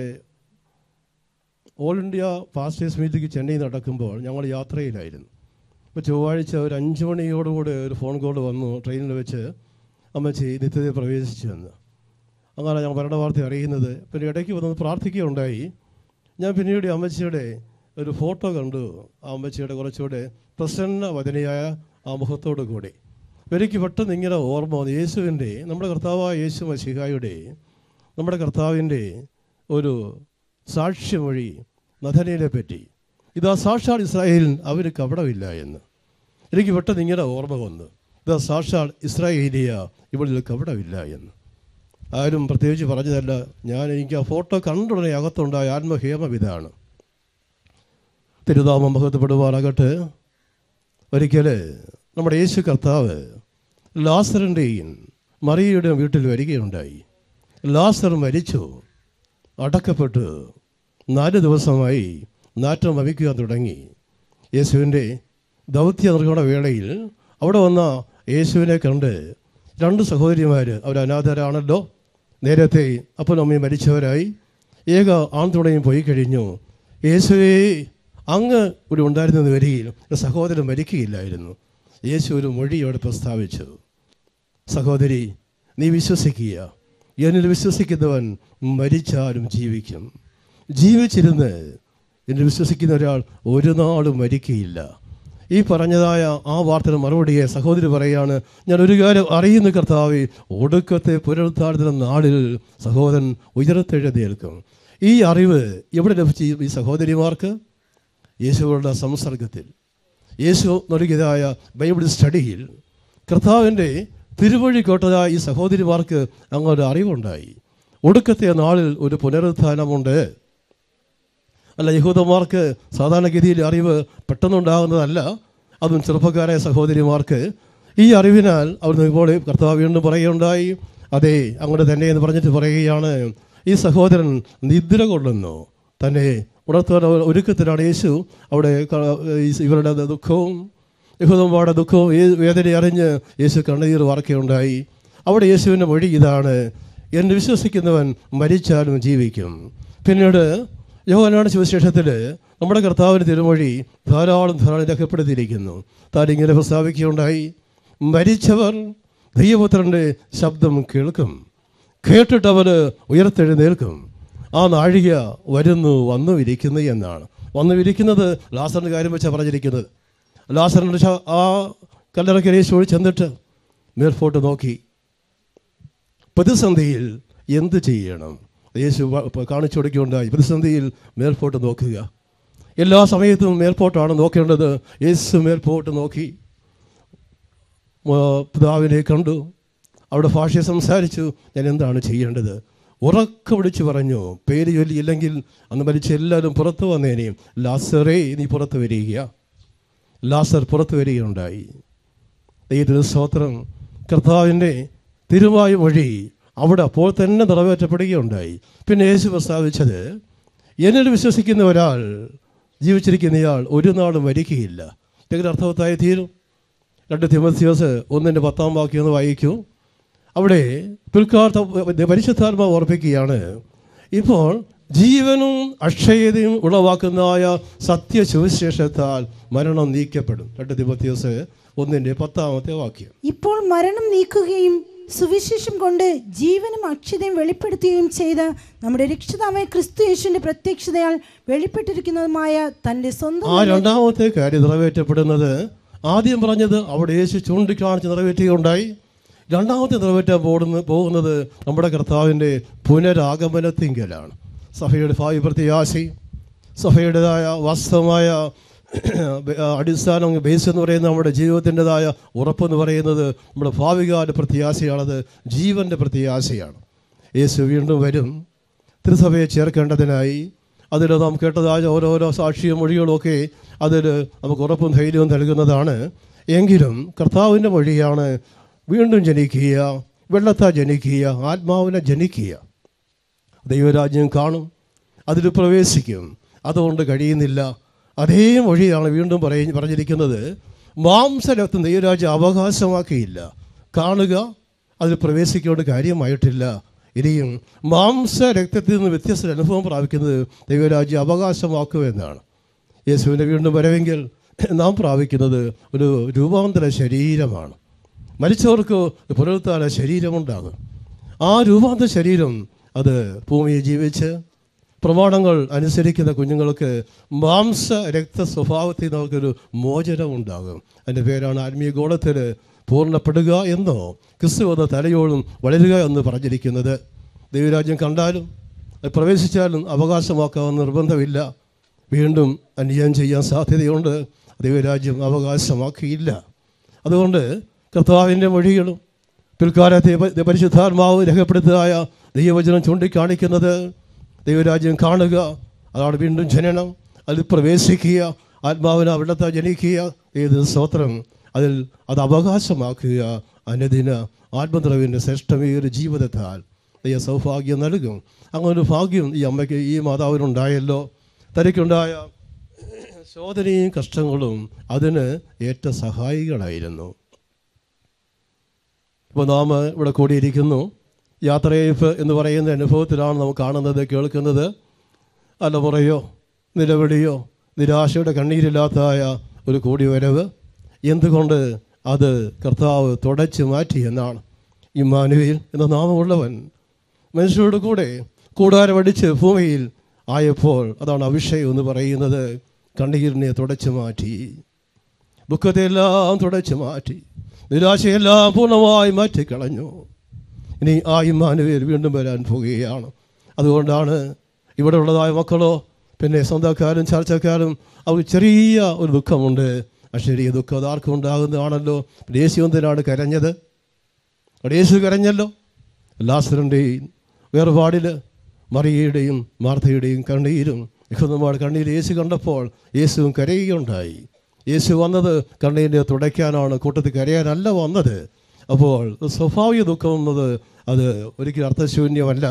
all India pastors meeting Chennai നടക്കുമ്പോൾ ഞങ്ങൾ യാത്രയിലായിരുന്നു അപ്പോൾ ചൊവ്വാഴ്ച ഒരു അഞ്ച് മണിയോടുകൂടി ഒരു ഫോൺ കോൾ വന്നു ട്രെയിനിൽ വെച്ച് അമ്മച്ചി നിത്യതയിൽ പ്രവേശിച്ചു എന്ന് അങ്ങനെ ഞാൻ മരണ വാർത്ത അറിയുന്നത് പിന്നെ ഇടയ്ക്ക് വന്നത് പ്രാർത്ഥിക്കുകയുണ്ടായി ഞാൻ പിന്നീട് ഈ അമ്മച്ചിയുടെ ഒരു ഫോട്ടോ കണ്ടു ആ അമ്മച്ചിയുടെ കുറച്ചുകൂടെ പ്രസന്ന വചനയായ ആ മുഖത്തോടു കൂടി എനിക്ക് പെട്ടെന്ന് ഇങ്ങനെ ഓർമ്മ വന്നു യേശുവിൻ്റെ നമ്മുടെ കർത്താവായ യേശു മഷിഹായുടെ നമ്മുടെ കർത്താവിൻ്റെ ഒരു സാക്ഷ്യമൊഴി നഥനയിലെ പറ്റി ഇതാ സാക്ഷാൽ ഇസ്രായേലിൽ അവന് കപടമില്ല എന്ന് എനിക്ക് പെട്ടെന്ന് ഇങ്ങനെ ഓർമ്മ വന്നു ഇതാ സാക്ഷാൽ ഇസ്രായേലിയ ഇവളിൽ കപടമില്ല എന്ന് ആരും പ്രത്യേകിച്ച് പറഞ്ഞതല്ല ഞാൻ എനിക്ക് ആ ഫോട്ടോ കണ്ടുടനെ അകത്തുണ്ടായ ആത്മഹേമം ഇതാണ് തിരുനാമം മഹത്വപ്പെടുവാനാകട്ടെ ഒരിക്കൽ നമ്മുടെ യേശു കർത്താവ് ലാസറിൻ്റെയും മറിയയുടെയും വീട്ടിൽ വരികയുണ്ടായി ലാസർ മരിച്ചു അടക്കപ്പെട്ടു നാല് ദിവസമായി നാറ്റം വമിക്കുവാൻ തുടങ്ങി യേശുവിൻ്റെ ദൗത്യ നിർവഹണ വേളയിൽ അവിടെ വന്ന യേശുവിനെ കണ്ട് രണ്ട് സഹോദരിമാർ അവർ അനാഥരാണല്ലോ നേരത്തെ അപ്പനും അമ്മയും മരിച്ചവരായി ഏക ആൺതുണയും പോയി കഴിഞ്ഞു യേശുവേ അങ്ങ് ഇവിടെ ഉണ്ടായിരുന്ന വരികയിൽ ഒരു സഹോദരൻ മരിക്കുകയില്ലായിരുന്നു യേശു ഒരു മൊഴി അവിടെ പ്രസ്താവിച്ചു സഹോദരി നീ വിശ്വസിക്കുക എന്നിൽ വിശ്വസിക്കുന്നവൻ മരിച്ചാലും ജീവിക്കും ജീവിച്ചിരുന്ന് എന്നിൽ വിശ്വസിക്കുന്ന ഒരാൾ ഒരു നാളും മരിക്കുകയില്ല ഈ പറഞ്ഞതായ ആ വാർത്തയുടെ മറുപടിയെ സഹോദരി പറയാണ് ഞാൻ ഒരു കാര്യം അറിയുന്ന കർത്താവ് ഒടുക്കത്തെ പുനരുദ്ധാരത്തിൻ്റെ നാളിൽ സഹോദരൻ ഉയരത്തെഴുന്നേൽക്കും ഈ അറിവ് എവിടെ ലഭിച്ചു ഈ- ഈ സഹോദരിമാർക്ക് യേശുവരുടെ സംസർഗത്തിൽ യേശു നൽകിയതായ ബൈബിൾ സ്റ്റഡിയിൽ കർത്താവിൻ്റെ തിരുവഴി കേട്ടതായ ഈ സഹോദരിമാർക്ക് അങ്ങൊരു അറിവുണ്ടായി ഒടുക്കത്തെ നാളിൽ ഒരു പുനരുത്ഥാനമുണ്ട് അല്ല യഹൂദന്മാർക്ക് സാധാരണഗതിയിൽ അറിവ് പെട്ടെന്നുണ്ടാകുന്നതല്ല അതും ചെറുപ്പക്കാരായ സഹോദരിമാർക്ക് ഈ അറിവിനാൽ അവർ ഇപ്പോൾ കർത്താവ് വീണ്ടും പറയുകയുണ്ടായി അതെ അങ്ങോട്ട് തന്നെ എന്ന് പറഞ്ഞിട്ട് പറയുകയാണ് ഈ സഹോദരൻ നിദ്ര കൊള്ളുന്നു തന്നെ ഉണർത്തുവാൻ ഒരുക്കത്തിലാണ് യേശു അവിടെ ക- ഈ ഇവരുടെ ദുഃഖവും യഹൂദന്മാരുടെ ദുഃഖവും ഈ വേദന അറിഞ്ഞ് യേശു കണ്ണീർ വാർക്കുകയുണ്ടായി അവിടെ യേശുവിൻ്റെ വഴി ഇതാണ് എന്നെ വിശ്വസിക്കുന്നവൻ മരിച്ചാലും ജീവിക്കും പിന്നീട് യോഹനാണ് ശിവശേഷത്തിൽ നമ്മുടെ കർത്താവിൻ്റെ തിരുമൊഴി ധാരാളം ധാരാളം രേഖപ്പെടുത്തിയിരിക്കുന്നു താൻ ഇങ്ങനെ പ്രസ്താവിക്കുകയുണ്ടായി മരിച്ചവർ ദൈവപുത്രൻ്റെ ശബ്ദം കേൾക്കും കേട്ടിട്ടവർ ഉയർത്തെഴുന്നേൽക്കും ആ നാഴിക വരുന്നു വന്നു ഇരിക്കുന്നു എന്നാണ് വന്നു ഇരിക്കുന്നത് ലാസറിൻ്റെ കാര്യം വെച്ചാണ് പറഞ്ഞിരിക്കുന്നത് ലാസറിൻ്റെ ശ- ആ കല്ലറയ്ക്ക് യേശു ചെന്നിട്ട് മേൽപോട്ട് നോക്കി പ്രതിസന്ധിയിൽ എന്ത് ചെയ്യണം യേശു വ- പ- കാണിച്ചു കൊടുക്കുകയുണ്ടായി പ്രതിസന്ധിയിൽ മേൽപോട്ട് നോക്കുക എല്ലാ സമയത്തും മേൽപോട്ടാണ് നോക്കേണ്ടത് യേശു മേൽപോട്ട് നോക്കി ആ, പിതാവിനെ കണ്ടു അവിടെ ഭാഷയെ സംസാരിച്ചു ഞാൻ എന്താണ് ചെയ്യേണ്ടത് ഉറക്ക വിളിച്ചു പറഞ്ഞു പേര് ചൊല്ലിയില്ലെങ്കിൽ അന്ന് മരിച്ച എല്ലാവരും പുറത്തു വന്നേനെയും ലാസറേ നീ പുറത്ത് വരിക ലാസർ പുറത്തു വരികയുണ്ടായി ദൈവത്തിന് സ്തോത്രം കർത്താവിൻ്റെ തിരുവായ വഴി അവിടെ അപ്പോൾ തന്നെ നിറവേറ്റപ്പെടുകയുണ്ടായി പിന്നെ യേശു പ്രസ്താവിച്ചത് എന്നിൽ വിശ്വസിക്കുന്ന ഒരാൾ ജീവിച്ചിരിക്കുന്നയാൾ ഒരു നാളും മരിക്കുകയില്ല ഇതിൻ്റെ അർത്ഥവത്തായി തീരും രണ്ട് തിമത്യോസ് ഒന്നിൻ്റെ പത്താം വാക്യം ഒന്ന് വായിക്കൂ അവിടെ പിൽക്കാലത്ത് പരിശുദ്ധാത്മാവ് ഓർപ്പിക്കുകയാണ് ഇപ്പോൾ ജീവനും അക്ഷയതയും ഉളവാക്കുന്നതായ സത്യസുവിശേഷത്താൽ മരണം നീക്കപ്പെടും രണ്ട് തിമത്യോസ് ഒന്നിൻ്റെ പത്താമത്തെ വാക്യം ഇപ്പോൾ മരണം നീക്കുകയും സുവിശേഷം കൊണ്ട് ജീവനും അക്ഷതയും വെളിപ്പെടുത്തുകയും ചെയ്ത നമ്മുടെ രക്ഷിതാവായ ക്രിസ്തു യേശുവിന്റെ പ്രത്യക്ഷതയാൽ വെളിപ്പെട്ടിരിക്കുന്നതുമായ തന്റെ സ്വന്തം ആ രണ്ടാമത്തെ കാര്യം നിറവേറ്റപ്പെടുന്നത് ആദ്യം പറഞ്ഞത് അവിടെ യേശു ചൂണ്ടിക്കാണിച്ച് നിറവേറ്റുകയുണ്ടായി രണ്ടാമത്തെ നിറവേറ്റാൻ പോകുന്ന പോകുന്നത് നമ്മുടെ കർത്താവിൻ്റെ പുനരാഗമനത്തിങ്കലാണ് സഭയുടെ ഭാവി പ്രത്യാശി സഭയുടേതായ വാസ്തവമായ അടിസ്ഥാനം ബേസ് എന്ന് പറയുന്നത് നമ്മുടെ ജീവിതത്തിൻ്റെതായ ഉറപ്പെന്ന് പറയുന്നത് നമ്മുടെ ഭാവികാല പ്രത്യാശയാണത് ജീവൻ്റെ പ്രത്യാശയാണ് യേശു വീണ്ടും വരും തിരുസഭയെ ചേർക്കേണ്ടതിനായി അതിൽ നാം കേട്ടതായ ഓരോരോ സാക്ഷിയും മൊഴികളുമൊക്കെ അതിൽ നമുക്ക് ഉറപ്പും ധൈര്യവും നൽകുന്നതാണ് എങ്കിലും കർത്താവിൻ്റെ വഴിയാണ് വീണ്ടും ജനിക്കുക വെള്ളത്താൽ ജനിക്കുക ആത്മാവിനെ ജനിക്കുക ദൈവരാജ്യം കാണും അതിൽ പ്രവേശിക്കും അതുകൊണ്ട് കഴിയുന്നില്ല അതേ വഴിയാണ് വീണ്ടും പറയ പറഞ്ഞിരിക്കുന്നത് മാംസരക്തം ദൈവരാജ്യം അവകാശമാക്കിയില്ല കാണുക അതിൽ പ്രവേശിക്കേണ്ട കാര്യമായിട്ടില്ല ഇനിയും മാംസരക്തത്തിൽ നിന്ന് വ്യത്യസ്ത അനുഭവം പ്രാപിക്കുന്നത് ദൈവരാജ്യം അവകാശമാക്കുമെന്നാണ് യേശുവിൻ്റെ വീണ്ടും വരവെങ്കിൽ നാം പ്രാപിക്കുന്നത് ഒരു രൂപാന്തര ശരീരമാണ് മരിച്ചവർക്ക് പുനരുത്താന ശരീരമുണ്ടാകും ആ രൂപാന്തര ശരീരം അത് ഭൂമിയെ ജീവിച്ച് പ്രമാണങ്ങൾ അനുസരിക്കുന്ന കുഞ്ഞുങ്ങൾക്ക് മാംസ രക്ത സ്വഭാവത്തിൽ നമുക്കൊരു മോചനം ഉണ്ടാകും അതിൻ്റെ പേരാണ് ആത്മീയ ഗോളത്തിൽ പൂർണ്ണപ്പെടുക എന്നോ ക്രിസ്തു എന്ന തലയോടും വളരുക എന്ന് പറഞ്ഞിരിക്കുന്നത് ദൈവരാജ്യം കണ്ടാലും അത് പ്രവേശിച്ചാലും അവകാശമാക്കാമെന്ന് നിർബന്ധമില്ല വീണ്ടും അന്യായം ചെയ്യാൻ സാധ്യതയുണ്ട് ദൈവരാജ്യം അവകാശമാക്കിയില്ല അതുകൊണ്ട് കർത്താവിൻ്റെ വഴികളും പിൽക്കാലത്തെ പ- പരിശുദ്ധാത്മാവ് രേഖപ്പെടുത്തതായ ദൈവവചനം ചൂണ്ടിക്കാണിക്കുന്നത് ദൈവരാജ്യം കാണുക അതാണ് വീണ്ടും ജനനം അതിൽ പ്രവേശിക്കുക ആത്മാവിനെ അവിടത്തെ ജനിക്കുക ഏത് സ്തോത്രം അതിൽ അത് അവകാശമാക്കുക അനുദിന ആത്മദ്രവിൻ്റെ ശ്രേഷ്ഠമേറിയ ജീവിതത്താൽ ദൈവ സൗഭാഗ്യം നൽകും അങ്ങനെ ഒരു ഭാഗ്യം ഈ അമ്മയ്ക്ക് ഈ മാതാവിനുണ്ടായല്ലോ തനിക്കുണ്ടായ ശോധനയും കഷ്ടങ്ങളും അതിന് ഏറ്റ സഹായികളായിരുന്നു ഇപ്പോൾ നാം ഇവിടെ കൂടിയിരിക്കുന്നു യാത്രയയപ്പ് എന്ന് പറയുന്ന അനുഭവത്തിലാണ് നാം കാണുന്നത് കേൾക്കുന്നത് അലമുറയോ നിലവിളിയോ നിരാശയുടെ കണ്ണീരില്ലാത്തതായ ഒരു കൂടിവരവ് എന്തുകൊണ്ട് അത് കർത്താവ് തുടച്ചു മാറ്റി എന്നാണ് ഇമ്മാനുവേൽ എന്ന നാമമുള്ളവൻ മനുഷ്യരോട് കൂടെ കൂടാരമടിച്ച് ഭൂമിയിൽ ആയപ്പോൾ അതാണ് അഭിഷേകം എന്ന് പറയുന്നത് കണ്ണീരിനെ തുടച്ചു മാറ്റി ദുഃഖത്തെല്ലാം തുടച്ചു മാറ്റി നിരാശയെല്ലാം പൂർണ്ണമായി മാറ്റിക്കളഞ്ഞു ഇനി ആ ഇമ്മാനുവേൽ വീണ്ടും വരാൻ പോകുകയാണ് അതുകൊണ്ടാണ് ഇവിടെ ഉള്ളതായ മക്കളോ പിന്നെ സ്വന്തക്കാരും ചർച്ചക്കാരും അവർക്ക് ചെറിയ ഒരു ദുഃഖമുണ്ട് ആ ചെറിയ ദുഃഖം അത് ആർക്കും ഉണ്ടാകുന്നതാണല്ലോ യേശു എന്തിനാണ് കരഞ്ഞത് അവിടെ യേശു കരഞ്ഞല്ലോ ലാസറിൻ്റെയും വേർപാടിൽ മറിയയുടെയും മാർത്തയുടെയും കണ്ണീരും യഹൂദന്മാർ കണ്ണീർ യേശു കണ്ടപ്പോൾ യേശുവും കരയുകയുണ്ടായി യേശു വന്നത് കണ്ണീരിനെ തുടയ്ക്കാനാണ് കൂട്ടത്തിൽ കരയാനല്ല വന്നത് അപ്പോൾ സ്വാഭാവിക ദുഃഖം എന്നത് അത് ഒരിക്കലും അർത്ഥശൂന്യമല്ല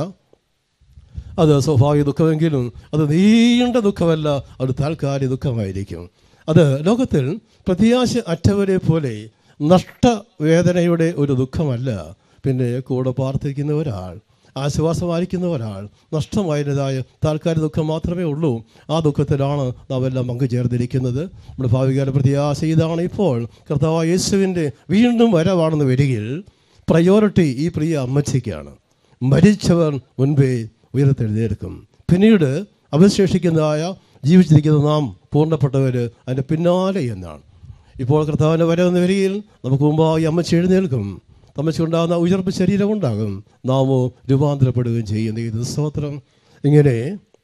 അത് സ്വാഭാവിക ദുഃഖമെങ്കിലും അത് നീണ്ട ദുഃഖമല്ല അത് താൽക്കാലിക ദുഃഖമായിരിക്കും അത് ലോകത്തിൽ പ്രത്യാശ അറ്റവരെ പോലെ നഷ്ടവേദനയുടെ ഒരു ദുഃഖമല്ല പിന്നെ കൂടെ പ്രാർത്ഥിക്കുന്ന ഒരാൾ ആശ്വാസമായിരിക്കുന്ന ഒരാൾ നഷ്ടമായതായ താൽക്കാലിക ദുഃഖം മാത്രമേ ഉള്ളൂ ആ ദുഃഖത്തിലാണ് നാം എല്ലാം പങ്കുചേർന്നിരിക്കുന്നത് നമ്മുടെ ഭാവികാല പ്രത്യാശ ഇതാണ് ഇപ്പോൾ കർത്താവ് യേശുവിൻ്റെ വീണ്ടും വരവാണെന്ന് വരികിൽ പ്രയോറിറ്റി ഈ പ്രിയ അമ്മച്ചിക്കാണ് മരിച്ചവർ മുൻപേ ഉയർത്തെഴുന്നേൽക്കും പിന്നീട് അവശേഷിക്കുന്നതായ ജീവിച്ചിരിക്കുന്ന നാം പൂർണ്ണപ്പെട്ടവർ അതിൻ്റെ പിന്നാലെ എന്നാണ് ഇപ്പോൾ കർത്താവിൻ്റെ വരവെന്ന വരിയിൽ നമുക്ക് മുമ്പായി അമ്മച്ചി എഴുന്നേൽക്കും അമ്മച്ചിക്കുണ്ടാകുന്ന ഉയർപ്പ് ശരീരം ഉണ്ടാകും നാമോ രൂപാന്തരപ്പെടുകയും ചെയ്യുന്ന ഇത് സ്തോത്രം ഇങ്ങനെ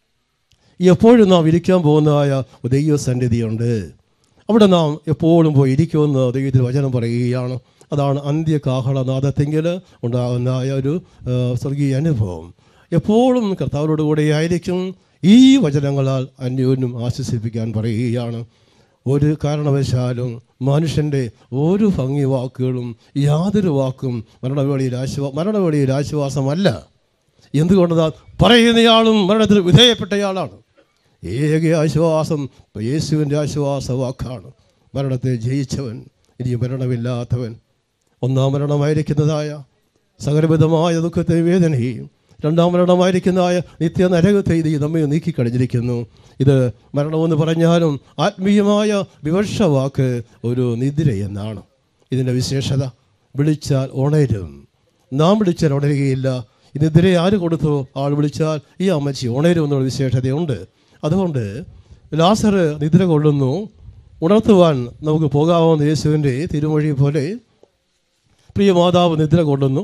എപ്പോഴും നാം ഇരിക്കാൻ പോകുന്നതായ ഒരു ദൈവ സന്നിധിയുണ്ട് അവിടെ നാം എപ്പോഴും പോയി ഇരിക്കുമെന്ന് ദൈവത്തിൽ വചനം പറയുകയാണ് അതാണ് അന്ത്യകാഹളനാദത്തെങ്കിൽ ഉണ്ടാകുന്നതായ ഒരു ആ, സ്വർഗീയ അനുഭവം എപ്പോഴും കർത്താവിനോട് കൂടെ ആയിരിക്കും ഈ വചനങ്ങളാൽ അന്യോന്യം ആശ്വസിപ്പിക്കാൻ പറയുകയാണ് ഒരു കാരണവശാലും മനുഷ്യൻ്റെ ഒരു ഭംഗി വാക്കുകളും യാതൊരു വാക്കും മരണവേളിയിൽ ആശ്വാ മരണവേളിയിൽ ആശ്വാസമല്ല എന്തുകൊണ്ടാ പറയുന്നയാളും മരണത്തിന് വിധേയപ്പെട്ടയാളാണ് ഏക ആശ്വാസം യേശുവിൻ്റെ ആശ്വാസ വാക്കാണ് മരണത്തെ ജയിച്ചവൻ ഇനി മരണമില്ലാത്തവൻ ഒന്നാം മരണമായിരിക്കുന്നതായ സകലവിധമായ ദുഃഖത്തെ വേദനയും രണ്ടാം മരണമായിരിക്കുന്നതായ നിത്യ നരകത്തെ ഇത് നമ്മെ നീക്കിക്കഴിഞ്ഞിരിക്കുന്നു ഇത് മരണമെന്ന് പറഞ്ഞാലും ആത്മീയമായ വിവർഷ വാക്ക് ഒരു നിദ്ര എന്നാണ് ഇതിൻ്റെ വിശേഷത വിളിച്ചാൽ ഉണരും നാം വിളിച്ചാൽ ഉണരുകയില്ല ഈ നിദ്ര ആര് കൊടുത്തോ ആൾ വിളിച്ചാൽ ഈ അമ്മച്ചി ഉണരും എന്നുള്ള വിശേഷതയുണ്ട് അതുകൊണ്ട് ലാസർ നിദ്ര കൊള്ളുന്നു ഉണർത്തുവാൻ നമുക്ക് പോകാവുന്ന യേശുവിൻ്റെ തിരുമൊഴി പോലെ പ്രിയ മാതാവ് നിദ്ര കൊള്ളുന്നു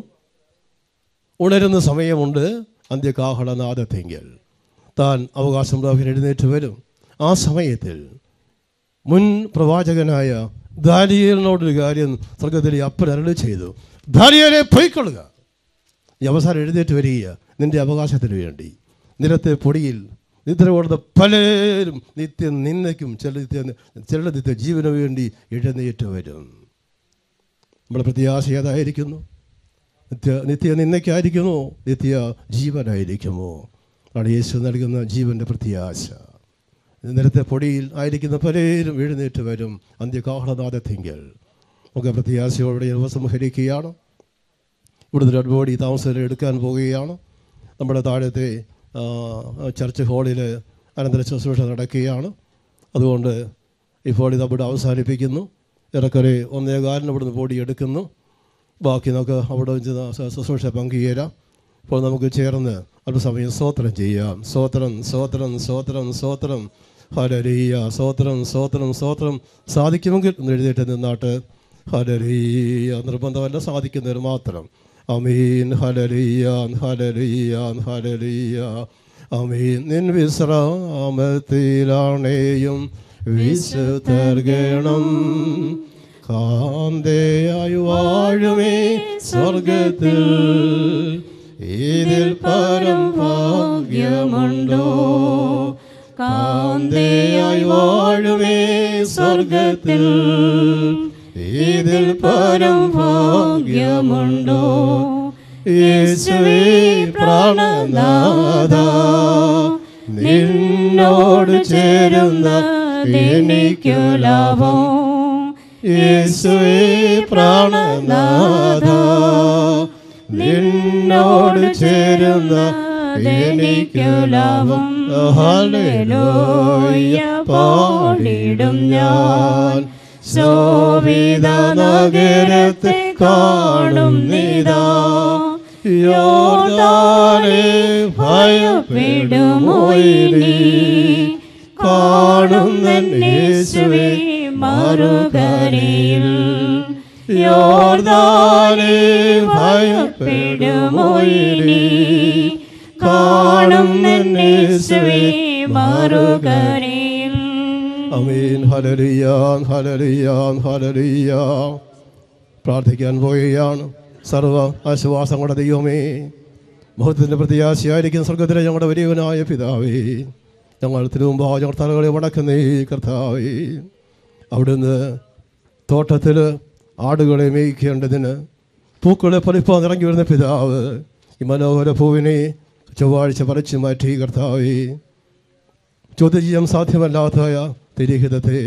ഉണരുന്ന സമയമുണ്ട് അന്ത്യകാഹളനാദത്തെങ്കിൽ താൻ അവകാശം പ്രാപിക്കാൻ എഴുന്നേറ്റ് വരും ആ സമയത്തിൽ മുൻ പ്രവാചകനായ ദാനിയേലിനോടൊരു കാര്യം സ്വർഗത്തിലെ അപ്പൻ അരളി ചെയ്തു ദാനിയേലെ പൊയ്ക്കൊള്ളുക ഈ അവസാനം എഴുന്നേറ്റ് വരിക നിന്റെ അവകാശത്തിന് വേണ്ടി നിരത്തെ പൊടിയിൽ നിദ്ര കൊടുത്ത പലരും നിത്യ നിന്നയ്ക്കും ചില നിത്യ ചില നിത്യ ജീവന് വേണ്ടി എഴുന്നേറ്റ് വരും നമ്മുടെ പ്രത്യാശ ഏതായിരിക്കുന്നു നിത്യ നിത്യ നിന്നയ്ക്കായിരിക്കുമോ നിത്യ ജീവനായിരിക്കുമോ ആണ് യേശു നൽകുന്ന ജീവൻ്റെ പ്രത്യാശ നിരത്തെ പൊടിയിൽ ആയിരിക്കുന്ന പലരും എഴുന്നേറ്റ് വരും അന്ത്യകാഹളനാഥത്തിങ്കൽ നമുക്ക് പ്രത്യാശയോടെ ഉപസംഹരിക്കുകയാണ് ഇവിടുന്ന് ഡെഡ് ബോഡി താമസം എടുക്കാൻ പോവുകയാണ് നമ്മുടെ താഴത്തെ ആ, ചർച്ച് ഹാളിൽ അനന്തര ശുശ്രൂഷ നടക്കുകയാണ് അതുകൊണ്ട് ഇപ്പോൾ ഇത് അവിടെ അവസാനിപ്പിക്കുന്നു ഏറെക്കുറെ ഒന്നേകാലിന് ഇവിടുന്ന് ബോഡി എടുക്കുന്നു ബാക്കി നമുക്ക് അവിടെ വെച്ച് ന- ശുശ്രൂഷ പങ്കുചേരാം ഇപ്പോൾ നമുക്ക് ചേർന്ന് അല്പസമയം സ്തോത്രം ചെയ്യാം സ്തോത്രം സ്തോത്രം സ്തോത്രം സ്തോത്രം ഹരരീയ സ്തോത്രം സ്തോത്രം സ്തോത്രം സാധിക്കുമെങ്കിൽ ഒന്ന് എഴുന്നേറ്റ് നിന്നാട്ട് ഹരരീയ നിർബന്ധമല്ല സാധിക്കുന്നവർ മാത്രം അമീൻ ഹലലിയ ഹലലിയ ഹലലിയ അമീൻ നിൻ വിശ്രാമത്തിലാണേയും വിശുദ്ധർഗണം കാന്തയായി വാഴുമേ സ്വർഗത്തിൽ ഇതിൽ പരം ഭാഗ്യമുണ്ടോ കാന്തയായി വാഴുമേ സ്വർഗത്തിൽ ഇതിൽ പരം ഭാഗ്യമുണ്ടോ യേശുവേ പ്രാണനാഥ നിന്നോട് ചേരുന്ന എനിക്കു ലാഭം യേശുവേ പ്രാണനാഥ നിന്നോട് ചേരുന്ന എനിക്കു ലാഭം ഹല്ലേലൂയ പാടിടും ഞാൻ ശോഭിത നഗരത്തെ കാണും നിതാ യോർദാനെ ഭയപ്പെടുമോ ഇനി കാണുന്ന യേശുവേ മറുകരയിൽ യോർദാനെ ഭയപ്പെടുമോ ഇനി കാണും നിന്നേശുവേ മറുകരയിൽ അമീൻ ഹലരിയാൻ ഹലരിയാൻ ഹലരിയ പ്രാർത്ഥിക്കാൻ പോവുകയാണ് സർവ ആശ്വാസങ്ങളുടെ ദൈവമേ മുഖത്തിൻ്റെ പ്രത്യാശയായിരിക്കും സ്വർഗത്തിലെ ഞങ്ങളുടെ വലിയവനായ പിതാവേ ഞങ്ങൾ തിരുമുമ്പാ ഞങ്ങൾ തലകളെ വടക്കുന്നേ കർത്താവേ അവിടുന്ന് തോട്ടത്തിൽ ആടുകളെ മേയ്ക്കേണ്ടതിന് പൂക്കളെ പറിപ്പാൻ ഇറങ്ങി വരുന്ന പിതാവ് ഈ മനോഹര പൂവിനെ ചൊവ്വാഴ്ച പറിച്ചു മാറ്റി കർത്താവേ ചോദ്യം ചെയ്യാൻ സാധ്യമല്ലാത്തതായ തിരിഹിതത്തെ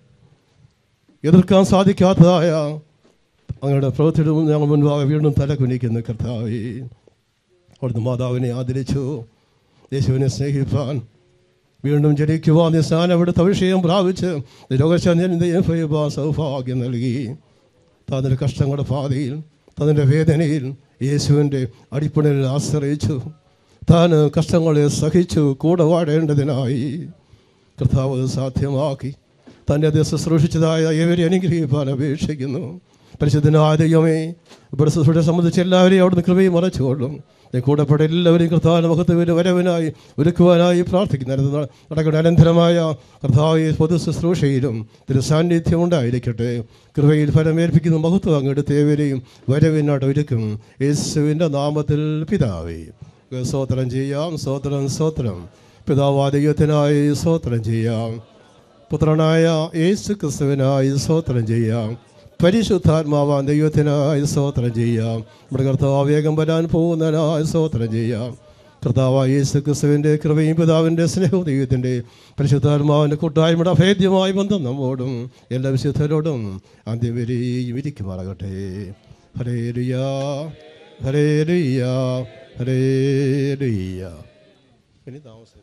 എതിർക്കാൻ സാധിക്കാത്തതായ അങ്ങയുടെ പ്രവൃത്തിയുടെ മുന്നിൽ ഞങ്ങൾ മുൻപാകെ വീണ്ടും തല കുനിക്കുന്ന കർത്താവേ അവിടുന്ന് മാതാവിനെ ആദരിച്ചു യേശുവിനെ സ്നേഹിപ്പാൻ വീണ്ടും ജനിക്കുവാൻ നീ സ്നാനം അവിടുത്തെ വിഷയം പ്രാപിച്ച് രോഗശാന്തിയും സൗഭാഗ്യം നൽകി തന്നിൻ്റെ കഷ്ടങ്ങളുടെ പാതയിൽ തന്നിൻ്റെ വേദനയിൽ യേശുവിൻ്റെ അടിപ്പണിൽ ആശ്രയിച്ചു താൻ കഷ്ടങ്ങളെ സഹിച്ചു കൂടെ വാഴേണ്ടതിനായി കർത്താവ് അത് സാധ്യമാക്കി തൻ്റെ അത് ശുശ്രൂഷിച്ചതായ ഇവരെ അനുഗ്രഹിപ്പാൻ അപേക്ഷിക്കുന്നു പരിശുദ്ധനായ ദൈവമേ ഇവിടെ ശുശ്രൂഷയെ സംബന്ധിച്ച് എല്ലാവരെയും അവിടുന്ന് കൃപയും മറച്ചുകൊള്ളും ഞാൻ കൂടെപ്പെട്ട എല്ലാവരെയും കർത്താവിൻ്റെ മുഖത്ത് ഒരു വരവിനായി ഒരുക്കുവാനായി പ്രാർത്ഥിക്കുന്നു നടക്കുന്ന അനന്തരമായ കർത്താവ് പൊതു ശുശ്രൂഷയിലും തിരു സാന്നിധ്യം ഉണ്ടായിരിക്കട്ടെ കൃപയിൽ ഫലമേൽപ്പിക്കുന്ന മഹത്വം അങ്ങെടുത്ത് ഏവരെയും വരവിനായിട്ട് ഒരുക്കും യേശുവിൻ്റെ നാമത്തിൽ പിതാവേ സ്തോത്രം ചെയ്യാം സ്തോത്രം സ്തോത്രം പിതാവാ ദൈവത്തിനായി സ്തോത്രം ചെയ്യാം പുത്രനായ യേശു ക്രിസ്തുവിനായി സ്തോത്രം ചെയ്യാം പരിശുദ്ധാത്മാവാൻ ദൈവത്തിനായി സ്തോത്രം ചെയ്യാം നമ്മുടെ കർത്താവ് വേഗം വരാൻ പോകുന്നതിനായി സ്തോത്രം ചെയ്യാം കർത്താവായ യേശു ക്രിസ്തുവിൻ്റെ കൃപയും പിതാവിൻ്റെ സ്നേഹവും ദൈവത്തിൻ്റെ പരിശുദ്ധാത്മാവിൻ്റെ കൂട്ടായ്മയുടെ അഭേദ്യമായ ബന്ധം നമ്മോടും എല്ലാ വിശുദ്ധരോടും അന്ത്യം വരെയും ഇരിക്കുമാറാകട്ടെ ഹരേ ലുയാ ഹരേ ലുയാ ഹരേ ലുയാ ഇനി താമസം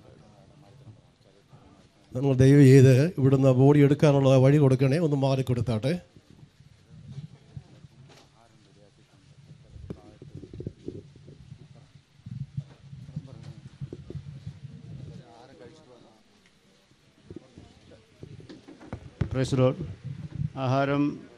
നമ്മൾ ദയവ് ചെയ്ത് ഇവിടുന്ന് ബോഡി എടുക്കാനുള്ള വഴി കൊടുക്കണേ ഒന്ന് മാറി കൊടുത്താട്ടെ പ്രൈസ് ലോഡ് ആഹാരം